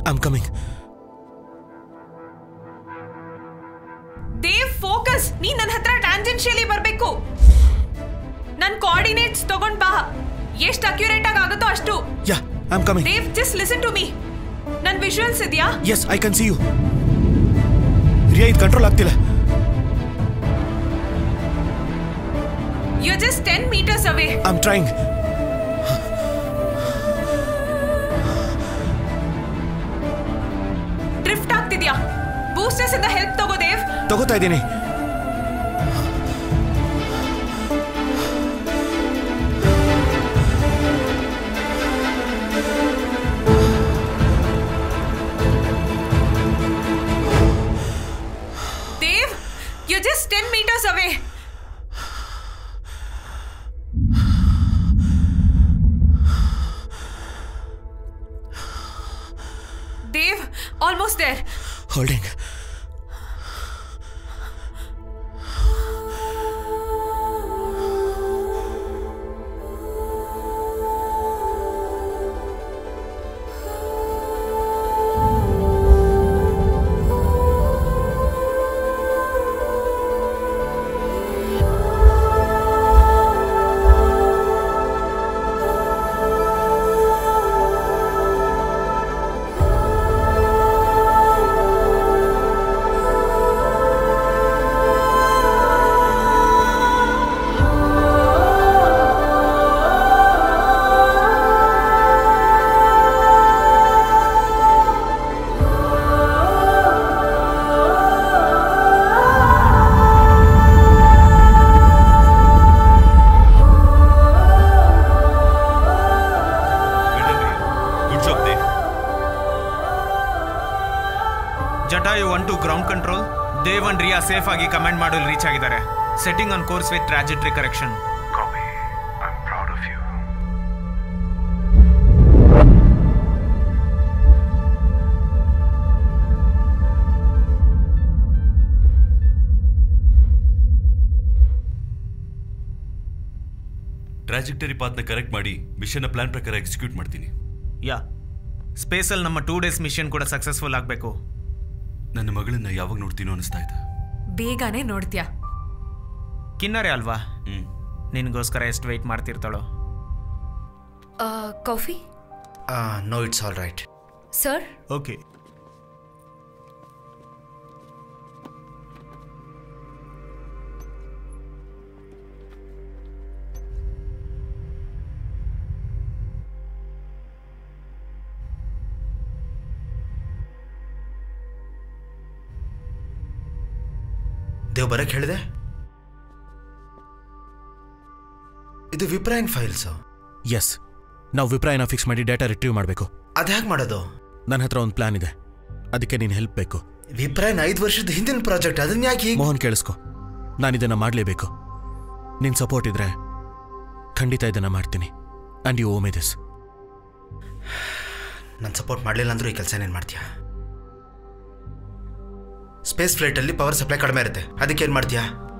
I am coming Dev focus ನೀ ನನ್ನ ಹತ್ರ ಟ್ಯಾಂಜೆನ್ಶಿಯಲಿ ಬರಬೇಕು ನನ್ನ ಕೋಆರ್ಡಿನೇಟ್ಸ್ ತಗೊಂಡ್ ಬಾ ಎಷ್ಟು ಅಕ್ಯುರೇಟ್ ಆಗಿ ಆಗುತ್ತೋ ಅಷ್ಟು yeah I am coming Dev just listen to me ನನ್ನ ವಿಜುವಲ್ಸ್ ಇದೆಯಾ yes I can see you Riya ಇದು ಕಂಟ್ರೋಲ್ ಆಗ್ತಿಲ್ಲ you just ten metres away I am trying drift ಆಗ್ತಿದ್ಯಾ ಬೂಸ್ಟರ್ಸ್ ಇಂದ ಹೆಲ್ಪ್ ತಗೋ ದೇವ್ ತಗೋತಾ ಇದ್ದೀನಿ Dev you just ten metres away Dev almost there holding good job Dev Jatayu one to ground control Dev and Riya safe ಆಗಿ command module reach ಆಗಿದ್ದಾರೆ setting on course with trajectory correction Copy. I'm proud of you. Trajectory ಪಾತ್ನ correct ಮಾಡಿ ಮಿಷನ್ನ plan ಪ್ರಕಾರ execute ಮಾಡ್ತೀನಿ yeah ಸ್ಪೇಸಲ್ಲಿ ನಮ್ಮ two days mission ಕೂಡ ಸಕ್ಸಸ್ಫುಲ್ ಆಗಬೇಕು ನನ್ನ ಮಗಳನ್ನ ಯಾವಾಗ ನೋಡ್ತೀನೋ ಅನಿಸ್ತಾ ಇದೆ ಬೇಗನೆ ನೋಡ್ತೀಯಾ ಕಿನ್ನರೆ ಅಲ್ವಾ ನಿನಗೋಸ್ಕರ ಎಷ್ಟು ವೆಯ್ಟ್ ಮಾಡ್ತಿರ್ತಾಳೋ copy no it's all right sir okay Dev ಬರಕ್ಕೆ ಹೇಳಿದೆ ಇದು ವಿಪ್ರಾಯನ್ ಫೈಲ್ಸ್ ಎಸ್ ನಾವು ವಿಪ್ರಾಯನ ಫಿಕ್ಸ್ ಮಾಡಿ ಡೇಟಾ ರಿಟ್ರೀವ್ ಮಾಡಬೇಕು ಅದು ಹೇಗೆ ಮಾಡೋದು ನನ್ನ ಹತ್ರ ಒಂದು ಪ್ಲಾನ್ ಇದೆ ಅದಕ್ಕೆ ನೀನು ಹೆಲ್ಪ್ ಬೇಕು ವಿಪ್ರಾಯನ್ ಐದು ವರ್ಷದ ಹಿಂದಿನ ಪ್ರಾಜೆಕ್ಟ್ ಅದನ್ನ ಯಾಕೆ ಈಗ ಮೋಹನ್ ಕೇಳಿಸ್ಕೊ ನಾನು ಇದನ್ನು ಮಾಡಲೇಬೇಕು ನಿನ್ನ ಸಪೋರ್ಟ್ ಇದ್ರೆ ಖಂಡಿತ ಇದನ್ನು ಮಾಡ್ತೀನಿ and you owe me this ನಾನು ಸಪೋರ್ಟ್ ಮಾಡಲಿಲ್ಲ ಅಂದ್ರೂ ಈ ಕೆಲಸ ಏನೇನು ಮಾಡ್ತೀಯಾ ಸ್ಪೇಸ್ ಫ್ಲೈಟಲ್ಲಿ ಪವರ್ ಸಪ್ಲೈ ಕಡಿಮೆ ಇರುತ್ತೆ ಅದಕ್ಕೆ ಏನು ಮಾಡ್ತೀಯಾ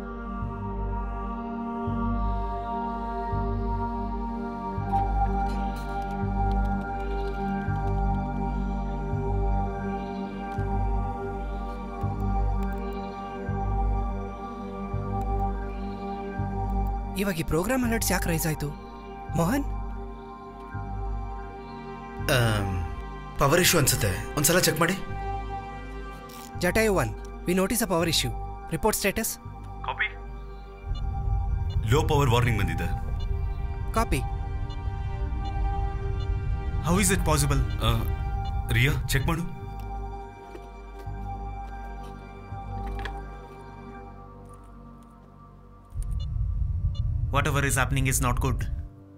ಇವಾಗ ಈ ಪ್ರೋಗ್ರಾಮ್ ಅಲರ್ಟ್ಸ್ ಯಾಕೆ ರೈಸ್ ಆಯಿತು ಮೋಹನ್ ಪವರ್ ಇಶ್ಯೂ ಅನ್ಸುತ್ತೆ ಒಂದ್ಸಲ ಚೆಕ್ ಮಾಡಿ Jatayu one we notice a power issue report status copy low power warning ಬಂದಿದೆ copy how is it possible Riya check ಮಾಡು whatever is happening is not good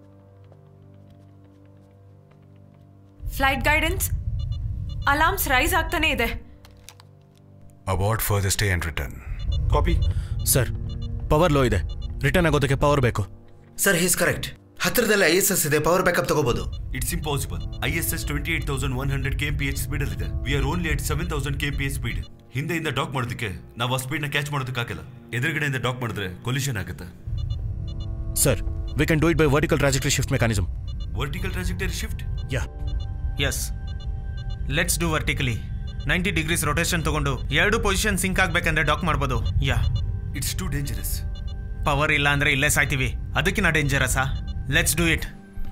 flight guidance alarms raise ಆಗ್ತಾನೆ ಇದೆ about further stay and return copy sir power low ಇದೆ return ಆಗೋದಕ್ಕೆ power ಬೇಕು sir he's correct ಹತ್ತಿರದಲ್ಲಿ I S S ಇದೆ power backup ತಗೋಬಹುದು it's impossible I S S twenty eight thousand one hundred K P H speed ಇದೆ we are only at seven thousand K P H speed ಹಿಂದೆಯಿಂದ dock ಮಾಡೋದಕ್ಕೆ ನಾವು ಆ ಸ್ಪೀಡ್ನ catch ಮಾಡೋದಕ್ಕಾಗಲ್ಲ ಎದುರುಗಡೆಯಿಂದ ಡಾಕ್ ಮಾಡಿದ್ರೆ ಕೊಲ್ಯೂಷನ್ ಆಗುತ್ತೆ sir we can do it by vertical trajectory shift mechanism vertical trajectory shift yeah yes let's do vertically ninety degrees rotation ತಗೊಂಡು ಎರಡು ಪೊಸಿಷನ್ ಸಿಂಕ್ ಆಗ್ಬೇಕಂದ್ರೆ ಡಾಕ್ ಮಾಡ್ಬೋದು yeah it's too dangerous power ಇಲ್ಲ ಅಂದ್ರೆ ಇಲ್ಲೇ ಸಾಯ್ತೀವಿ ಅದಕ್ಕಿನ್ನ ಡೇಂಜರಸಾ let's do it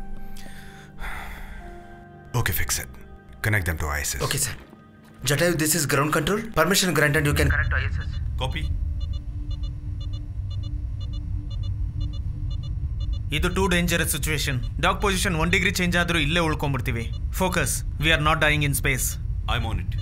Okay, fix it. Connect them to ISIS. Okay, sir. Jatayu, this is ground control. Permission granted, you can connect to ISS. Copy ಇದು too dangerous situation dock position one degree change ಆದ್ರೂ ಇಲ್ಲೇ ಉಳ್ಕೊಂಡ್ಬಿಡ್ತೀವಿ focus we are not dying in space I on it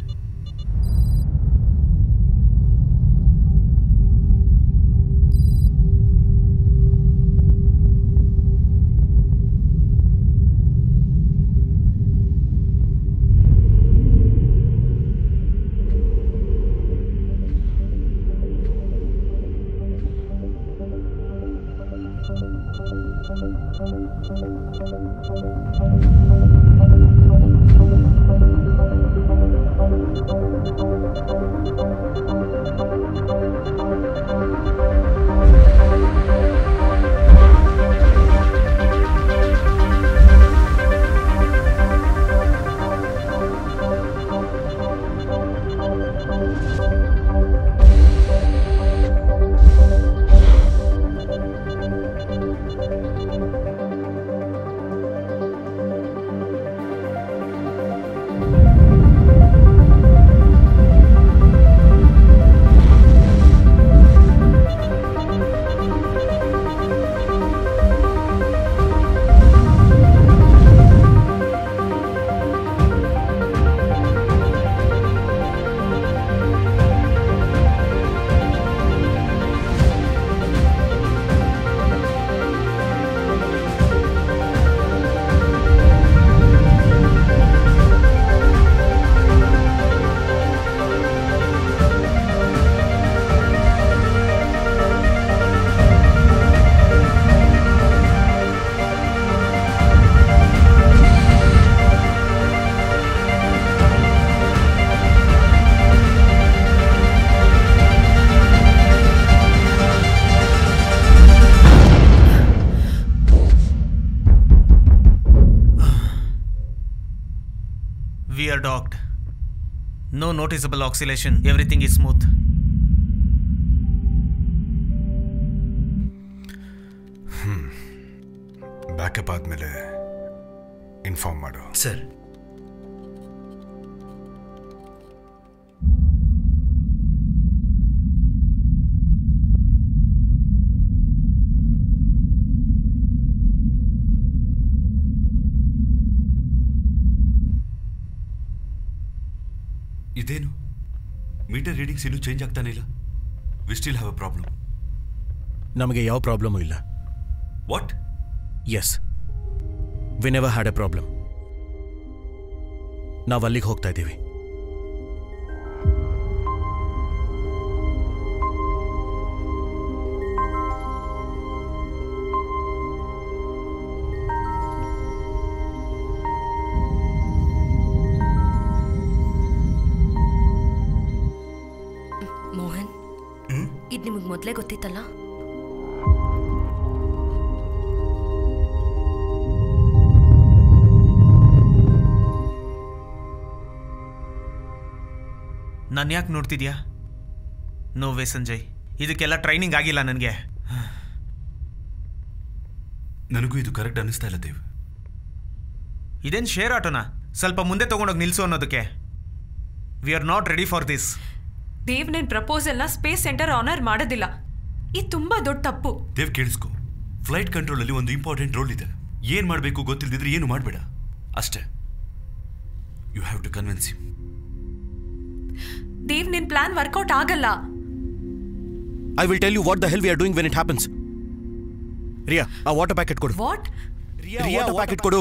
we are docked no noticeable acceleration everything is smooth hmm backup ಆದಮೇಲೆ inform ಮಾಡು sir ಇದೇನು meter readings ಇನ್ನೂ change ಆಗ್ತಾನೆ ಇಲ್ಲ we still have a problem ನಮಗೆ ಯಾವ ಪ್ರಾಬ್ಲಮೂ ಇಲ್ಲ what yes we never had a problem ನಾವು ಅಲ್ಲಿಗೆ ಹೋಗ್ತಾ ಇದ್ದೀವಿ ಮೋಹನ್ ಇದು ನಿಮಗೆ ಮೊದಲೇ ಗೊತ್ತಿತ್ತಲ್ಲ ನಾನು ಯಾಕೆ ನೋಡ್ತಿದ್ಯಾ ನೋವೇ ಸಂಜಯ್ ಇದಕ್ಕೆಲ್ಲ ಟ್ರೈನಿಂಗ್ ಆಗಿಲ್ಲ ನನಗೆ ನನಗೂ ಇದು ಕರೆಕ್ಟ್ ಅನ್ನಿಸ್ತಾ ಇಲ್ಲ ದೇವ್ ಇದೇನು ಶೇರ್ ಆಟೋನ ಸ್ವಲ್ಪ ಮುಂದೆ ತಗೊಂಡೋಗಿ ನಿಲ್ಸು ಅನ್ನೋದಕ್ಕೆ we are not ready for this Dev ನಿನ್ ಪ್ರಪೋಸಲ್ನ ಸ್ಪೇಸ್ ಸೆಂಟರ್ ಆನರ್ ಮಾಡೋದಿಲ್ಲ ಇದು ತುಂಬಾ ದೊಡ್ಡ ತಪ್ಪು ದೇವ್ ಕೇಳಿಸ್ಕೊ ಫ್ಲೈಟ್ ಕಂಟ್ರೋಲ್ ಅಲ್ಲಿ ಒಂದು ಇಂಪಾರ್ಟೆಂಟ್ ರೋಲ್ ಇದೆ ಏನ್ ಮಾಡಬೇಕು ಗೊತ್ತಿಲ್ಲದಿದ್ರೆ ಏನು ಮಾಡಬೇಡ ಅಷ್ಟೇ you have to convince him Dev ನಿನ್ ಪ್ಲಾನ್ ವರ್ಕೌಟ್ ಆಗಲ್ಲ I will tell you what the hell we are doing when it happens Riya ಆ ವಾಟರ್ ಪ್ಯಾಕೆಟ್ ಕೊಡು ವಾಟ್ ರಿಯಾ ಪ್ಯಾಕೆಟ್ ಕೊಡು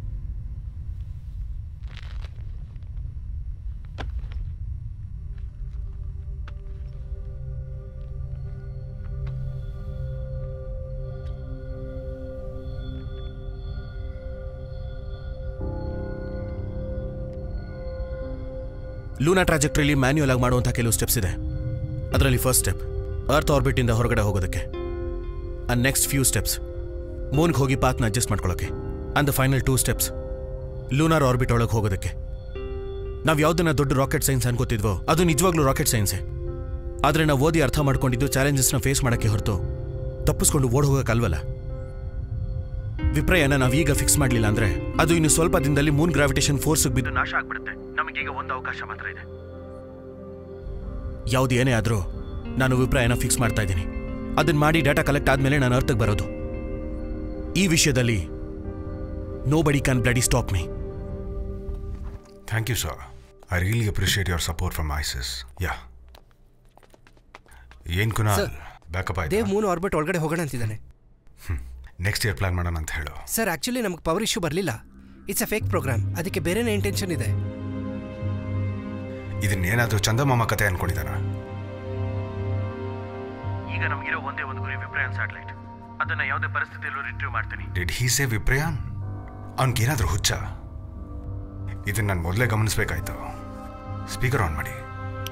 ಲೂನಾ ಟ್ರಾಜೆಕ್ಟ್ರಿಲಿ ಮ್ಯಾನ್ಯುಯಲ್ ಆಗಿ ಮಾಡುವಂಥ ಕೆಲವು ಸ್ಟೆಪ್ಸ್ ಇದೆ ಅದರಲ್ಲಿ ಫಸ್ಟ್ ಸ್ಟೆಪ್ ಅರ್ತ್ ಆರ್ಬಿಟಿಂದ ಹೊರಗಡೆ ಹೋಗೋದಕ್ಕೆ ಅಂಡ್ ನೆಕ್ಸ್ಟ್ ಫ್ಯೂ ಸ್ಟೆಪ್ಸ್ ಮೂನ್ಗೆ ಹೋಗಿ ಪಾತ್ನ ಅಡ್ಜಸ್ಟ್ ಮಾಡ್ಕೊಳ್ಳೋಕೆ and the final two steps lunar orbit ಒಳಗೆ ಹೋಗೋದಕ್ಕೆ ನಾವು ಯಾವುದನ್ನ ದೊಡ್ಡ ರಾಕೆಟ್ ಸೈನ್ಸ್ ಅನ್ಕೋತಿದ್ವೋ ಅದು ನಿಜವಾಗ್ಲೂ ರಾಕೆಟ್ ಸೈನ್ಸೇ ಆದರೆ ನಾವು ಓದಿ ಅರ್ಥ ಮಾಡ್ಕೊಂಡಿದ್ದು ಚಾಲೆಂಜಸ್ನ ಫೇಸ್ ಮಾಡೋಕ್ಕೆ ಹೊರತು ತಪ್ಪಿಸ್ಕೊಂಡು ಓಡ್ ಹೋಗೋಕ್ಕಲ್ವಲ್ಲ ವಿಪ್ರಯನ ನಾವೀಗ ಫಿಕ್ಸ್ ಮಾಡಲಿಲ್ಲ ಅಂದ್ರೆ ಅದು ಇನ್ನು ಸ್ವಲ್ಪ ದಿನದಲ್ಲಿ ಮೂನ್ ಗ್ರಾವಿಟೇಷನ್ ಫೋರ್ಸ್ ಬಿದ್ದು ನಾಶ ಆಗ್ಬಿಡುತ್ತೆ ನಮಗೀಗ ಒಂದು ಅವಕಾಶ ಮಾತ್ರ ಇದೆ ಯಾವ್ದು ಏನೇ ಆದರೂ ನಾನು ವಿಪ್ರಾಯನ ಫಿಕ್ಸ್ ಮಾಡ್ತಾ ಇದ್ದೀನಿ ಅದನ್ನ ಮಾಡಿ ಡಾಟಾ ಕಲೆಕ್ಟ್ ಆದ್ಮೇಲೆ ನಾನು ಅರ್ಥಕ್ಕೆ ಬರೋದು ಈ ವಿಷಯದಲ್ಲಿ nobody can bloody stop me thank you sir I really appreciate your support from ISIS ಯಾ ಏನ್ ಕುನಾಲ್ Sir, ಬ್ಯಾಕಪ್ ದೇವ್ ಆಯ್ತು ಮೂನ್ ಆರ್ಬಿಟ್ ಒಳಗಡೆ ಹೋಗೋಣ ಅಂತಿದ್ದಾನೆ ನೆಕ್ಸ್ಟ್ ಇಯರ್ ಪ್ಲಾನ್ ಮಾಡೋಣ ಅಂತ ಹೇಳು ಸರ್ ಆಕ್ಚುಲಿ ನಮಗೆ ಪವರ್ ಇಶ್ಯೂ ಬರಲಿಲ್ಲ ಇಟ್ಸ್ ಅ ಫೇಕ್ ಪ್ರೋಗ್ರಾಮ್ ಅದಕ್ಕೆ ಬೇರೆನೇ ಇಂಟೆನ್ಷನ್ ಇದೆ ಇದನ್ನೇನಾದ್ರೂ ಚಂದಮಾಮ ಕತೆ ಅನ್ಕೊಂಡಿದ್ದಾನ ಈಗ ನಮಗಿರೋ ಒಂದೇ ಒಂದು ಗುರಿ ವಿಪ್ರಯನ್ ಸ್ಯಾಟಲೈಟ್ ಅದನ್ನ ಯಾವುದೇ ಪರಿಸ್ಥಿತಿಯಲ್ಲೂ ರಿಟ್ರೀವ್ ಮಾಡ್ತೀನಿ ಡಿಡ್ ಹೀ ಸೇ ವಿಪ್ರಯಾನ್ ಅವನಿಗೇನಾದ್ರೂ ಹುಚ್ಚ ಇದನ್ನ ನಾನು ಮೊದಲೇ ಗಮನಿಸ್ಬೇಕಾಯ್ತು ಸ್ಪೀಕರ್ ಆನ್ ಮಾಡಿ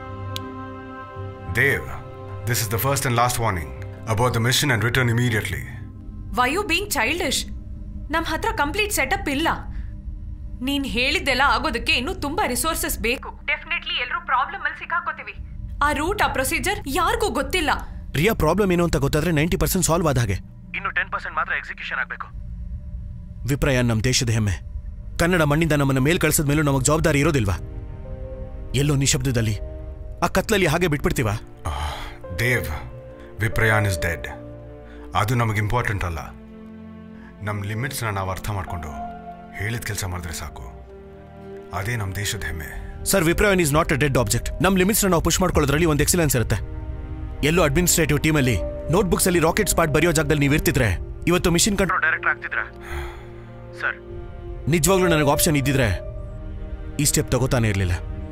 Dev this is the first and last warning about the mission and return immediately why you being childish ನಮ್ಮ ಹತ್ರ ಕಂಪ್ಲೀಟ್ ಸೆಟಪ್ ಇಲ್ಲ ನೀನ್ ಹೇಳಿದ್ದೆಲ್ಲ ಆಗೋದಕ್ಕೆ ಇನ್ನೂ ತುಂಬಾ ರಿಸೋರ್ಸಸ್ ಬೇಕು ಡೆಫಿನೆಟ್ಲಿ ಎಲ್ಲರೂ ಪ್ರಾಬ್ಲಮ್ ಅಲ್ಲಿ ಸಿಕ್ಕಾಕೋತೀವಿ ಆ ರೂಟ್ ಆ ಪ್ರೊಸೀಜರ್ ಯಾರಿಗೂ ಗೊತ್ತಿಲ್ಲ ರಿಯಾ ಪ್ರಾಬ್ಲಮ್ ಏನು ಅಂತ ಗೊತ್ತಾದ್ರೆ ನೈಂಟಿ ಪರ್ಸೆಂಟ್ ಸಾಲ್ವ್ ಆದ ಹಾಗೆ ಇನ್ನು ಟೆನ್ ಪರ್ಸೆಂಟ್ ಮಾತ್ರ ಎಕ್ಸಿಕ್ಯೂಷನ್ ಆಗಬೇಕು ವಿಪ್ರಯಾನ್ ನಮ್ಮ ದೇಶದ ಹೆಮ್ಮೆ ಕನ್ನಡ ಮಣ್ಣಿಂದ ನಮ್ಮನ್ನ ಮೇಲ್ ಕಳಿಸಿದ ಮೇಲೂ ನಮಗೆ ಜವಾಬ್ದಾರಿ ಇರೋದಿಲ್ವಾ ಎಲ್ಲೋ ನಿಶಬ್ದದಲ್ಲಿ ಆ ಕತ್ಲಲ್ಲಿ ಹಾಗೆ ಬಿಟ್ಬಿಡ್ತೀವಾ ದೇವ್ ವಿಪ್ರಯಾನ್ ಇಸ್ ಡೆಡ್ ಅದು ನಮಗೆ ಇಂಪಾರ್ಟೆಂಟ್ ಅಲ್ಲ ನಮ್ಮ ಲಿಮಿಟ್ಸ್ನ ನಾವು ಅರ್ಥ ಮಾಡಿಕೊಂಡು ಹೇಳಿದ ಕೆಲಸ ಮಾಡಿದ್ರೆ ಸಾಕು ಅದೇ ನಮ್ಮ ದೇಶದ ಹೆಮ್ಮೆ sir Viprayan is not a dead object ನಮ್ಮ ಲಿಮಿಟ್ಸ್ನ ನಾವು ಪುಷ್ ಮಾಡ್ಕೊಳ್ಳೋದ್ರಲ್ಲಿ ಒಂದು ಎಕ್ಸಲೆನ್ಸ್ ಇರುತ್ತೆ ಎಲ್ಲೋ ಅಡ್ಮಿನಿಸ್ಟ್ರೇಟಿವ್ ಟೀಮಲ್ಲಿ ನೋಟ್ಬುಕ್ಸ್ ಅಲ್ಲಿ ರಾಕೆಟ್ ಸ್ಪಾಟ್ ಬರೆಯೋ ಜಾಗದಲ್ಲಿ ನೀವು ಇರ್ತಿದ್ರೆ ಇವತ್ತು ಮಿಷನ್ ಕಂಟ್ರೋಲ್ ಡೈರೆಕ್ಟರ್ ಆಗ್ತಿದ್ರ ಸರ್ ನಿಜವಾಗ್ಲೂ ನನಗೆ ಆಪ್ಷನ್ ಇದ್ದಿದ್ರೆ ಈ ಸ್ಟೆಪ್ ತಗೋತಾನೆ ಇರಲಿಲ್ಲ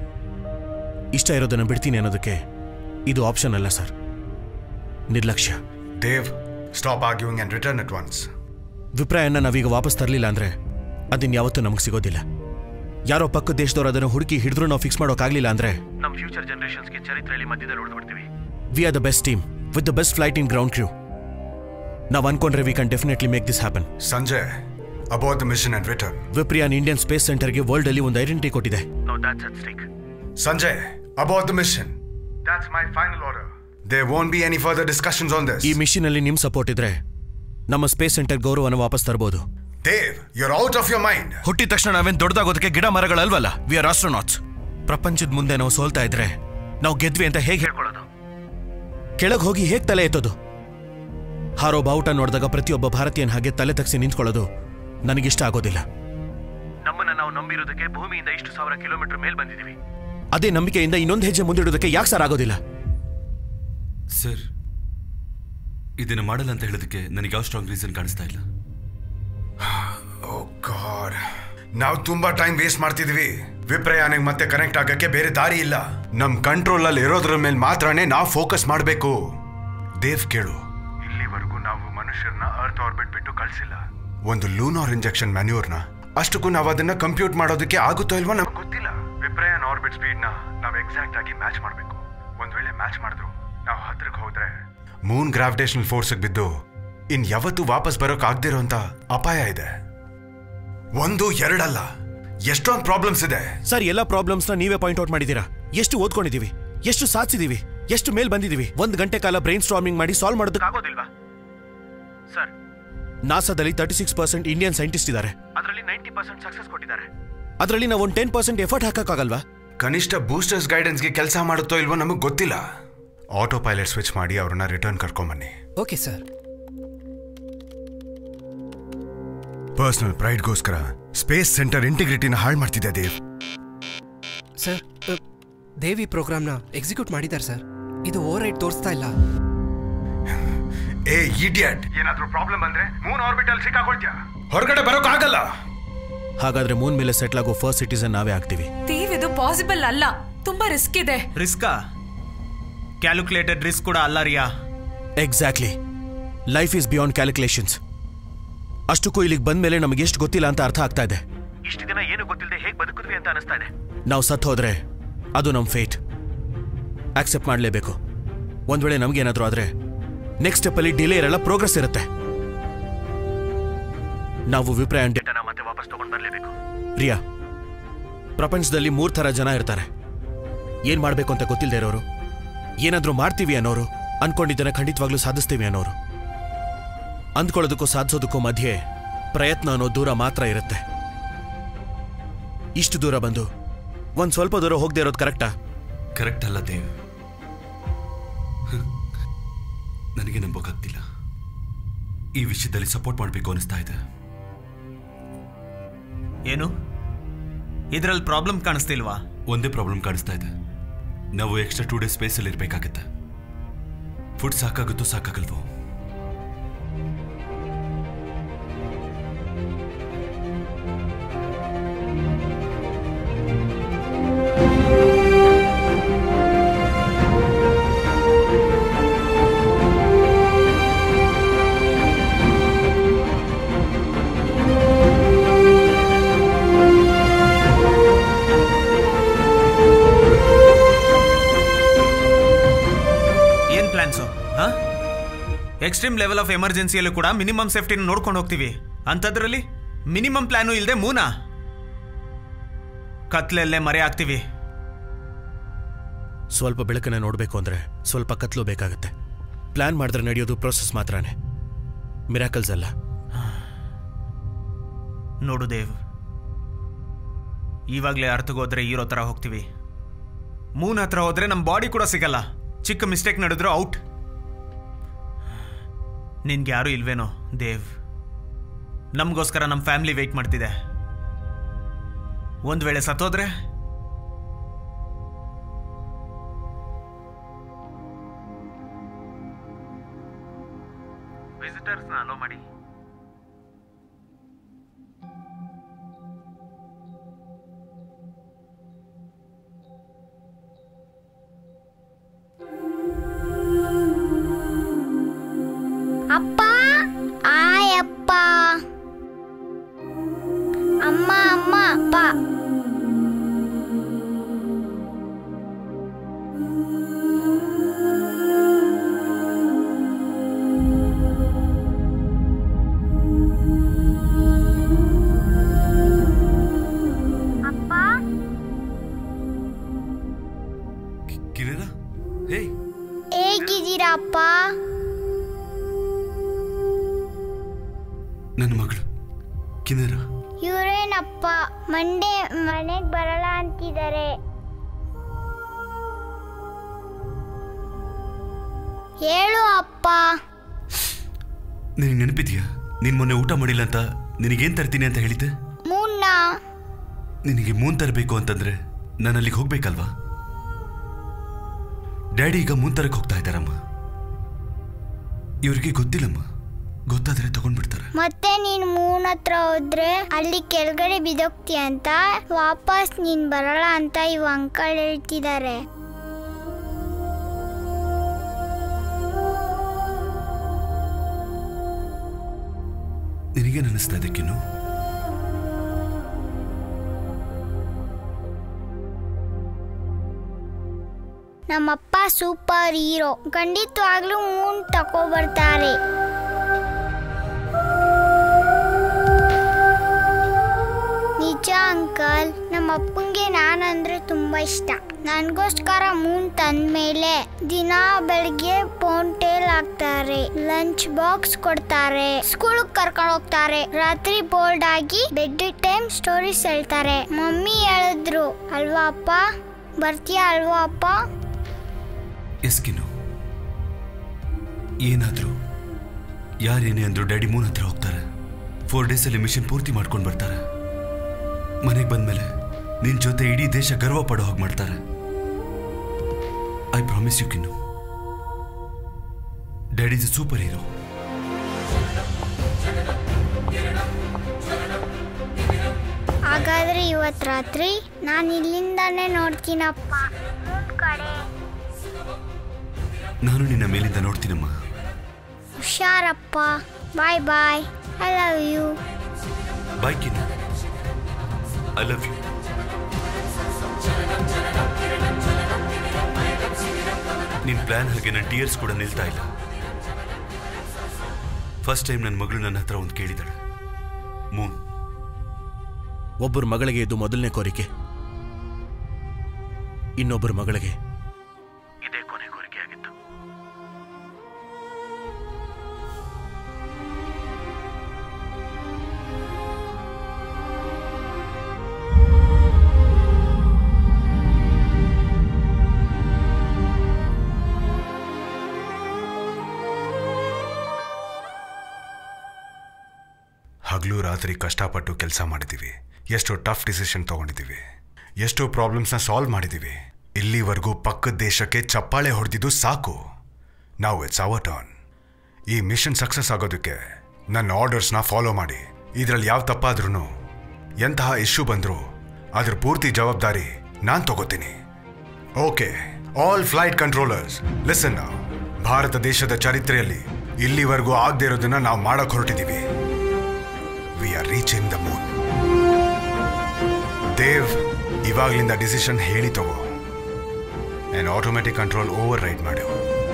ಇಷ್ಟ ಇರೋದನ್ನು ಬಿಡ್ತೀನಿ ಅನ್ನೋದಕ್ಕೆ ಇದು ಆಪ್ಷನ್ ಅಲ್ಲ ಸರ್ ನಿರ್ಲಕ್ಷ್ಯ Dev stop arguing and return at once ವಿಪ್ರಾಯನ್ನ ನಾವೀಗ ವಾಪಸ್ ತರಲಿಲ್ಲ ಅಂದ್ರೆ ಅದನ್ನ ಯಾವತ್ತೂ ನಮಗೆ ಸಿಗೋದಿಲ್ಲ ಯಾರೋ ಪಕ್ಕದ ದೇಶದವ್ರು ಅದನ್ನು ಹುಡುಕಿ ಹಿಡಿದ್ರು ನಾವು ಫಿಕ್ಸ್ ಮಾಡೋಕ್ಕಾಗಲಿಲ್ಲ ಅಂದ್ರೆ ನಮ್ಮ ಫ್ಯೂಚರ್ ಜನರೇಷನ್ಸ್ಗೆ ಚರಿತ್ರೆಯಲ್ಲಿ ಮಧ್ಯದಲ್ಲಿ ಉಳಿದ್ಬಿಡ್ತೀವಿ we are the best team with the best flight in ground crew ನಾವು ಅನ್ಕೊಂಡ್ರೆ we can definitely make this happen Sanjay about the mission and return Viprayan Indian space ಸೆಂಟರ್ಗೆ ವರ್ಲ್ಡ್ ಅಲ್ಲಿ ಒಂದು ಐಡೆಂಟಿಟಿ ಕೊಟ್ಟಿದೆ Sanjay about the mission That's my final order. There won't be any further discussions on this. ಈ mission ಅಲ್ಲಿ ನಿಮ್ support ಇದ್ರೆ ನಮ್ಮ space centre ಗೌರವನ ವಾಪಸ್ ತರಬಹುದು Dave, you're out of your mind. ಹುಟ್ಟಿದ ತಕ್ಷಣ ನಾವೇನ್ ದೊಡ್ಡದಾಗೋದಕ್ಕೆ ಗಿಡ ಮರಗಳಲ್ವಲ್ಲ ವಿ ಆರ್ ಆಸ್ಟ್ರೋನಾಟ್ಸ್ ಪ್ರಪಂಚದ ಮುಂದೆ ನಾವು ಸೋಲ್ತಾ ಇದ್ರೆ ನಾವು ಗೆದ್ವಿ ಅಂತ ಹೇಗೆ ಹೇಳ್ಕೊಳ್ಳೋದು ಕೆಳಗೆ ಹೋಗಿ ಹೇಗೆ ತಲೆ ಎತ್ತೋದು ಹಾರೋ ಬಾವುಟ ನೋಡಿದಾಗ ಪ್ರತಿಯೊಬ್ಬ ಭಾರತೀಯನ್ ಹಾಗೆ ತಲೆ ತಗ್ಸಿ ನಿಂತ್ಕೊಳ್ಳೋದು ನನಗಿಷ್ಟ ಆಗೋದಿಲ್ಲ ನಮ್ಮನ್ನ ನಾವು ನಂಬಿರೋದಕ್ಕೆ ಭೂಮಿಯಿಂದ ಇಷ್ಟು ಸಾವಿರ ಕಿಲೋಮೀಟರ್ ಮೇಲ್ ಬಂದಿದ್ದೀವಿ ಅದೇ ನಂಬಿಕೆಯಿಂದ ಇನ್ನೊಂದು ಹೆಜ್ಜೆ ಮುಂದಿಡೋದಕ್ಕೆ ಯಾಕೆ ಸರ್ ಆಗೋದಿಲ್ಲ ಸರ್ ಇದನ್ನ ಮಾಡಲ್ಲ ಅಂತ ಹೇಳೋದಕ್ಕೆ ನನಗೆ ಯಾವ ಸ್ಟ್ರಾಂಗ್ ರೀಸನ್ ಕಾಣಿಸ್ತಾ ಇಲ್ಲ ಓ ಗಾಡ್ ನಾವು ತುಂಬಾ ಟೈಮ್ ವೇಸ್ಟ್ ಮಾಡ್ತಿದ್ವಿ ವಿಪ್ರಯಾನಿಗೆ ಮತ್ತೆ ಕನೆಕ್ಟ್ ಆಗಕ್ಕೆ ಬೇರೆ ದಾರಿ ಇಲ್ಲ ನಮ್ ಕಂಟ್ರೋಲ್ ಅಲ್ಲಿ ಇರೋದ್ರ ಮೇಲೆ ಮಾತ್ರನೇ ನಾವು ಫೋಕಸ್ ಮಾಡಬೇಕು ದೇವ್ ಕೇಳು ಇಲ್ಲಿವರೆಗೂ ನಾವು ಮನುಷ್ಯರನ್ನ ಅರ್ತ್ ಆರ್ಬಿಟ್ ಬಿಟ್ಟು ಕಳ್ಸಿಲ್ಲ ಒಂದು ಲೂನಾರ್ ಇಂಜೆಕ್ಷನ್ ಮ್ಯಾನ್ಯೂರ್ನ ಅಷ್ಟಕ್ಕೂ ನಾವು ಅದನ್ನ ಕಂಪ್ಯೂಟ್ ಮಾಡೋದಕ್ಕೆ ಆಗುತ್ತೋ ಇಲ್ವೋ ನಮ್ಗೆ ಗೊತ್ತಿಲ್ಲ ವಿಪ್ರಯಾನ್ ಆರ್ಬಿಟ್ ಸ್ಪೀಡ್ ನ ನಾವು ಎಕ್ಸಾಕ್ಟ್ ಆಗಿ ಮ್ಯಾಚ್ ಮಾಡಬೇಕು ಒಂದ್ ವೇಳೆ ಮ್ಯಾಚ್ ಮಾಡಿದ್ರು ನಾವು ಹತ್ರಕ್ಕೆ ಹೋದ್ರೆ ಮೂನ್ ಗ್ರಾವಿಟೇಷನಲ್ ಫೋರ್ಸ್ ಬಿದ್ದು ಇನ್ ಯಾವತ್ತೂ ವಾಪಸ್ ಬರೋಕ್ ಆಗ್ದಿರೋ ಅಂತ ಅಪಾಯ ಇದೆ ಒಂದು ಎರಡಲ್ಲ ಎಷ್ಟೊಂದು ಪ್ರಾಬ್ಲಮ್ಸ್ ಇದೆ ಸರ್ ಎಲ್ಲ ಪ್ರಾಬ್ಲಮ್ಸ್ನ ನೀವೇ ಪಾಯಿಂಟ್ ಔಟ್ ಮಾಡಿದ್ದೀರಾ ಎಷ್ಟು ಓದ್ಕೊಂಡಿದೀವಿ ಎಷ್ಟು ಸಾಧಿಸಿದೀವಿ ಎಷ್ಟು ಮೇಲ್ ಬಂದಿದೀವಿ ಒಂದು ಗಂಟೆ ಕಾಲ ಬ್ರೈನ್ ಸ್ಟ್ರಾಮಿಂಗ್ ಮಾಡಿ ಸಾಲ್ವ್ ಮಾಡೋದಕ್ಕೆ ಆಗೋದಿಲ್ವಾ ಸರ್ ನಾಸಾದಲ್ಲಿ thirty six percent Indian scientist ಇದ್ದಾರೆ ಅದರಲ್ಲಿ ನೈಂಟಿ ಪರ್ಸೆಂಟ್ ಸಕ್ಸಸ್ ಕೊಟ್ಟಿದ್ದಾರೆ ಅದರಲ್ಲಿ ನಾವು ಒಂದು ಟೆನ್ ಪರ್ಸೆಂಟ್ ಎಫರ್ಟ್ ಹಾಕಕ್ಕಾಗಲ್ವಾ ಕನಿಷ್ಠ ಬೂಸ್ಟರ್ಸ್ ಗೈಡೆನ್ಸ್ಗೆ ಕೆಲಸ ಮಾಡುತ್ತೋ ಇಲ್ವೋ ನಮಗೆ ಗೊತ್ತಿಲ್ಲ ಆಟೋ ಪೈಲಟ್ ಸ್ವಿಚ್ ಮಾಡಿ ಅವ್ರನ್ನ ರಿಟರ್ನ್ ಕರ್ಕೊಂಬನ್ನಿ ಓಕೆ ಸರ್ ಪರ್ಸನಲ್ ಪ್ರೈಡ್ಗೋಸ್ಕರ ಸ್ಪೇಸ್ ಸೆಂಟರ್ ಇಂಟಿಗ್ರಿಟಿನ ಹಾಳು ಮಾಡ್ತಿದ್ದೆ ದೇವ್ ಸರ್ ಅ, ದೇವಿ ಪ್ರೋಗ್ರಾಮ್ನ ಎಕ್ಸಿಕ್ಯೂಟ್ ಮಾಡಿದ್ದಾರೆ ಸರ್ ಇದು ಓವರ್ ರೈಟ್ ತೋರಿಸ್ತಾ ಇಲ್ಲ ಏ ಇಡಿಯಟ್ ಏನಾದ್ರೂ ಪ್ರಾಬ್ಲಮ್ ಅಂದ್ರೆ ಮೂನ್ ಆರ್ಬಿಟಲ್ ಸಿಕ್ಕಾಕೊಳ್ತ್ಯಾ ಹೊರಗಡೆ ಬರೋಕ್ ಆಗಲ್ಲ ಹಾಗಾದ್ರೆ ಮೂನ್ ಮೇಲೆ ಸೆಟ್ಲ್ ಆಗೋ ಫಸ್ಟ್ ಸಿಟಿಸನ್ ನಾವೇ ಆಗ್ತೀವಿ ತೀವ್ ಇದು ಪಾಸಿಬಲ್ ಅಲ್ಲ ತುಂಬಾ ರಿಸ್ಕ್ ಇದೆ ರಿಸ್ಕಾ ಕ್ಯಾಲ್ಕುಲೇಟೆಡ್ ರಿಸ್ಕ್ ಕೂಡ ಅಲ್ಲ Riya exactly life is beyond calculations ಅಷ್ಟಕ್ಕೂ ಇಲ್ಲಿಗೆ ಬಂದ್ಮೇಲೆ ನಮಗೆ ಎಷ್ಟು ಗೊತ್ತಿಲ್ಲ ಅಂತ ಅರ್ಥ ಆಗ್ತಾ ಇದೆ ಇಷ್ಟು ದಿನ ಏನು ಗೊತ್ತಿಲ್ಲದೆ ಹೇಗೆ ಬದುಕಿದ್ವಿ ಅಂತ ಅನಿಸ್ತಾ ಇದೆ ನಾವು ಸತ್ ಹೋದ್ರೆ ಅದು ನಮ್ಮ ಫೇಟ್ ಆಕ್ಸೆಪ್ಟ್ ಮಾಡಲೇಬೇಕು ಒಂದ್ ವೇಳೆ ನಮಗೇನಾದ್ರೂ ಆದ್ರೆ ನೆಕ್ಸ್ಟ್ ಸ್ಟೆಪ್ ಅಲ್ಲಿ ಡಿಲೇ ಇರಲ್ಲ ಪ್ರೋಗ್ರೆಸ್ ಇರುತ್ತೆ ನಾವು ವಿಪ್ರಾಯನ್ ಡೇಟಾನ ಮತ್ತೆ ವಾಪಸ್ ತಗೊಂಡ್ ಬರಲೇಬೇಕು ರಿಯಾ ಪ್ರಪಂಚದಲ್ಲಿ ಮೂರ್ ಥರ ಜನ ಇರ್ತಾರೆ ಏನ್ ಮಾಡ್ಬೇಕು ಅಂತ ಗೊತ್ತಿಲ್ಲದೆ ಇರೋರು ಏನಾದ್ರೂ ಮಾಡ್ತೀವಿ ಅನ್ನೋರು ಅನ್ಕೊಂಡಿದ್ದನ್ನ ಖಂಡಿತವಾಗ್ಲೂ ಸಾಧಿಸ್ತೀವಿ ಅನ್ನೋರು ಅಂದ್ಕೊಳ್ಳೋದಕ್ಕೂ ಸಾಧಿಸೋದಕ್ಕೂ ಮಧ್ಯೆ ಪ್ರಯತ್ನ ಅನ್ನೋ ದೂರ ಮಾತ್ರ ಇರುತ್ತೆ ಇಷ್ಟು ದೂರ ಬಂದು ಒಂದ್ ಸ್ವಲ್ಪ ದೂರ ಹೋಗದೆ ಇರೋದು ಕರೆಕ್ಟಾ ಕರೆಕ್ಟ್ ಅಲ್ಲ ದೇವ್ ಹ್ಮ್. ನನಗೆ ನಂಬೋಕ್ಕಾಗ್ತಿಲ್ಲ ಈ ವಿಷಯದಲ್ಲಿ ಸಪೋರ್ಟ್ ಮಾಡಬೇಕು ಅನಿಸ್ತಾ ಇದೆ ಏನು ಇದ್ರಲ್ಲಿ ಪ್ರಾಬ್ಲಮ್ ಕಾಣಿಸ್ತಿಲ್ವಾ ಒಂದೇ ಪ್ರಾಬ್ಲಮ್ ಕಾಣಿಸ್ತಾ ಇದೆ ನಾವು ಎಕ್ಸ್ಟ್ರಾ ಟೂ ಡೇಸ್ ಸ್ಪೇಸಲ್ಲಿ ಇರಬೇಕಾಗತ್ತೆ ಫುಡ್ ಸಾಕಾಗುತ್ತೋ ಸಾಕಾಗಲ್ವೋ ಏನ್ ಪ್ಲಾನ್ಸು ಹಾ ಎಕ್ಸ್ಟ್ರೀಮ್ ಲೆವೆಲ್ ಆಫ್ ಎಮರ್ಜೆನ್ಸಿಯಲ್ಲೂ ಕೂಡ ಮಿನಿಮಮ್ ಸೇಫ್ಟಿನ ನೋಡ್ಕೊಂಡು ಹೋಗ್ತೀವಿ ಅಂಥದ್ರಲ್ಲಿ ಮಿನಿಮಮ್ ಪ್ಲಾನು ಇಲ್ಲದೆ ಮೂನಾ ಕತ್ಲೆಲ್ಲೇ ಮರೆ ಆಗ್ತೀವಿ ಸ್ವಲ್ಪ ಬೆಳಕನ್ನ ನೋಡಬೇಕು ಅಂದ್ರೆ ಸ್ವಲ್ಪ ಕತ್ಲು ಬೇಕಾಗತ್ತೆ ಪ್ಲಾನ್ ಮಾಡಿದ್ರೆ ನಡೆಯೋದು ಪ್ರೋಸೆಸ್ ಮಾತ್ರನೇ ಮಿರಾಕಲ್ಸ್ ಅಲ್ಲ ನೋಡು ದೇವ್ ಇವಾಗಲೇ ಅರ್ಥಗೋದ್ರೆ ಇರೋ ಥರ ಹೋಗ್ತೀವಿ ಮೂನ್ ಹತ್ರ ಹೋದ್ರೆ ನಮ್ಮ ಬಾಡಿ ಕೂಡ ಸಿಗಲ್ಲ ಚಿಕ್ಕ ಮಿಸ್ಟೇಕ್ ನಡೆದ್ರು ಔಟ್ ನಿನ್ಗೆ ಯಾರೂ ಇಲ್ವೇನೋ ದೇವ್ ನಮಗೋಸ್ಕರ ನಮ್ಮ ಫ್ಯಾಮಿಲಿ ವೆಯ್ಟ್ ಮಾಡ್ತಿದೆ ಒಂದು ವೇಳೆ ಸತ್ತೋದ್ರೆ ವಿಸಿಟರ್ಸ್ನ ಅಲೋ ಮಾಡಿ ಅಪ್ಪ ಆಯಪ್ಪ ಅಮ್ಮ ಅಮ್ಮ ಅಪ್ಪ ಅಪ್ಪ ಕಿರಣ ಹೇ ಹೇಗಿದ್ದೀರಾ ಅಪ್ಪ ನನ್ನ ಮಗಳು ಕಿನ್ನರ ಇವ್ರೇನಪ್ಪ ಮಂಡೇ ಮನೆಗ್ ಬರಲ್ಲ ಅಂತಿದ್ದಾರೆ ಹೇಳು ಅಪ್ಪ ನಿನಗೆ ನೆನಪಿದ್ಯಾ ನೀನ್ ಮೊನ್ನೆ ಊಟ ಮಾಡಿಲ್ಲ ಅಂತ ನಿನಗೇನ್ ತರ್ತೀನಿ ಅಂತ ಹೇಳಿದ್ದೆ ಮೂನ್ನ ನಿನಗೆ ಮೂನ್ ತರಬೇಕು ಅಂತಂದ್ರೆ ನಾನು ಅಲ್ಲಿಗೆ ಹೋಗ್ಬೇಕಲ್ವಾ ಡ್ಯಾಡಿ ಈಗ ಮೂನ್ ತರಕ್ಕೆ ಹೋಗ್ತಾ ಇದ್ದಾರಮ್ಮ ಇವ್ರಿಗೆ ಗೊತ್ತಿಲ್ಲಮ್ಮ ಗೊತ್ತಾದ್ರೆ ತಗೊಂಡ್ಬಿಡ್ತಾರೆ ಮತ್ತೆ ನೀನ್ ಮೂನ್ ಹತ್ರ ಹೋದ್ರೆ ಅಲ್ಲಿ ಕೆಳಗಡೆ ಬಿದೋಗ್ತೀಯ ಅಂತ ವಾಪಸ್ ನೀನ್ ಬರಲ್ಲ ಅಂತ ಇವ್ ಅಂಕಲ್ ಹೇಳ್ತಿದ್ದಾರೆ ನಿನಗೇನು ಅನ್ನಿಸ್ತಾ ಇದೆ ಕಿನ್ನು ನಮ್ಮಪ್ಪ ಸೂಪರ್ ಹೀರೋ ಖಂಡಿತವಾಗ್ಲೂ ಮೂನ್ ತಕೋ ಬರ್ತಾರೆ ನಿಜ ಅಂಕಲ್ ನಮ್ಮ ಅಪ್ಪಂಗೆ ನಾನಂದ್ರೆ ತುಂಬಾ ಇಷ್ಟ ನನಗೋಸ್ಕರ ಮೂನ್ ತಂದ್ಮೇಲೆ ದಿನ ಬೆಳಿಗ್ಗೆ ಫೋನ್ ಟೇಲ್ ಹಾಕ್ತಾರೆ ಲಂಚ್ ಬಾಕ್ಸ್ ಕೊಡ್ತಾರೆ ಸ್ಕೂಲ್ ಕರ್ಕೊಂಡು ಹೋಗ್ತಾರೆ ರಾತ್ರಿ ಬೋಲ್ಡ್ ಆಗಿ ಬೆಡ್ ಟೈಮ್ ಸ್ಟೋರೀಸ್ ಹೇಳ್ತಾರೆ ಮಮ್ಮಿ ಹೇಳಿದ್ರು ಅಲ್ವಾ ಅಪ್ಪ ಬರ್ತೀಯಾ ಅಲ್ವಾ ಅಪ್ಪ ಎಸ್ ಕಿನ್ನು ಏನಾದ್ರು ಯಾರೇನೇ ಅಂದ್ರು ಡ್ಯಾಡಿ ಮೂನ್ ಹತ್ರ ಹೋಗ್ತಾರೆ ಫೋರ್ ಡೇಸಲ್ಲಿ ಮಿಷನ್ ಪೂರ್ತಿ ಮಾಡ್ಕೊಂಡು ಬರ್ತಾರೆ ಮನೆಗೆ ಬಂದ್ಮೇಲೆ ನಿನ್ ಜೊತೆ ಇಡೀ ದೇಶ ಗರ್ವ ಪಡೋ ಹಾಗೆ ಮಾಡ್ತಾರೆ I promise you Kinnu daddy is superhero ಹಾಗಾದ್ರೆ ಇವತ್ ರಾತ್ರಿ ನಾನು ಇಲ್ಲಿಂದಾನೇ ನೋಡ್ತೀನಪ್ಪ ಮೂನ್ ಕಡೆ ನಾನು ನಿನ್ನ ಮೇಲಿಂದ ನೋಡ್ತೀನಮ್ಮ ಹುಷಾರಪ್ಪ bye bye I love you bye Kinnu I love you ನಿನ್ ಪ್ಲಾನ್ ಹಾಗೆ ನನ್ನ ಟಿಯರ್ಸ್ ಕೂಡ ನಿಲ್ತಾ ಇಲ್ಲ ಫಸ್ಟ್ ಟೈಮ್ ನನ್ನ ಮಗಳು ನನ್ನ ಹತ್ರ ಒಂದು ಕೇಳಿದಾಳೆ ಮೂನ್ ಒಬ್ಬರ ಮಗಳಿಗೆ ಇದು ಮೊದಲನೇ ಕೋರಿಕೆ ಇನ್ನೊಬ್ಬರ ಮಗಳಿಗೆ ಇದೇ ಕೊನೆ ಕೋರಿಕೆಯಾಗಿತ್ತು ಹಗಲು ರಾತ್ರಿ ಕಷ್ಟಪಟ್ಟು ಕೆಲಸ ಮಾಡಿದ್ದೀವಿ ಎಷ್ಟೋ ಟಫ್ ಡಿಸಿಷನ್ ತಗೊಂಡಿದ್ದೀವಿ ಎಷ್ಟೋ ಪ್ರಾಬ್ಲಮ್ಸ್ನ ಸಾಲ್ವ್ ಮಾಡಿದ್ದೀವಿ ಇಲ್ಲಿವರೆಗೂ ಪಕ್ಕದ ದೇಶಕ್ಕೆ ಚಪ್ಪಾಳೆ ಹೊಡೆದಿದ್ದು ಸಾಕು ನಾವು ಇಟ್ಸ್ ಅವರ್ ಟರ್ನ್ ಈ ಮಿಷನ್ ಸಕ್ಸಸ್ ಆಗೋದಕ್ಕೆ ನನ್ನ ಆರ್ಡರ್ಸ್ನ ಫಾಲೋ ಮಾಡಿ ಇದರಲ್ಲಿ ಯಾವ ತಪ್ಪಾದ್ರೂ ಎಂತಹ ಇಶ್ಯೂ ಬಂದರೂ ಅದ್ರ ಪೂರ್ತಿ ಜವಾಬ್ದಾರಿ ನಾನು ತಗೋತೀನಿ okay all flight controllers listen Bharat ದೇಶದ ಚರಿತ್ರೆಯಲ್ಲಿ ಇಲ್ಲಿವರೆಗೂ ಆಗದೆ ಇರೋದನ್ನ ನಾವು ಮಾಡಕ್ ಹೊರಟಿದ್ದೀವಿ we are reaching the moon Dev ಇವಾಗ್ಲಿಂದ ಡಿಸಿಷನ್ ಹೇಳಿ ತಗೋ and automatic control override ಮಾಡು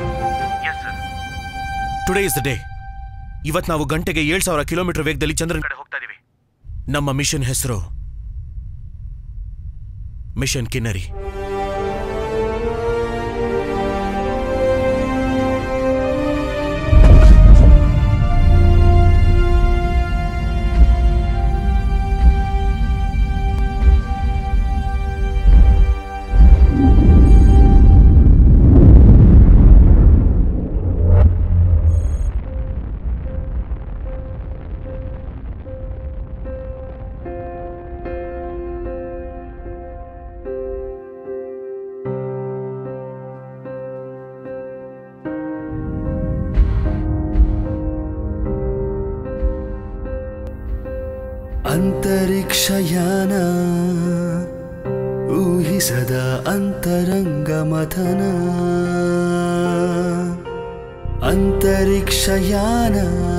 ಟುಡೇ ಇಸ್ ದ ಡೇ ಇವತ್ತು ನಾವು ಗಂಟೆಗೆ ಏಳು ಸಾವಿರ ಕಿಲೋಮೀಟರ್ ವೇಗದಲ್ಲಿ ಚಂದ್ರನ ಕಡೆ ಹೋಗ್ತಾ ಇದೀವಿ ನಮ್ಮ ಮಿಷನ್ ಹೆಸರು ಮಿಷನ್ ಕಿನ್ನರಿ ಅಂತರಿಕ್ಷಯಾನ ಊಹಿಸದ ಅಂತರಂಗ ಮಥನ ಅಂತರಿಕ್ಷಯಾನ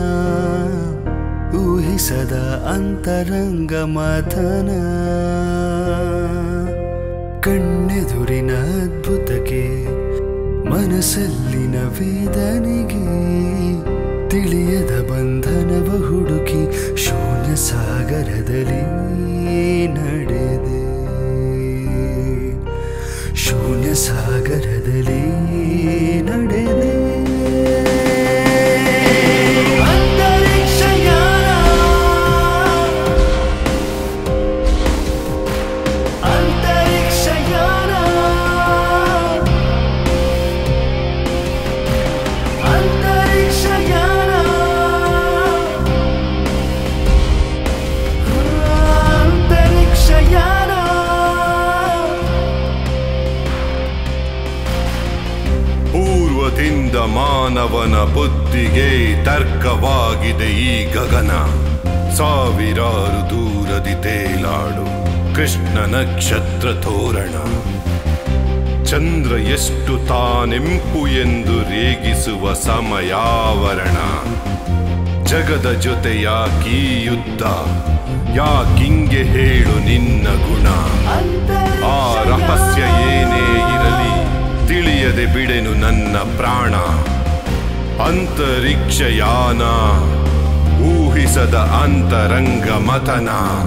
ಊಹಿಸದ ಅಂತರಂಗ ಮಥನ ಕಣ್ಣೆದುರಿನ ಅದ್ಭುತಕ್ಕೆ ಮನಸ್ಸಲ್ಲಿನ ವೇದನೆಗೆ ತಿಳಿಯದ ಬಂಧನವ ಹುಡುಕಿ ಶೂನ್ಯ ಸಾಗರದಲ್ಲಿ ನಡೆದೆ ಶೂನ್ಯ ಸಾಗರದಲ್ಲಿ ನಡೆದೆ ಅಂತರಿಕ್ಷಯಾನ ಅಂತರಿಕ್ಷಯಾನ ಅಂತರಿಕ್ಷಯಾನ ಅಂತರಿಕ್ಷಯಾನ ಪೂರ್ವದಿಂದ ಮಾನವನ ಬುದ್ಧಿಗೆ ತರ್ಕವಾಗಿದೆ ಈ ಗಗನ ಸಾವಿರಾರು ದೂರದಿ ತೇಲಾಡು ಕೃಷ್ಣ ನಕ್ಷತ್ರ ತೋರಣ ಚಂದ್ರ ಎಷ್ಟು ತಾನೆಂಪು ಎಂದು ರೇಗಿಸುವ ಸಮಯಾವರಣ ಜಗದ ಜೊತೆ ಯಾಕೀ ಯುದ್ಧ ಯಾಕಿಂಗೆ ಹೇಳು ನಿನ್ನ ಗುಣ ಆ ರಹಸ್ಯ ಏನೇ ಇರಲಿ ತಿಳಿಯದೆ ಬಿಡೆನು ನನ್ನ ಪ್ರಾಣ ಅಂತರಿಕ್ಷಯಾನ ಊಹಿಸದ ಅಂತರಂಗ ಮತನ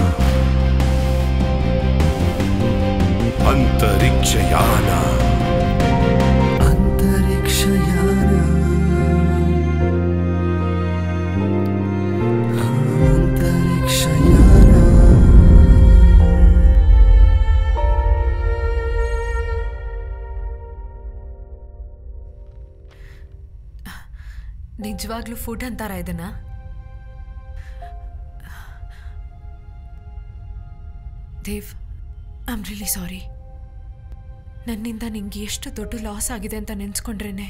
ಅಂತರಿಕ್ಷಯಾನ ಅಂತರಿಕ್ಷಯಾನ ಅಂತರಿಕ್ಷಯಾನ ನಿಜವಾಗ್ಲೂ ಫುಡ್ ಅಂತಾರ ಇದನ್ನ Dev I am really sorry ನನ್ನಿಂದ ನಿಂಗೆ ಎಷ್ಟು ದೊಡ್ಡ ಲಾಸ್ ಆಗಿದೆ ಅಂತ ನೆನ್ಸ್ಕೊಂಡ್ರೇನೆ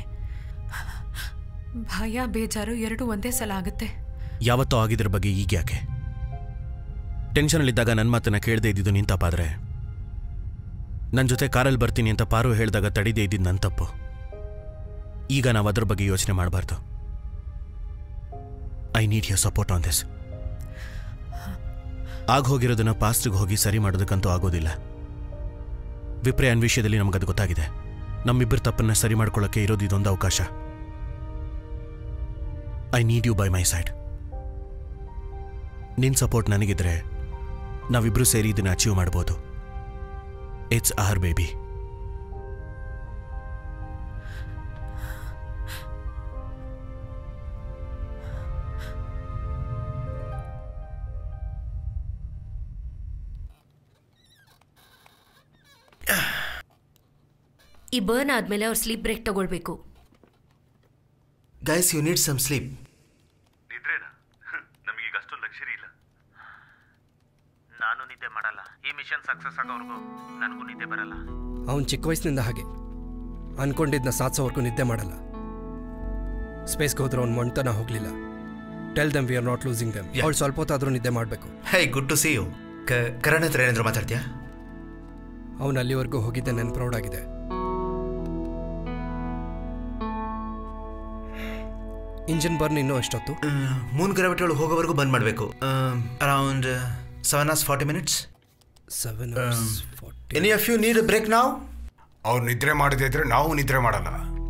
ಭಯ ಬೇಜಾರು ಎರಡು ಒಂದೇ ಸಲ ಆಗುತ್ತೆ ಯಾವತ್ತೋ ಆಗಿದ್ರ ಬಗ್ಗೆ ಈಗ ಯಾಕೆ ಟೆನ್ಷನಲ್ಲಿದ್ದಾಗ ನನ್ನ ಮಾತನ್ನ ಕೇಳದೆ ಇದ್ದಿದ್ದು ನಿನ್ ತಪ್ಪಾದ್ರೆ ನನ್ನ ಜೊತೆ ಕಾರಲ್ಲಿ ಬರ್ತೀನಿ ಅಂತ ಪಾರು ಹೇಳಿದಾಗ ತಡಿದೇ ಇದ್ದಿದ್ದು ನನ್ನ ತಪ್ಪು ಈಗ ನಾವು ಅದ್ರ ಬಗ್ಗೆ ಯೋಚನೆ ಮಾಡಬಾರ್ದು I need your support on this ಆಗ ಹೋಗಿರೋದನ್ನ ಪಾಸ್ಟ್ಗೆ ಹೋಗಿ ಸರಿ ಮಾಡೋದಕ್ಕಂತೂ ಆಗೋದಿಲ್ಲ ವಿಪ್ರಯಾನ್ ವಿಷಯದಲ್ಲಿ ನಮಗದು ಗೊತ್ತಾಗಿದೆ ನಮ್ಮಿಬ್ಬರ ತಪ್ಪನ್ನ ಸರಿ ಮಾಡ್ಕೊಳ್ಳೋಕೆ ಇರೋದು ಇದೊಂದು ಅವಕಾಶ I need you by my side ನಿನ್ ಸಪೋರ್ಟ್ ನನಗಿದ್ರೆ ನಾವಿಬ್ರು ಸೇರಿ ಇದನ್ನ ಅಚೀವ್ ಮಾಡ್ಬೋದು ಇಟ್ಸ್ ಆರ್ ಬೇಬಿ ಈ ಬರ್ನ್ ಆದ್ಮೇಲೆ ಅವ್ರು ಸ್ಲೀಪ್ ಬ್ರೇಕ್ ತಗೊಳ್ಬೇಕು guys you need some sleep ನಿದ್ರೆನಾ ನಮಗೀಗ ಅಷ್ಟೊಂದು ಲಕ್ಷರಿ ಇಲ್ಲ ನಾನು ನಿದ್ದೆ ಮಾಡಲ್ಲ ಈ ಮಿಷನ್ ಸಕ್ಸಸ್ ಆಗೋವರೆಗೂ ನನಗೂ ನಿದ್ದೆ ಬರಲ್ಲ ಅವನು ಚಿಕ್ಕ ವಯಸ್ಸಿನಿಂದ ಹಾಗೆ ಅನ್ಕೊಂಡಿದ್ನ ಸಾಧಿಸೋವರೆಗೂ ನಿದ್ದೆ ಮಾಡಲ್ಲ ಸ್ಪೇಸ್ಗೆ ಹೋದ್ರೆ ಅವ್ನು ಮೊಣ್ತನ ಹೋಗಲಿಲ್ಲ tell them we are not losing them ಅವಳು ಸ್ವಲ್ಪ ಹೊತ್ತಾದರೂ ನಿದ್ದೆ ಮಾಡಬೇಕು hey good to see you Karan ಹತ್ರ ಏನಾದ್ರು ಮಾತಾಡ್ತೀಯಾ ಅವನು ಅಲ್ಲಿವರೆಗೂ ಹೋಗಿದ್ದೆ ನನ್ನ ಪ್ರೌಡ್ ಆಗಿದೆ ಇಂಜಿನ್ ಬರ್ನ್ ಇನ್ನೂ ಎಷ್ಟೊತ್ತು ಮೂನ್ ಗ್ರಾವಿಟಿ ಒಳಗೆ ಹೋಗೋವರೆಗೂ ಬಂದ್ ಮಾಡಬೇಕು around seven hours forty minutes seven any of you need break ನಾವ್ ಅವ್ರು ನಿದ್ರೆ ಮಾಡದೇ ಇದ್ರೆ ನಾವು ನಿದ್ರೆ ಮಾಡಲ್ಲ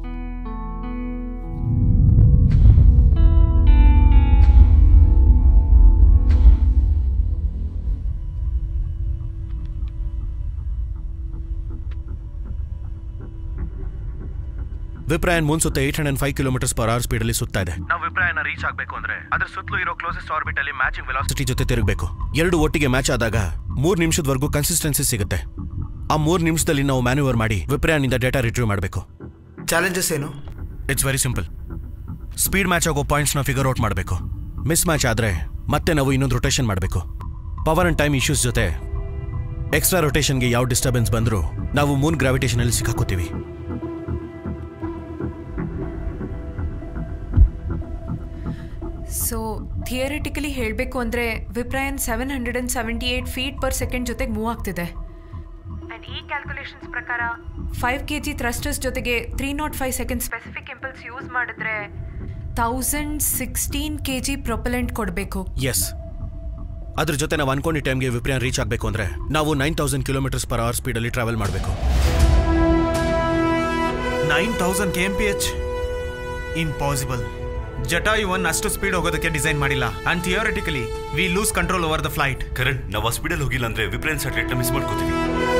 ವಿಪ್ರಾಯನ್ ಮೂನ್ ಸುತ್ತ eight hundred five kilometres per hour ಸ್ಪೀಡಲ್ಲಿ ಸುತ್ತಾ ಇದೆ ನಾವು ವಿಪ್ರಾಯನ ರೀಚ್ ಆಗಬೇಕು ಅಂದ್ರೆ ಅದ್ರ ಸುತ್ತಲೂ ಇರೋ ಕ್ಲೋಸೆಸ್ಟ್ ಆರ್ಬಿಟ್ ಅಲ್ಲಿ ಮ್ಯಾಚಿಂಗ್ ವೆಲಾಸಿಟಿ ಸಿಟಿ ಜೊತೆ ತಿರುಗಬೇಕು ಎರಡು ಒಟ್ಟಿಗೆ ಮ್ಯಾಚ್ ಆದಾಗ ಮೂರು ನಿಮಿಷದವರೆಗೂ ಕನ್ಸಿಸ್ಟೆನ್ಸಿ ಸಿಗುತ್ತೆ ಆ ಮೂರು ನಿಮಿಷದಲ್ಲಿ ನಾವು ಮ್ಯಾನ್ಯೂವರ್ ಮಾಡಿ ವಿಪ್ರಾಯನಿಂದ ಡೇಟಾ ರಿಟ್ರೀವ್ ಮಾಡಬೇಕು ಚಾಲೆಂಜಸ್ ಏನು it's very simple speed match ಆಗೋ ಪಾಯಿಂಟ್ಸ್ನ ಫಿಗರ್ ಔಟ್ ಮಾಡಬೇಕು ಮಿಸ್ ಮ್ಯಾಚ್ ಆದರೆ ಮತ್ತೆ ನಾವು ಇನ್ನೊಂದು ರೊಟೇಷನ್ ಮಾಡಬೇಕು ಪವರ್ ಅಂಡ್ ಟೈಮ್ ಇಶ್ಯೂಸ್ ಜೊತೆ ಎಕ್ಸ್ಟ್ರಾ ರೊಟೇಷನ್ಗೆ ಯಾವ ಡಿಸ್ಟರ್ಬೆನ್ಸ್ ಬಂದರೂ ನಾವು ಮೂನ್ ಗ್ರಾವಿಟೇಷನಲ್ಲಿ ಸಿಕ್ಕಾಕೋತೀವಿ ಸೊ ಥಿಯರಿಟಿಕಲಿ ಹೇಳಬೇಕು ಅಂದರೆ Viprayan seven hundred and seventy eight feet per second ಜೊತೆಗೆ ಮೂವ್ ಆಗ್ತಿದೆ ಅಂಡ್ ಈ ಕ್ಯಾಲ್ಕುಲೇಷನ್ಸ್ ಪ್ರಕಾರ ಫೈವ್ ಕೆ ಜಿ ಥ್ರಸ್ಟರ್ಸ್ ಜೊತೆಗೆ three naught five seconds specific impulse use ಮಾಡಿದ್ರೆ thousand sixteen K G propellant ಕೊಡಬೇಕು ಎಸ್ ಅದ್ರ ಜೊತೆ ನಾವು ಅನ್ಕೊಂಡಿದ್ದ ಟೈಮ್ಗೆ ವಿಪ್ರಾಯನ್ ರೀಚ್ ಆಗಬೇಕು ಅಂದರೆ ನಾವು nine thousand kilometres per hour ಸ್ಪೀಡಲ್ಲಿ ಟ್ರಾವೆಲ್ ಮಾಡಬೇಕು nine thousand K M P H impossible Jatayu one ಅಷ್ಟು ಸ್ಪೀಡ್ ಹೋಗೋದಕ್ಕೆ ಡಿಸೈನ್ ಮಾಡಿಲ್ಲ and theoretically we lose control over the flight Karan ನಾವು ಆ ಸ್ಪೀಡಲ್ಲಿ ಹೋಗಿಲ್ಲ ಅಂದ್ರೆ ವಿಪ್ರೇನ್ ಸ್ಯಾಟಲೈಟ್ ಮಿಸ್ ಮಾಡ್ಕೋತೀವಿ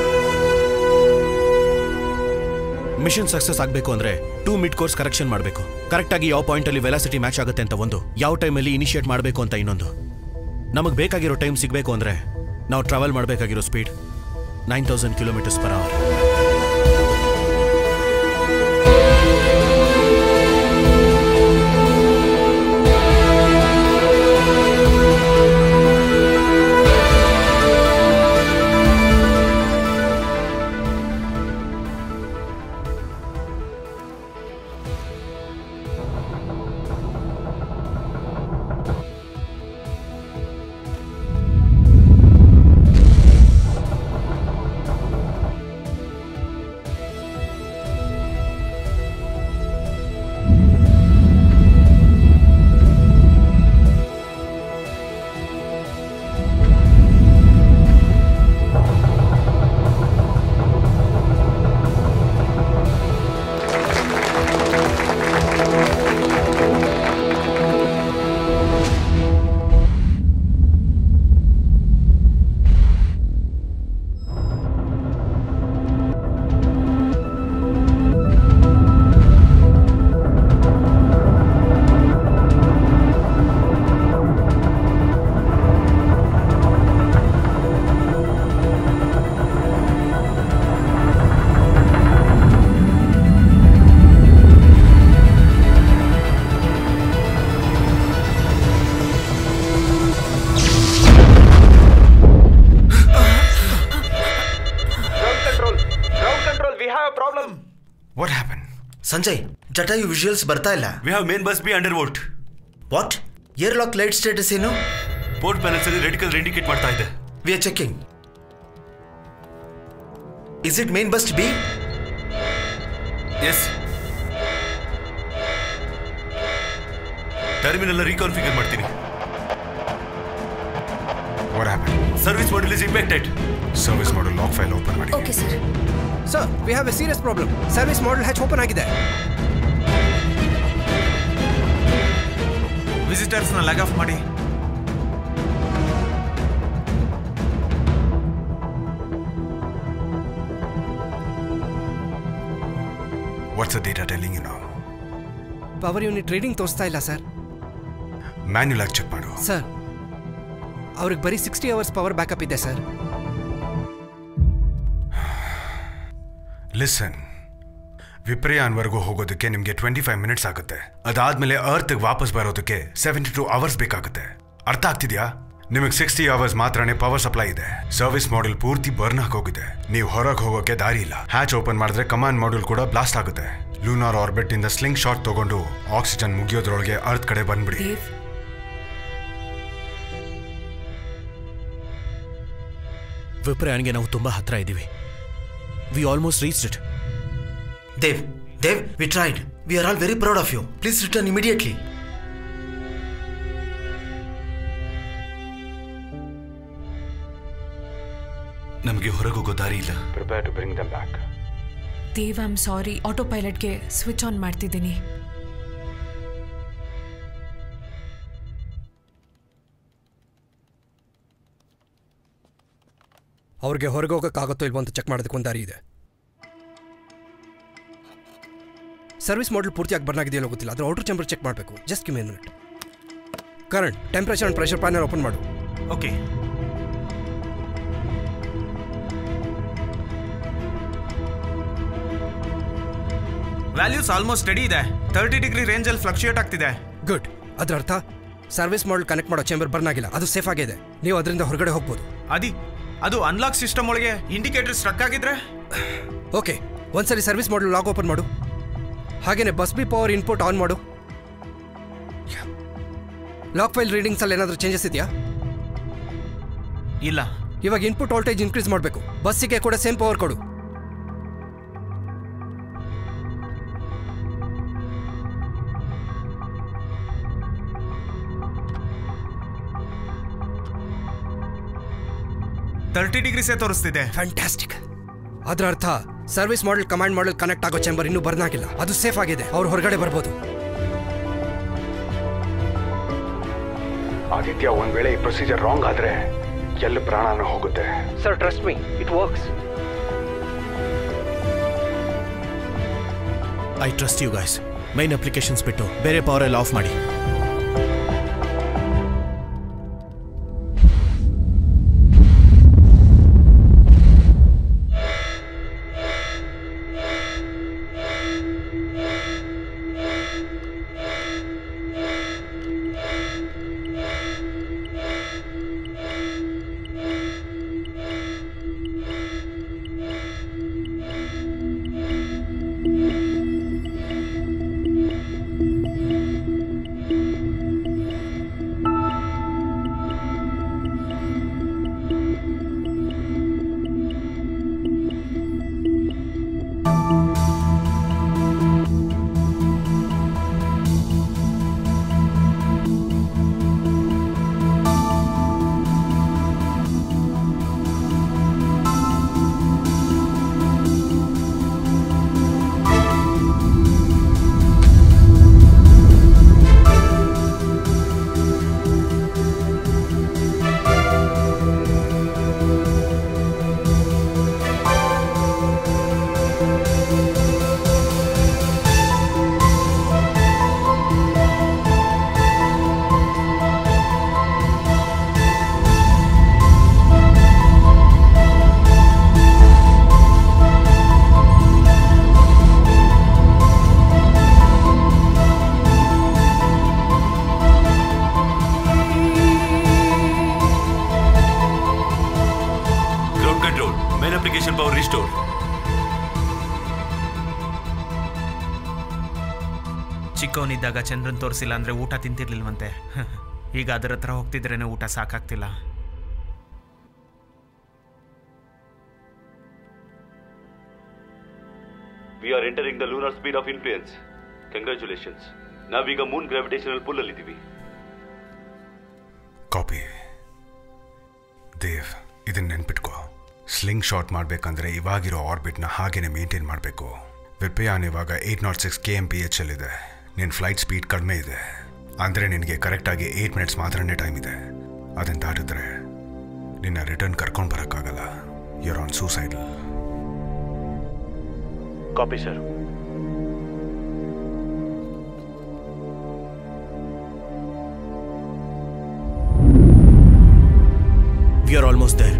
ಮಿಷನ್ ಸಕ್ಸಸ್ ಆಗಬೇಕು ಅಂದರೆ ಟೂ ಮಿಡ್ ಕೋರ್ಸ್ ಕರೆಕ್ಷನ್ ಮಾಡಬೇಕು ಕರೆಕ್ಟಾಗಿ ಯಾವ ಪಾಯಿಂಟಲ್ಲಿ ವೆಲಾಸಿಟಿ ಮ್ಯಾಚ್ ಆಗುತ್ತೆ ಅಂತ ಒಂದು ಯಾವ ಟೈಮಲ್ಲಿ ಇನಿಷಿಯೇಟ್ ಮಾಡಬೇಕು ಅಂತ ಇನ್ನೊಂದು ನಮಗೆ ಬೇಕಾಗಿರೋ ಟೈಮ್ ಸಿಗಬೇಕು ಅಂದರೆ ನಾವು ಟ್ರಾವೆಲ್ ಮಾಡಬೇಕಾಗಿರೋ speed nine thousand kilometres per hour what happen Sanjay Jatayu visuals ಬರ್ತಾ ಇಲ್ಲ we have main bus B under volt what air lock light status ಏನು ಪೋರ್ಟ್ ಪ್ಯಾನಲ್ಸ್ ಅಲ್ಲಿ ರೆಡ್ ಕಲರ್ ಇಂಡಿಕೇಟ್ ಮಾಡ್ತಾ ಇದೆ we are checking is it main bust B S terminal reconfigure ಮಾಡ್ತೀನಿ what happen service module is impacted service module log file open ಮಾಡಿ okay sir sir we have a serious problem service module hatch open ಆಗಿದೆ ವಿಸಿಟರ್ಸ್ನ leg off ಮಾಡಿ what's the data telling you ನಾವು power unit reading ತೋರಿಸ್ತಾ ಇಲ್ಲ sir manual ಆಗಿ check ಮಾಡು sir ಅವ್ರಿಗೆ ಬರೀ ಸಿಕ್ಸ್ಟಿ ಅವರ್ಸ್ ಪವರ್ ಬ್ಯಾಕಪ್ ಇದೆ ಸರ್ ಲಿಸನ್ ವಿಪ್ರಯಾನ್ವರೆಗೂ ಹೋಗೋದಕ್ಕೆ ನಿಮಗೆ ಟ್ವೆಂಟಿ ಫೈವ್ ಮಿನಿಟ್ಸ್ ಆಗುತ್ತೆ ಅದಾದ್ಮೇಲೆ ಅರ್ತ್ಗೆ ವಾಪಸ್ ಬರೋದಕ್ಕೆ ಸೆವೆಂಟಿ ಟೂ ಅವರ್ಸ್ ಬೇಕಾಗುತ್ತೆ ಅರ್ಥ ಆಗ್ತಿದ್ಯಾ ನಿಮಗೆ ಸಿಕ್ಸ್ಟಿ ಅವರ್ಸ್ ಮಾತ್ರನೇ ಪವರ್ ಸಪ್ಲೈ ಇದೆ ಸರ್ವಿಸ್ ಮಾಡೆಲ್ ಪೂರ್ತಿ ಬರ್ನ್ ಹೋಗಿದೆ ನೀವು ಹೊರಗೆ ಹೋಗೋಕೆ ದಾರಿ ಇಲ್ಲ ಹ್ಯಾಚ್ ಓಪನ್ ಮಾಡಿದ್ರೆ ಕಮಾಂಡ್ ಮಾಡ್ಯೂಲ್ ಕೂಡ ಬ್ಲಾಸ್ಟ್ ಆಗುತ್ತೆ ಲೂನಾರ್ ಆರ್ಬಿಟ್ ಇಂದ ಸ್ಲಿಂಗ್ ಶಾಟ್ ತಗೊಂಡು ಆಕ್ಸಿಜನ್ ಮುಗಿಯೋದ್ರೊಳಗೆ ಅರ್ತ್ ಕಡೆ ಬಂದ್ಬಿಡಿ ವಿಪ್ರಯಾನ್ಗೆ ನಾವು ತುಂಬಾ ಹತ್ರ ಇದ್ದೀವಿ we almost reach it Dev Dev we tried we are all very proud of you please return immediately ನಮಗೆ ಹೊರಗೋಗೋ ದಾರಿ ಇಲ್ಲ Prepare to bring them back. Dev I'm sorry auto ಪೈಲಟ್ಗೆ ಸ್ವಿಚ್ ಆನ್ ಮಾಡ್ತಿದ್ದೀನಿ ಅವ್ರಿಗೆ ಹೊರಗೆ ಹೋಗೋಕ್ಕಾಗುತ್ತೋ ಇಲ್ವೋ ಅಂತ ಚೆಕ್ ಮಾಡೋದಕ್ಕೆ ಒಂದು ದಾರಿ ಇದೆ ಸರ್ವಿಸ್ ಮಾಡಲ್ ಪೂರ್ತಿಯಾಗಿ ಬರ್ನ್ ಆಗಿದೆಯೋ ಗೊತ್ತಿಲ್ಲ ಅದ್ರ ಔಟರ್ ಚೇಂಬರ್ ಚೆಕ್ ಮಾಡಬೇಕು just give minute current temperature and pressure panel open ಮಾಡು ಓಕೆ ವ್ಯಾಲ್ಯೂಸ್ ಆಲ್ಮೋಸ್ಟ್ ಸ್ಟಡಿ ಇದೆ ತರ್ಟಿ ಡಿಗ್ರಿ ರೇಂಜಲ್ಲಿ ಫ್ಲಕ್ಚುಯೇಟ್ ಆಗ್ತಿದೆ ಗುಡ್ ಅದ್ರ ಅರ್ಥ ಸರ್ವಿಸ್ ಮಾಡಲ್ ಕನೆಕ್ಟ್ ಮಾಡೋ ಚೇಂಬರ್ ಬರ್ನ್ ಆಗಿಲ್ಲ ಅದು ಸೇಫ್ ಆಗಿದೆ ನೀವು ಅದರಿಂದ ಹೊರಗಡೆ ಹೋಗ್ಬೋದು ಅದಿ ಅದು ಅನ್ಲಾಕ್ ಸಿಸ್ಟಮ್ ಒಳಗೆ ಇಂಡಿಕೇಟರ್ ಸ್ಟ್ರಕ್ ಆಗಿದ್ರೆ ಓಕೆ ಒಂದ್ಸರಿ ಸರ್ವಿಸ್ ಮಾಡಲ್ ಲಾಗ್ ಓಪನ್ ಮಾಡು ಹಾಗೇನೆ bus B power input on ಮಾಡು ಲಾಕ್ ಫೈಲ್ ರೀಡಿಂಗ್ಸ್ ಅಲ್ಲಿ ಏನಾದರೂ ಚೇಂಜಸ್ ಇದೆಯಾ ಇಲ್ಲ ಇವಾಗ ಇನ್ಪುಟ್ ವೋಲ್ಟೇಜ್ ಇನ್ಕ್ರೀಸ್ ಮಾಡಬೇಕು ಬಸ್ಸಿಗೆ ಕೂಡ ಸೇಮ್ ಪವರ್ ಕೊಡು ತರ್ಟಿ ಡಿಗ್ರಿಸೇ ತೋರಿಸ್ತಿದೆ ಫ್ಯಾಂಟಾಸ್ಟಿಕ್ ಅದರ ಅರ್ಥ service module command module connect ಆಗೋ ಚೇಂಬರ್ ಇನ್ನೂ ಬರ್ನ್ ಆಗಿಲ್ಲ ಅದು ಸೇಫ್ ಆಗಿದೆ ಅವ್ರು ಹೊರಗಡೆ ಬರ್ಬೋದು ಆದಿತ್ಯ ಒಂದ್ ವೇಳೆ ಈ ಪ್ರೊಸೀಜರ್ ರಾಂಗ್ ಆದ್ರೆ ಎಲ್ಲಿ ಪ್ರಾಣನ ಹೋಗುತ್ತೆ sir trust me it works I trust you guys main applications ಬಿಟ್ಟು ಬೇರೆ ಪವರ್ ಎಲ್ಲ ಆಫ್ ಮಾಡಿ ground control main application power restore ಚಿಕ್ಕವನಿದ್ದಾಗ ಚಂದ್ರನ್ ತೋರಿಸಿಲ್ಲ ಅಂದ್ರೆ ಊಟ ತಿಂತಿರ್ಲಿಲ್ವಂತೆ ಈಗ ಅದರ ಹತ್ರ ಹೋಗ್ತಿದ್ರೇನೆ ಊಟ ಸಾಕಾಗ್ತಿಲ್ಲ we are entering the lunar speed of influence congratulations ನಾವೀಗ ಮೂನ್ ಗ್ರಾವಿಟೇಷನಲ್ ಪುಲ್ ಅಲ್ಲಿದ್ದೀವಿ ಕಾಪಿ ದೇವ್ ಇದನ್ನ ನೆನ್ಪಿಟ್ಕೋ ಸ್ಲಿಂಗ್ ಶಾಟ್ ಮಾಡಬೇಕಂದ್ರೆ ಇವಾಗಿರೋ ಆರ್ಬಿಟ್ನ ಹಾಗೇನೆ ಮೇಂಟೈನ್ ಮಾಡಬೇಕು ವಿಪ್ರಯಾನ್ ಇವಾಗ eight naught six K M P H ಇದೆ ನಿನ್ನ ಫ್ಲೈಟ್ ಸ್ಪೀಡ್ ಕಡಿಮೆ ಇದೆ ಅಂದರೆ ನಿನಗೆ ಕರೆಕ್ಟಾಗಿ ಏಯ್ಟ್ ಮಿನಿಟ್ಸ್ ಮಾತ್ರನೇ ಟೈಮ್ ಇದೆ ಅದನ್ನು ದಾಟಿದ್ರೆ ನಿನ್ನ ರಿಟರ್ನ್ ಕರ್ಕೊಂಡು ಬರೋಕ್ಕಾಗಲ್ಲ you're on suicidal copy sir we are almost there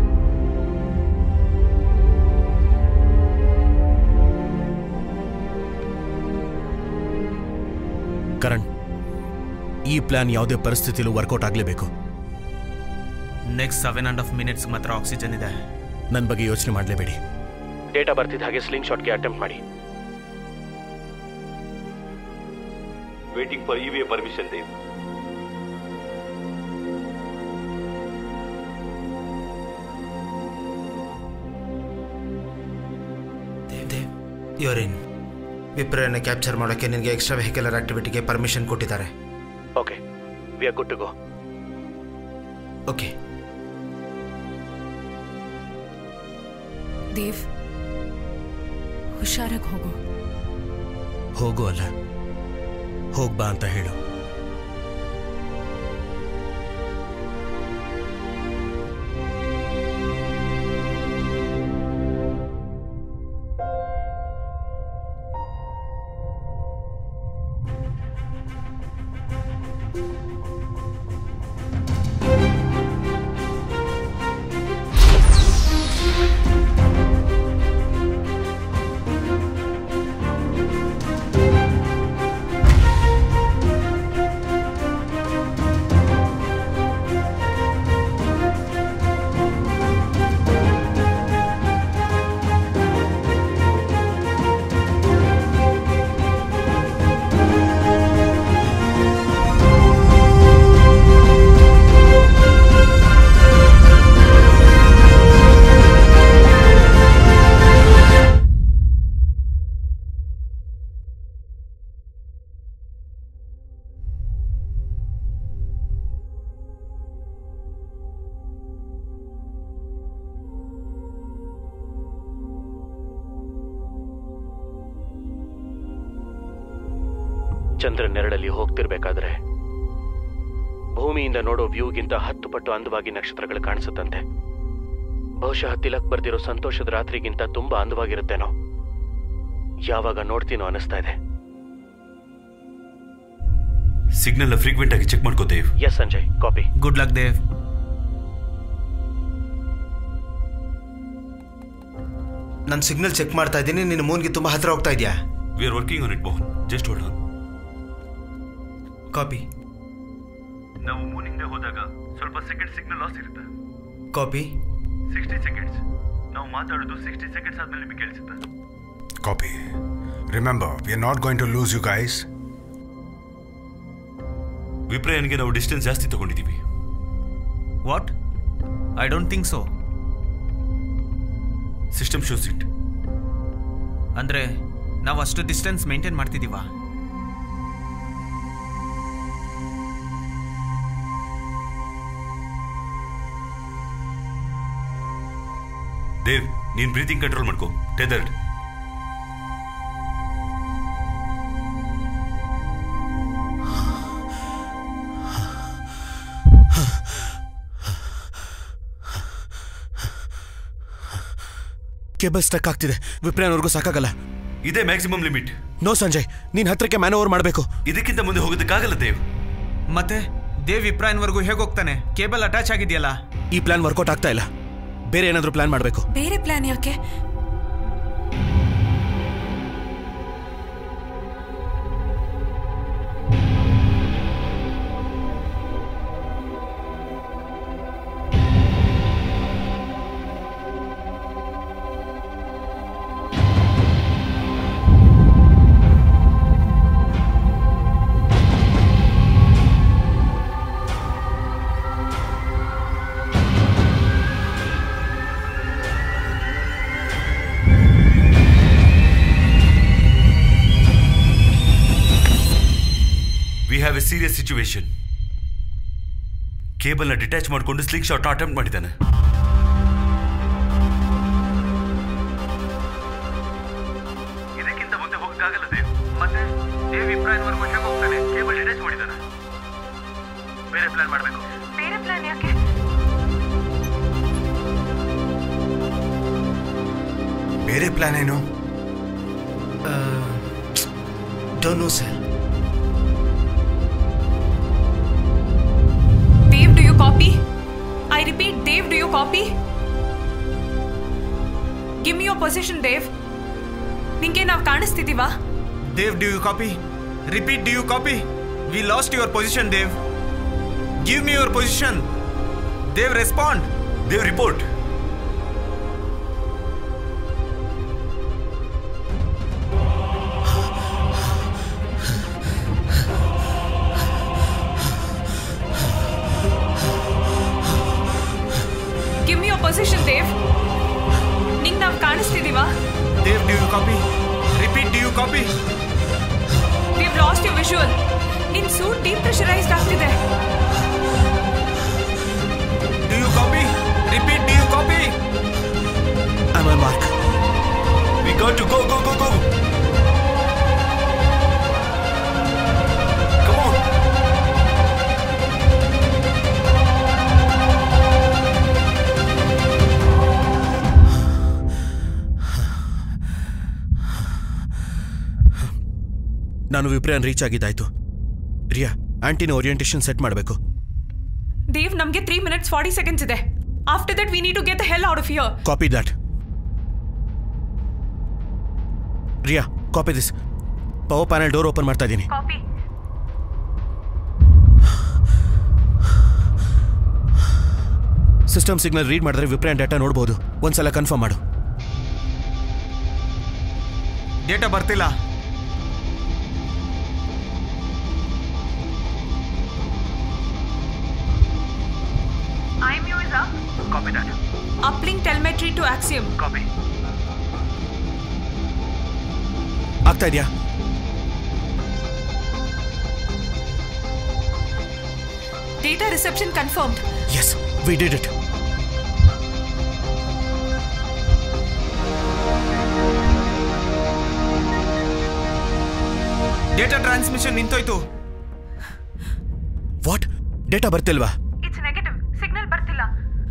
ಈ ಪ್ಲಾನ್ ಯಾವುದೇ ಪರಿಸ್ಥಿತಿಲೂ ವರ್ಕೌಟ್ ಆಗಲೇಬೇಕು next seven and half minutes ಮಾತ್ರ ಆಕ್ಸಿಜನ್ ಇದೆ ನನ್ನ ಬಗ್ಗೆ ಯೋಚನೆ ಮಾಡಲೇಬೇಡಿ ಡೇಟಾ ಬರ್ತಿದ್ದ ಹಾಗೆ ಸ್ಲಿಂಗ್ ಶಾಟ್ಗೆ ಅಟೆಂಪ್ಟ್ ಮಾಡಿ ವೇಟಿಂಗ್ ಫಾರ್ ಇ ಪರ್ಮಿಷನ್ ದೇವ್ ಯುವರ್ ಇನ್ ವಿಪ್ರಯನ್ನ ಕ್ಯಾಪ್ಚರ್ ಮಾಡೋಕ್ಕೆ ನಿನಗೆ ಎಕ್ಸ್ಟ್ರಾ ವೆಹಿಕಲರ್ ಆಕ್ಟಿವಿಟಿಗೆ ಪರ್ಮಿಷನ್ ಕೊಟ್ಟಿದ್ದಾರೆ okay we are good to go okay Dev ಹುಷಾರಾಗಿ ಹೋಗು ಹೋಗು ಅಲ್ಲ ಹೋಗ್ಬಾ ಅಂತ ಹೇಳು ಚಂದ್ರ ನೆರಳಲ್ಲಿ ಹೋಗ್ತಿರ್ಬೇಕಾದ್ರೆ ಭೂಮಿಯಿಂದ ನೋಡೋ ವ್ಯೂಗಿಂತ ಹತ್ತು ಪಟ್ಟು ಅಂದವಾಗಿ ನಕ್ಷತ್ರಗಳು ಕಾಣಿಸುತ್ತಂತೆ ಬಹುಶಃ ತಿಲಕ್ ಬರ್ದಿರೋ ಸಂತೋಷದ ರಾತ್ರಿಗಿಂತ ತುಂಬಾ ಅಂದವಾಗಿರುತ್ತೇನೋ ಯಾವಾಗ ನೋಡ್ತೀನೋ ಅನಿಸ್ತಾ ಇದೆ ಸಿಗ್ನಲ್ ಫ್ರೀಕ್ವೆಂಟ್ ಆಗಿ ಚೆಕ್ ಮಾಡ್ಕೋ Dev yes Sanjay copy good luck Dev ನಾನು ಸಿಗ್ನಲ್ ಚೆಕ್ ಮಾಡ್ತಾ ಇದ್ದೀನಿ ನಿನ್ನ ಮೂನ್ಗೆ ತುಂಬ ಹತ್ರ ಹೋಗ್ತಾ ಇದೆಯಾ we are working on it Mohan just hold on copy ನಾವು ಮೂನಿಂದ ಹೋದಾಗ ಸ್ವಲ್ಪ ಸೆಕೆಂಡ್ ಸಿಗ್ನಲ್ ಲಾಸ್ ಇರುತ್ತೆ ಕಾಪಿ ಸಿಕ್ಸ್ಟಿ ಸೆಕೆಂಡ್ಸ್ ನಾವು ಮಾತಾಡೋದು ಸಿಕ್ಸ್ಟಿ ಸೆಕೆಂಡ್ಸ್ ಆದ್ಮೇಲೆ ನಿಮಗೆ ಕೇಳಿಸುತ್ತೆ Copy. Remember, we are not going to lose you guys. ವಿಪ್ರಯನ್ಗೆ ನಾವು ಡಿಸ್ಟೆನ್ಸ್ ಜಾಸ್ತಿ ತಗೊಂಡಿದ್ದೀವಿ what I don't think so system shows it ಅಂದ್ರೆ ನಾವು ಅಷ್ಟು ಡಿಸ್ಟೆನ್ಸ್ ಮೇಂಟೈನ್ ಮಾಡ್ತಿದ್ದೀವಾ ದೇವ್ ನೀನ್ ಬ್ರೀತಿಂಗ್ ಕಂಟ್ರೋಲ್ ಮಾಡ್ಕೋ ಟೆದರ್ಡ್ ಕೇಬಲ್ ಸ್ಟಕ್ ಆಗ್ತಿದೆ ವಿಪ್ರಯಾನವರೆಗೂ ಸಾಕಾಗಲ್ಲ ಇದೇ ಮ್ಯಾಕ್ಸಿಮಮ್ ಲಿಮಿಟ್ ನೋ ಸಂಜಯ್ ನೀನ್ ಹತ್ರಕ್ಕೆ ಮ್ಯಾನ್ ಓವರ್ ಮಾಡಬೇಕು ಇದಕ್ಕಿಂತ ಮುಂದೆ ಹೋಗೋದಕ್ಕಾಗಲ್ಲ ದೇವ್ ಮತ್ತೆ ದೇವ್ ವಿಪ್ರಾಯನ್ವರೆಗೂ ಹೇಗೆ ಹೋಗ್ತಾನೆ ಕೇಬಲ್ ಅಟ್ಯಾಚ್ ಆಗಿದೆಯಲ್ಲ ಈ ಪ್ಲಾನ್ ವರ್ಕೌಟ್ ಆಗ್ತಾ ಇಲ್ಲ ಬೇರೆ ಏನಾದರೂ ಪ್ಲಾನ್ ಮಾಡಬೇಕು ಬೇರೆ ಪ್ಲಾನ್ ಯಾಕೆ we have a serious situation ಕೇಬಲ್ನ ಡಿಟ್ಯಾಚ್ ಮಾಡಿಕೊಂಡು ಸ್ಲಿಂಗ್ ಶಾಟ್ ಅಟೆಂಪ್ಟ್ ಮಾಡಿದ್ದಾನೆ ಇದಕ್ಕಿಂತ ಮುಂದೆ ಹೋಗಕ್ಕಾಗಲ್ಲ ದೇವ್ ಮತ್ತೆ ದೇವ್ ಇಬ್ರಾಹಿಂವರೆಗೂ ಹೇಗೆ ಹೋಗ್ತಾನೆ ಕೇಬಲ್ ಡಿಟ್ಯಾಚ್ ಮಾಡಿದ್ದಾನೆ ಬೇರೆ ಪ್ಲಾನ್ ಮಾಡಬೇಕು ಬೇರೆ ಪ್ಲಾನ್ ಯಾಕೆ ಬೇರೆ ಪ್ಲಾನ್ ಏನು don't know sir Dave, do you copy? I repeat, Dave, do you copy? Give me your position, Dave. ನಿಂಗೆ ನಾವು ಕಾಣಿಸ್ತಿದೀವಾ Dev do you copy repeat do you copy we lost your position Dev give me your position Dev respond Dev report give me your position Dev ನಿಂಗೆ ನಾವು ಕಾಣಿಸ್ತಿದೀವಾ Dev do you copy repeat do you copy we've lost you visual ನಿನ್ suit depressurized ಆಗ್ತಿದೆ do you copy repeat do you copy I'm on mark. We got to go, go, go, go. Come on. ನಾನು Vipriyan reach ಆಗಿದ್ದಾಯ್ತು Riya antenna orientation set ಮಾಡಬೇಕು ದೇವ್ ನಮಗೆ three minutes forty seconds ಇದೆ after that we need to get the hell out of here copy that Riya copy this power panel door open ಮಾಡ್ತಾ ಇದ್ದೀನಿ copy system signal read ಮಾಡಿದ್ರೆ ವಿಪ್ರಿಯನ್ data ನೋಡ್ಬೋದು ಒಂದ್ಸಲ confirm ಮಾಡು data ಬರ್ತಿಲ್ಲ IMU is up. Copy that. Uplink telemetry to Axiom. Copy. ಆಗ್ತಾ ಇದೆಯಾ Data reception confirmed. Yes we did it data transmission ನಿಂತೋಯ್ತು ವಾಟ್ ಡೇಟಾ ಬರ್ತಿಲ್ವಾ It's negative. ಸಿಗ್ನಲ್ ಬರ್ತಿಲ್ಲ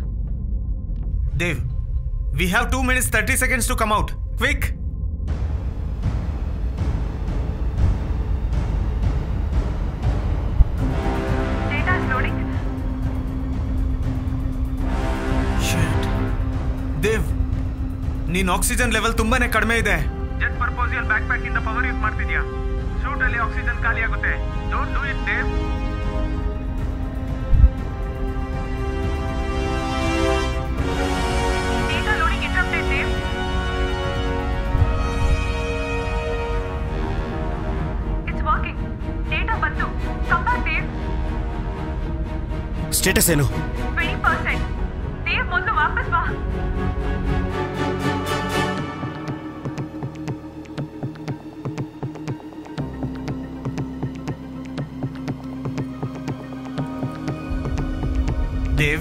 Dev we have two minutes thirty seconds to come out quick data is loading Dev ನೀನ್ oxygen level ತುಂಬಾನೇ ಕಡಿಮೆ ಇದೆ jet propulsion backpack ಇಂದ power use ಮಾಡ್ತಿದ್ಯಾ suit ಅಲ್ಲಿ ಆಕ್ಸಿಜನ್ ಖಾಲಿ ಆಗುತ್ತೆ don't do it Dev data loading interrupted Dev it's working data ಬಂತು ಕಮ್ ಬ್ಯಾಕ್ ದೇವ್ ಸ್ಟೇಟಸ್ ಏನು ಟ್ವೆಂಟಿ ಪರ್ಸೆಂಟ್ ದೇವ್ ಮೊದಲು ವಾಪಸ್ ಬಾ ದೇವ್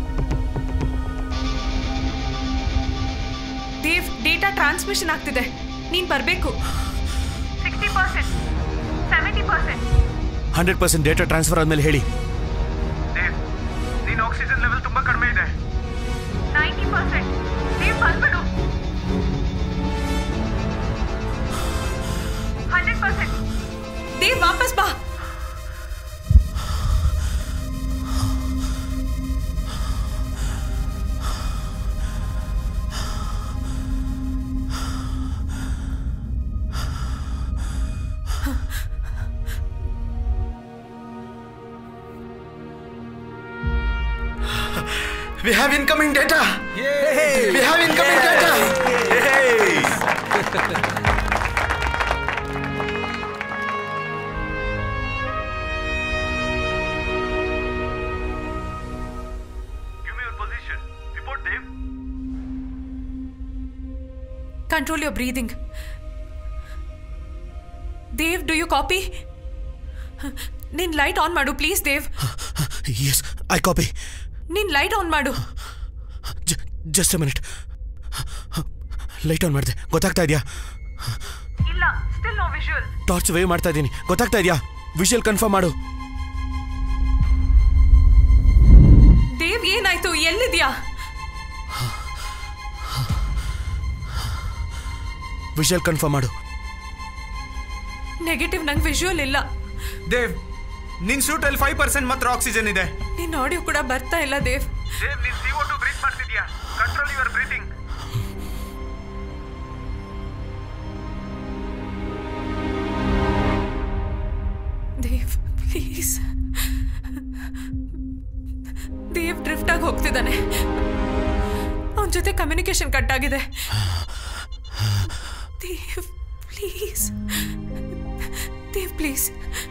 ದೇವ್ ಡೇಟಾ ಟ್ರಾನ್ಸ್ಮಿಷನ್ ಆಗ್ತಿದೆ ನೀನ್ ಬರ್ಬೇಕು sixty percent seventy percent hundred percent data transfer ಆದ್ಮೇಲೆ ಹೇಳಿ ದೇವ್ ನಿನ್ ಆಕ್ಸಿಜನ್ ಲೆವೆಲ್ ತುಂಬಾ ಕಡಿಮೆ ಇದೆ ನೈಂಟಿ ಪರ್ಸೆಂಟ್ ದೇವ್ ಬಂದ್ಬಿಡು ಹಂಡ್ರೆಡ್ ಪರ್ಸೆಂಟ್ ದೇವ್ ವಾಪಸ್ ಬಾ We have incoming data. We have incoming data. Give me your position. Report, Dev. Control your breathing Dev do you copy ನಿನ್ ಲೈಟ್ ಆನ್ ಮಾಡು please Dev yes I copy ನಿನ್ light on ಮಾಡು just a minute light on ಮಾಡಿದೆ ಗೊತ್ತಾಗ್ತಾ ಇದೆಯಾ ಇಲ್ಲ still no visual torch wave ಮಾಡ್ತಾ ಇದ್ದೀನಿ ಗೊತ್ತಾಗ್ತಾ ಇದೆಯಾ ವಿಷುವಲ್ ಕನ್ಫರ್ಮ್ ಮಾಡು ದೇವ್ ಏನಾಯ್ತು ಎಲ್ಲಿದ್ಯಾ ವಿಷುವಲ್ ಕನ್ಫರ್ಮ್ ಮಾಡು ನೆಗೆಟಿವ್ ನಂಗೆ ವಿಜುವಲ್ ಇಲ್ಲ ದೇವ್ ನಿನ್ ಸೂಟ್ ಅಲ್ಲಿ ಫೈವ್ ಪರ್ಸೆಂಟ್ ಮಾತ್ರ ಆಕ್ಸಿಜನ್ ಇದೆ ನಿನ್ ಆಡಿಯೋ ಕೂಡ ಬರ್ತಾ ಇಲ್ಲ ದೇವ್ ದೇವ್ ನೀನ್ CO2 ಟು ಬ್ರೀತ್ ಮಾಡ್ತಿದ್ಯಾ control your breathing Dev please Dev drift ಆಗಿ ಹೋಗ್ತಿದ್ದಾನೆ ಅವನ ಜೊತೆ ಕಮ್ಯುನಿಕೇಶನ್ ಕಟ್ ಆಗಿದೆ Dev please Dev please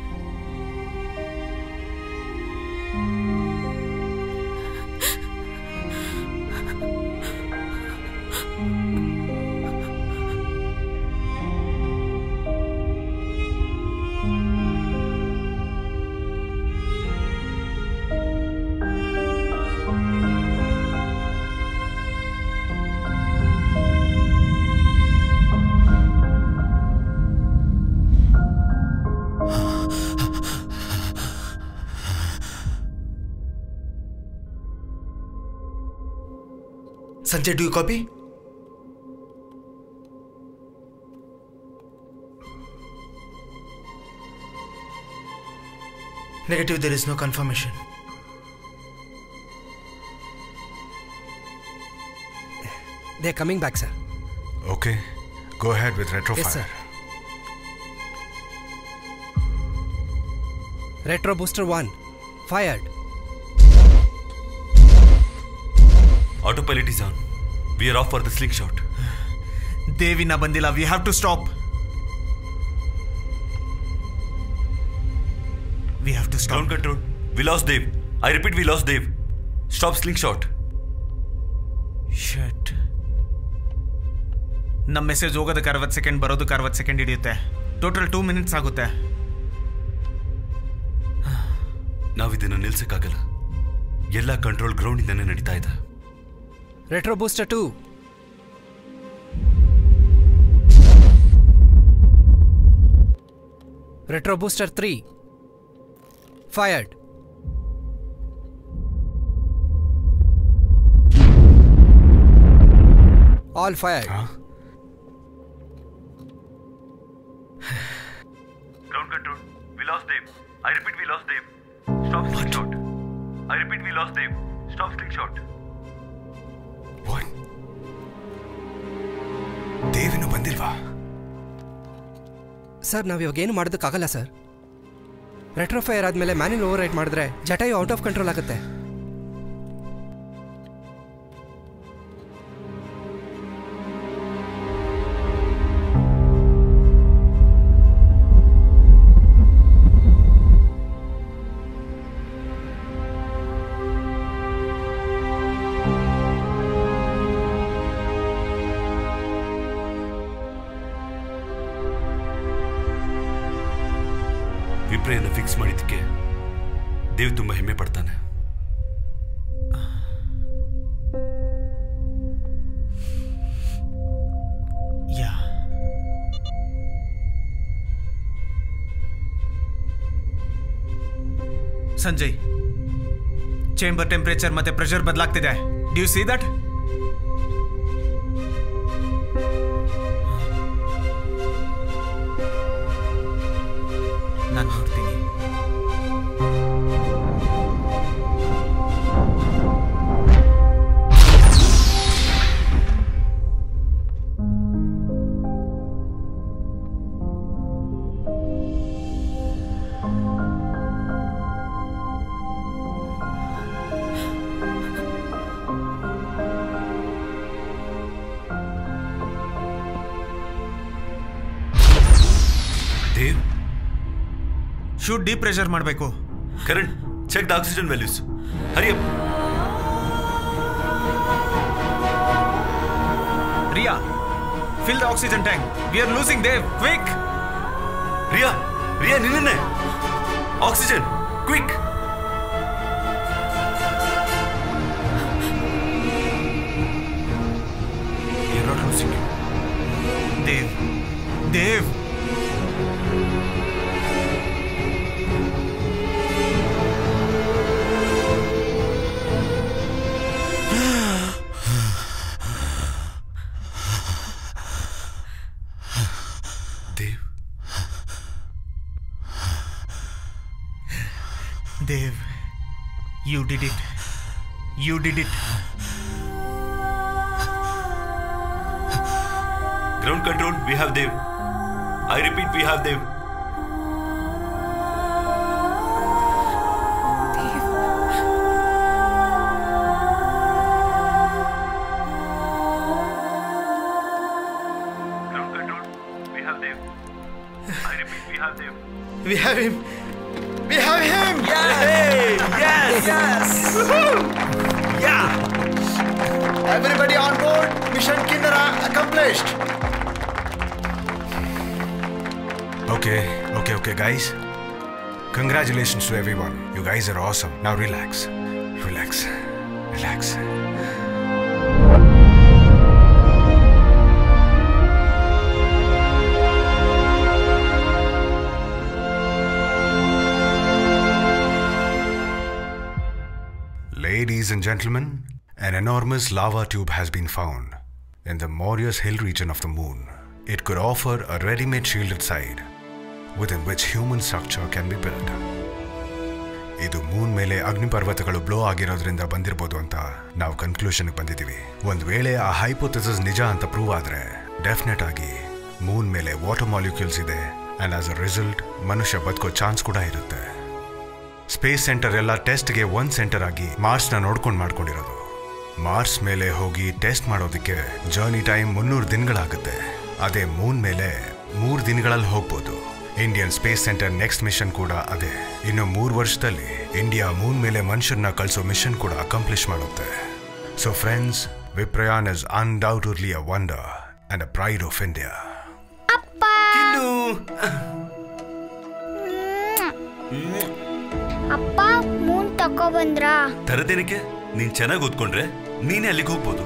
Sanjay, do you copy? Negative, there is no confirmation. They're coming back, sir. Okay, go ahead with retrofire. Yes, sir. Retro Booster 1, fired. Autopilot is on. We are off for the slingshot. ದೇವಿನ ಬಂದಿಲ್ಲ we have to stop we have to Ground control. We lost Dave. I repeat, we lost Dave. Stop slingshot. Shut ನಮ್ಮ message ಹೋಗೋದಕ್ಕೆ ಅರವತ್ತು second ಬರೋದಕ್ಕೆ ಅರವತ್ತು second ಹಿಡಿಯುತ್ತೆ total two minutes ಆಗುತ್ತೆ ನಾವು ಇದನ್ನು ನಿಲ್ಸಕ್ಕಾಗಲ್ಲ ಎಲ್ಲ ಕಂಟ್ರೋಲ್ ಗ್ರೌಂಡಿಂದನೇ ನಡೀತಾ ಇದೆ Retro Booster 2. Retro Booster 3. Fired. All fired. Ground control. We lost Dave. I repeat, we lost Dave. Stop slingshot. I repeat, we lost Dave. Stop slingshot. ದೇವಿನ್ನು ಬಂದಿಲ್ವಾ sir ನಾವು ಇವಾಗ ಏನು ಮಾಡೋದಕ್ಕಾಗಲ್ಲ ಸರ್ ರೆಟ್ರೋ ಫೈರ್ ಆದಮೇಲೆ manual override ಮಾಡಿದ್ರೆ Jatayu out of control ಆಗುತ್ತೆ ವಿಪ್ರೆಯನ್ನು fix ಮಾಡಿದ್ದಕ್ಕೆ ದೇವ್ ತುಂಬಾ ಹೆಮ್ಮೆ ಪಡ್ತಾನೆ ಯಾ ಸಂಜಯ್ ಚೇಂಬರ್ ಟೆಂಪರೇಚರ್ ಮತ್ತೆ ಪ್ರೆಷರ್ ಬದಲಾಗ್ತಿದೆ ಡ್ಯೂ ಸಿ ದಟ್ ನಾನು ನೋಡ್ತೀನಿ ದೇವ್ ಶೂಟ್ ಡೀಪ್ ಪ್ರೆಷರ್ ಮಾಡಬೇಕು Karan check the oxygen values hurry up Riya fill the oxygen tank we are losing Dev quick Riya Riya ನಿನ್ನೆ oxygen quick Dev Dev Dev Dev you did it you did it Ground control, we have Dev. I repeat, we have Dev. We have him. We have him. Yes. Yes. Yes. Yeah. Everybody on board. Mission Kinnara accomplished. Okay, okay, okay, guys. Congratulations to everyone. You guys are awesome. Now relax. Relax. Relax. Ladies and gentlemen, an enormous lava tube has been found in the Morius Hill region of the moon. It could offer a ready made shielded side within which human structure can be built. ಇದು moon ಮೇಲೆ ಅಗ್ನಿಪರ್ವತಗಳು blow ಆಗಿರೋದ್ರಿಂದ ಬಂದಿರ್ಬೋದು ಅಂತ ನಾವು ಕನ್ಕ್ಲೂಷನ್ಗೆ ಬಂದಿದ್ದೀವಿ ಒಂದು ವೇಳೆ ಆ ಹೈಪೋಥಿಸಸ್ ನಿಜ ಅಂತ ಪ್ರೂವ್ ಆದರೆ ಡೆಫಿನೆಟ್ ಆಗಿ ಮೂನ್ ಮೇಲೆ ವಾಟರ್ ಮಾಲಿಕ್ಯೂಲ್ಸ್ ಇದೆ ಆ್ಯಂಡ್ ಆಸ್ ಅ ರಿಸಲ್ಟ್ ಮನುಷ್ಯ ಬದುಕೋ ಚಾನ್ಸ್ ಕೂಡ ಇರುತ್ತೆ ಸ್ಪೇಸ್ ಸೆಂಟರ್ ಎಲ್ಲ ಟೆಸ್ಟ್ಗೆ ಒಂದು ಸೆಂಟರ್ ಆಗಿ ಮಾರ್ಸ್ನ ನೋಡ್ಕೊಂಡು ಮಾಡ್ಕೊಂಡಿರೋದು ಮಾರ್ಸ್ ಮೇಲೆ ಹೋಗಿ ಟೆಸ್ಟ್ ಮಾಡೋದಕ್ಕೆ ಜರ್ನಿ ಟೈಮ್ ಮುನ್ನೂರು ದಿನಗಳಾಗುತ್ತೆ ಅದೇ ಮೂನ್ ಮೇಲೆ ಮೂರು ದಿನಗಳಲ್ಲಿ ಹೋಗ್ಬೋದು Indian space center next mission ಕೂಡ ಅದೇ ಇನ್ನು ಮೂರು ವರ್ಷದಲ್ಲಿ ಇಂಡಿಯಾ ಮೂನ್ ಮೇಲೆ ಮನುಷ್ಯರನ್ನ ಕಳಿಸೋ ಮಿಷನ್ ಕೂಡ ಅಕಂಪ್ಲಿಷ್ ಮಾಡುತ್ತೆ so friends Viprayan is undoubtedly a wonder and a pride of India ಅಪ್ಪ ಮೂನ್ ತಕೋ ಬಂದ್ರಾ ತರದೇನಕ್ಕೆ ನೀನ್ ಚೆನ್ನಾಗಿ ಓದ್ಕೊಂಡ್ರೆ ನೀನೇ ಅಲ್ಲಿಗೆ ಹೋಗ್ಬೋದು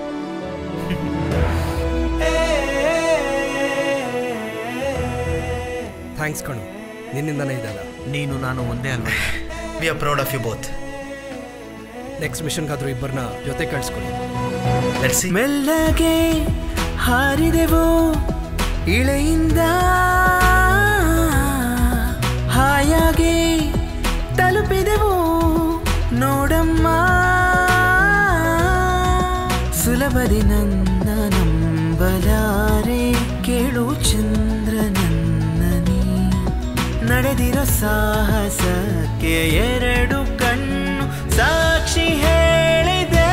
ಥ್ಯಾಂಕ್ಸ್ ಕಣು ನಿನ್ನಿಂದನೇ ಇದೆಲ್ಲ ನೀನು ನಾನು ಒಂದೇ ಅಲ್ವಾ we are proud of you both next ಮಿಷನ್ಗಾದ್ರೂ ಇಬ್ಬರನ್ನ ಜೊತೆ ಕಳಿಸ್ಕೊಳ್ಳಿ ಮೆಲ್ಲಗೆ ಹಾರಿದೆವು ಇಳೆಯಿಂದ ಹಾಯಾಗಿ ತಲುಪಿದೆವು ನೋಡಮ್ಮ ಸುಲಭದಿ ನನ್ನ ನಂಬಲಾರೆ ಕೇಳು ಚಂದ್ರ ನನ್ನ ನೀ ನಡೆದಿರೋ ಸಾಹಸಕ್ಕೆ ಎರಡು ಕಣ್ಣು ಸಾಕ್ಷಿ ಹೇಳಿದೆ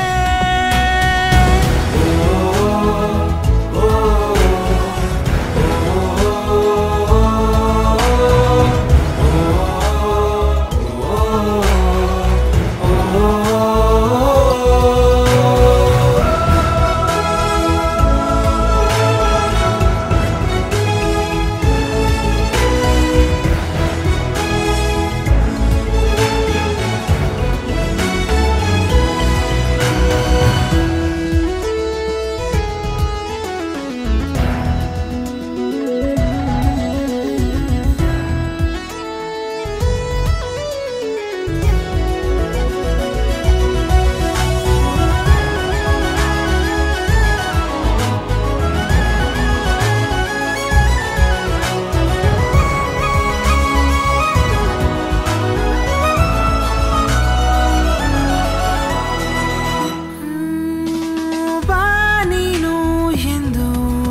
ಬಾ ನೀನು ಎಂದು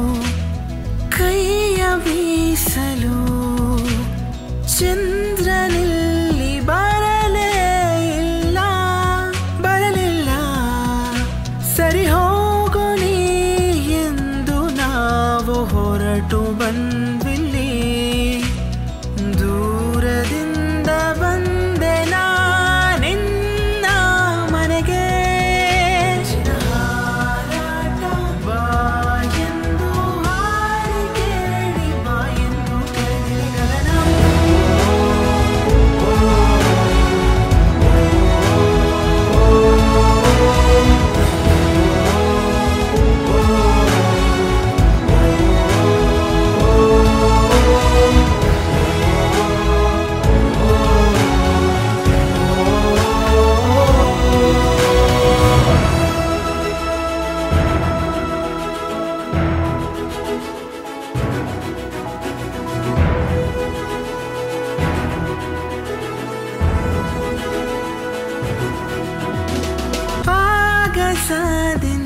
ಕೈಯ ಬೀಸಲು ಚಂದ್ರನಲ್ಲಿ ಬರಲೇ ಇಲ್ಲ ಬರಲಿಲ್ಲ ಸರಿ ಹೋಗು ನೀ ಎಂದು ನಾವು ಹೊರಟು ಬಂದ್ವಿಲ್ಲಿ ದೂರದಿಂದ ಬಂದೆ ನಿನ್ನ ಮನೆಗೆ ಬಾ ಎಂದು ಹಾಡಿ ಕೇಳಿ ಬಾ ಎಂದು ಕರೆದಿರಲ ಆಗಸದಿಂದ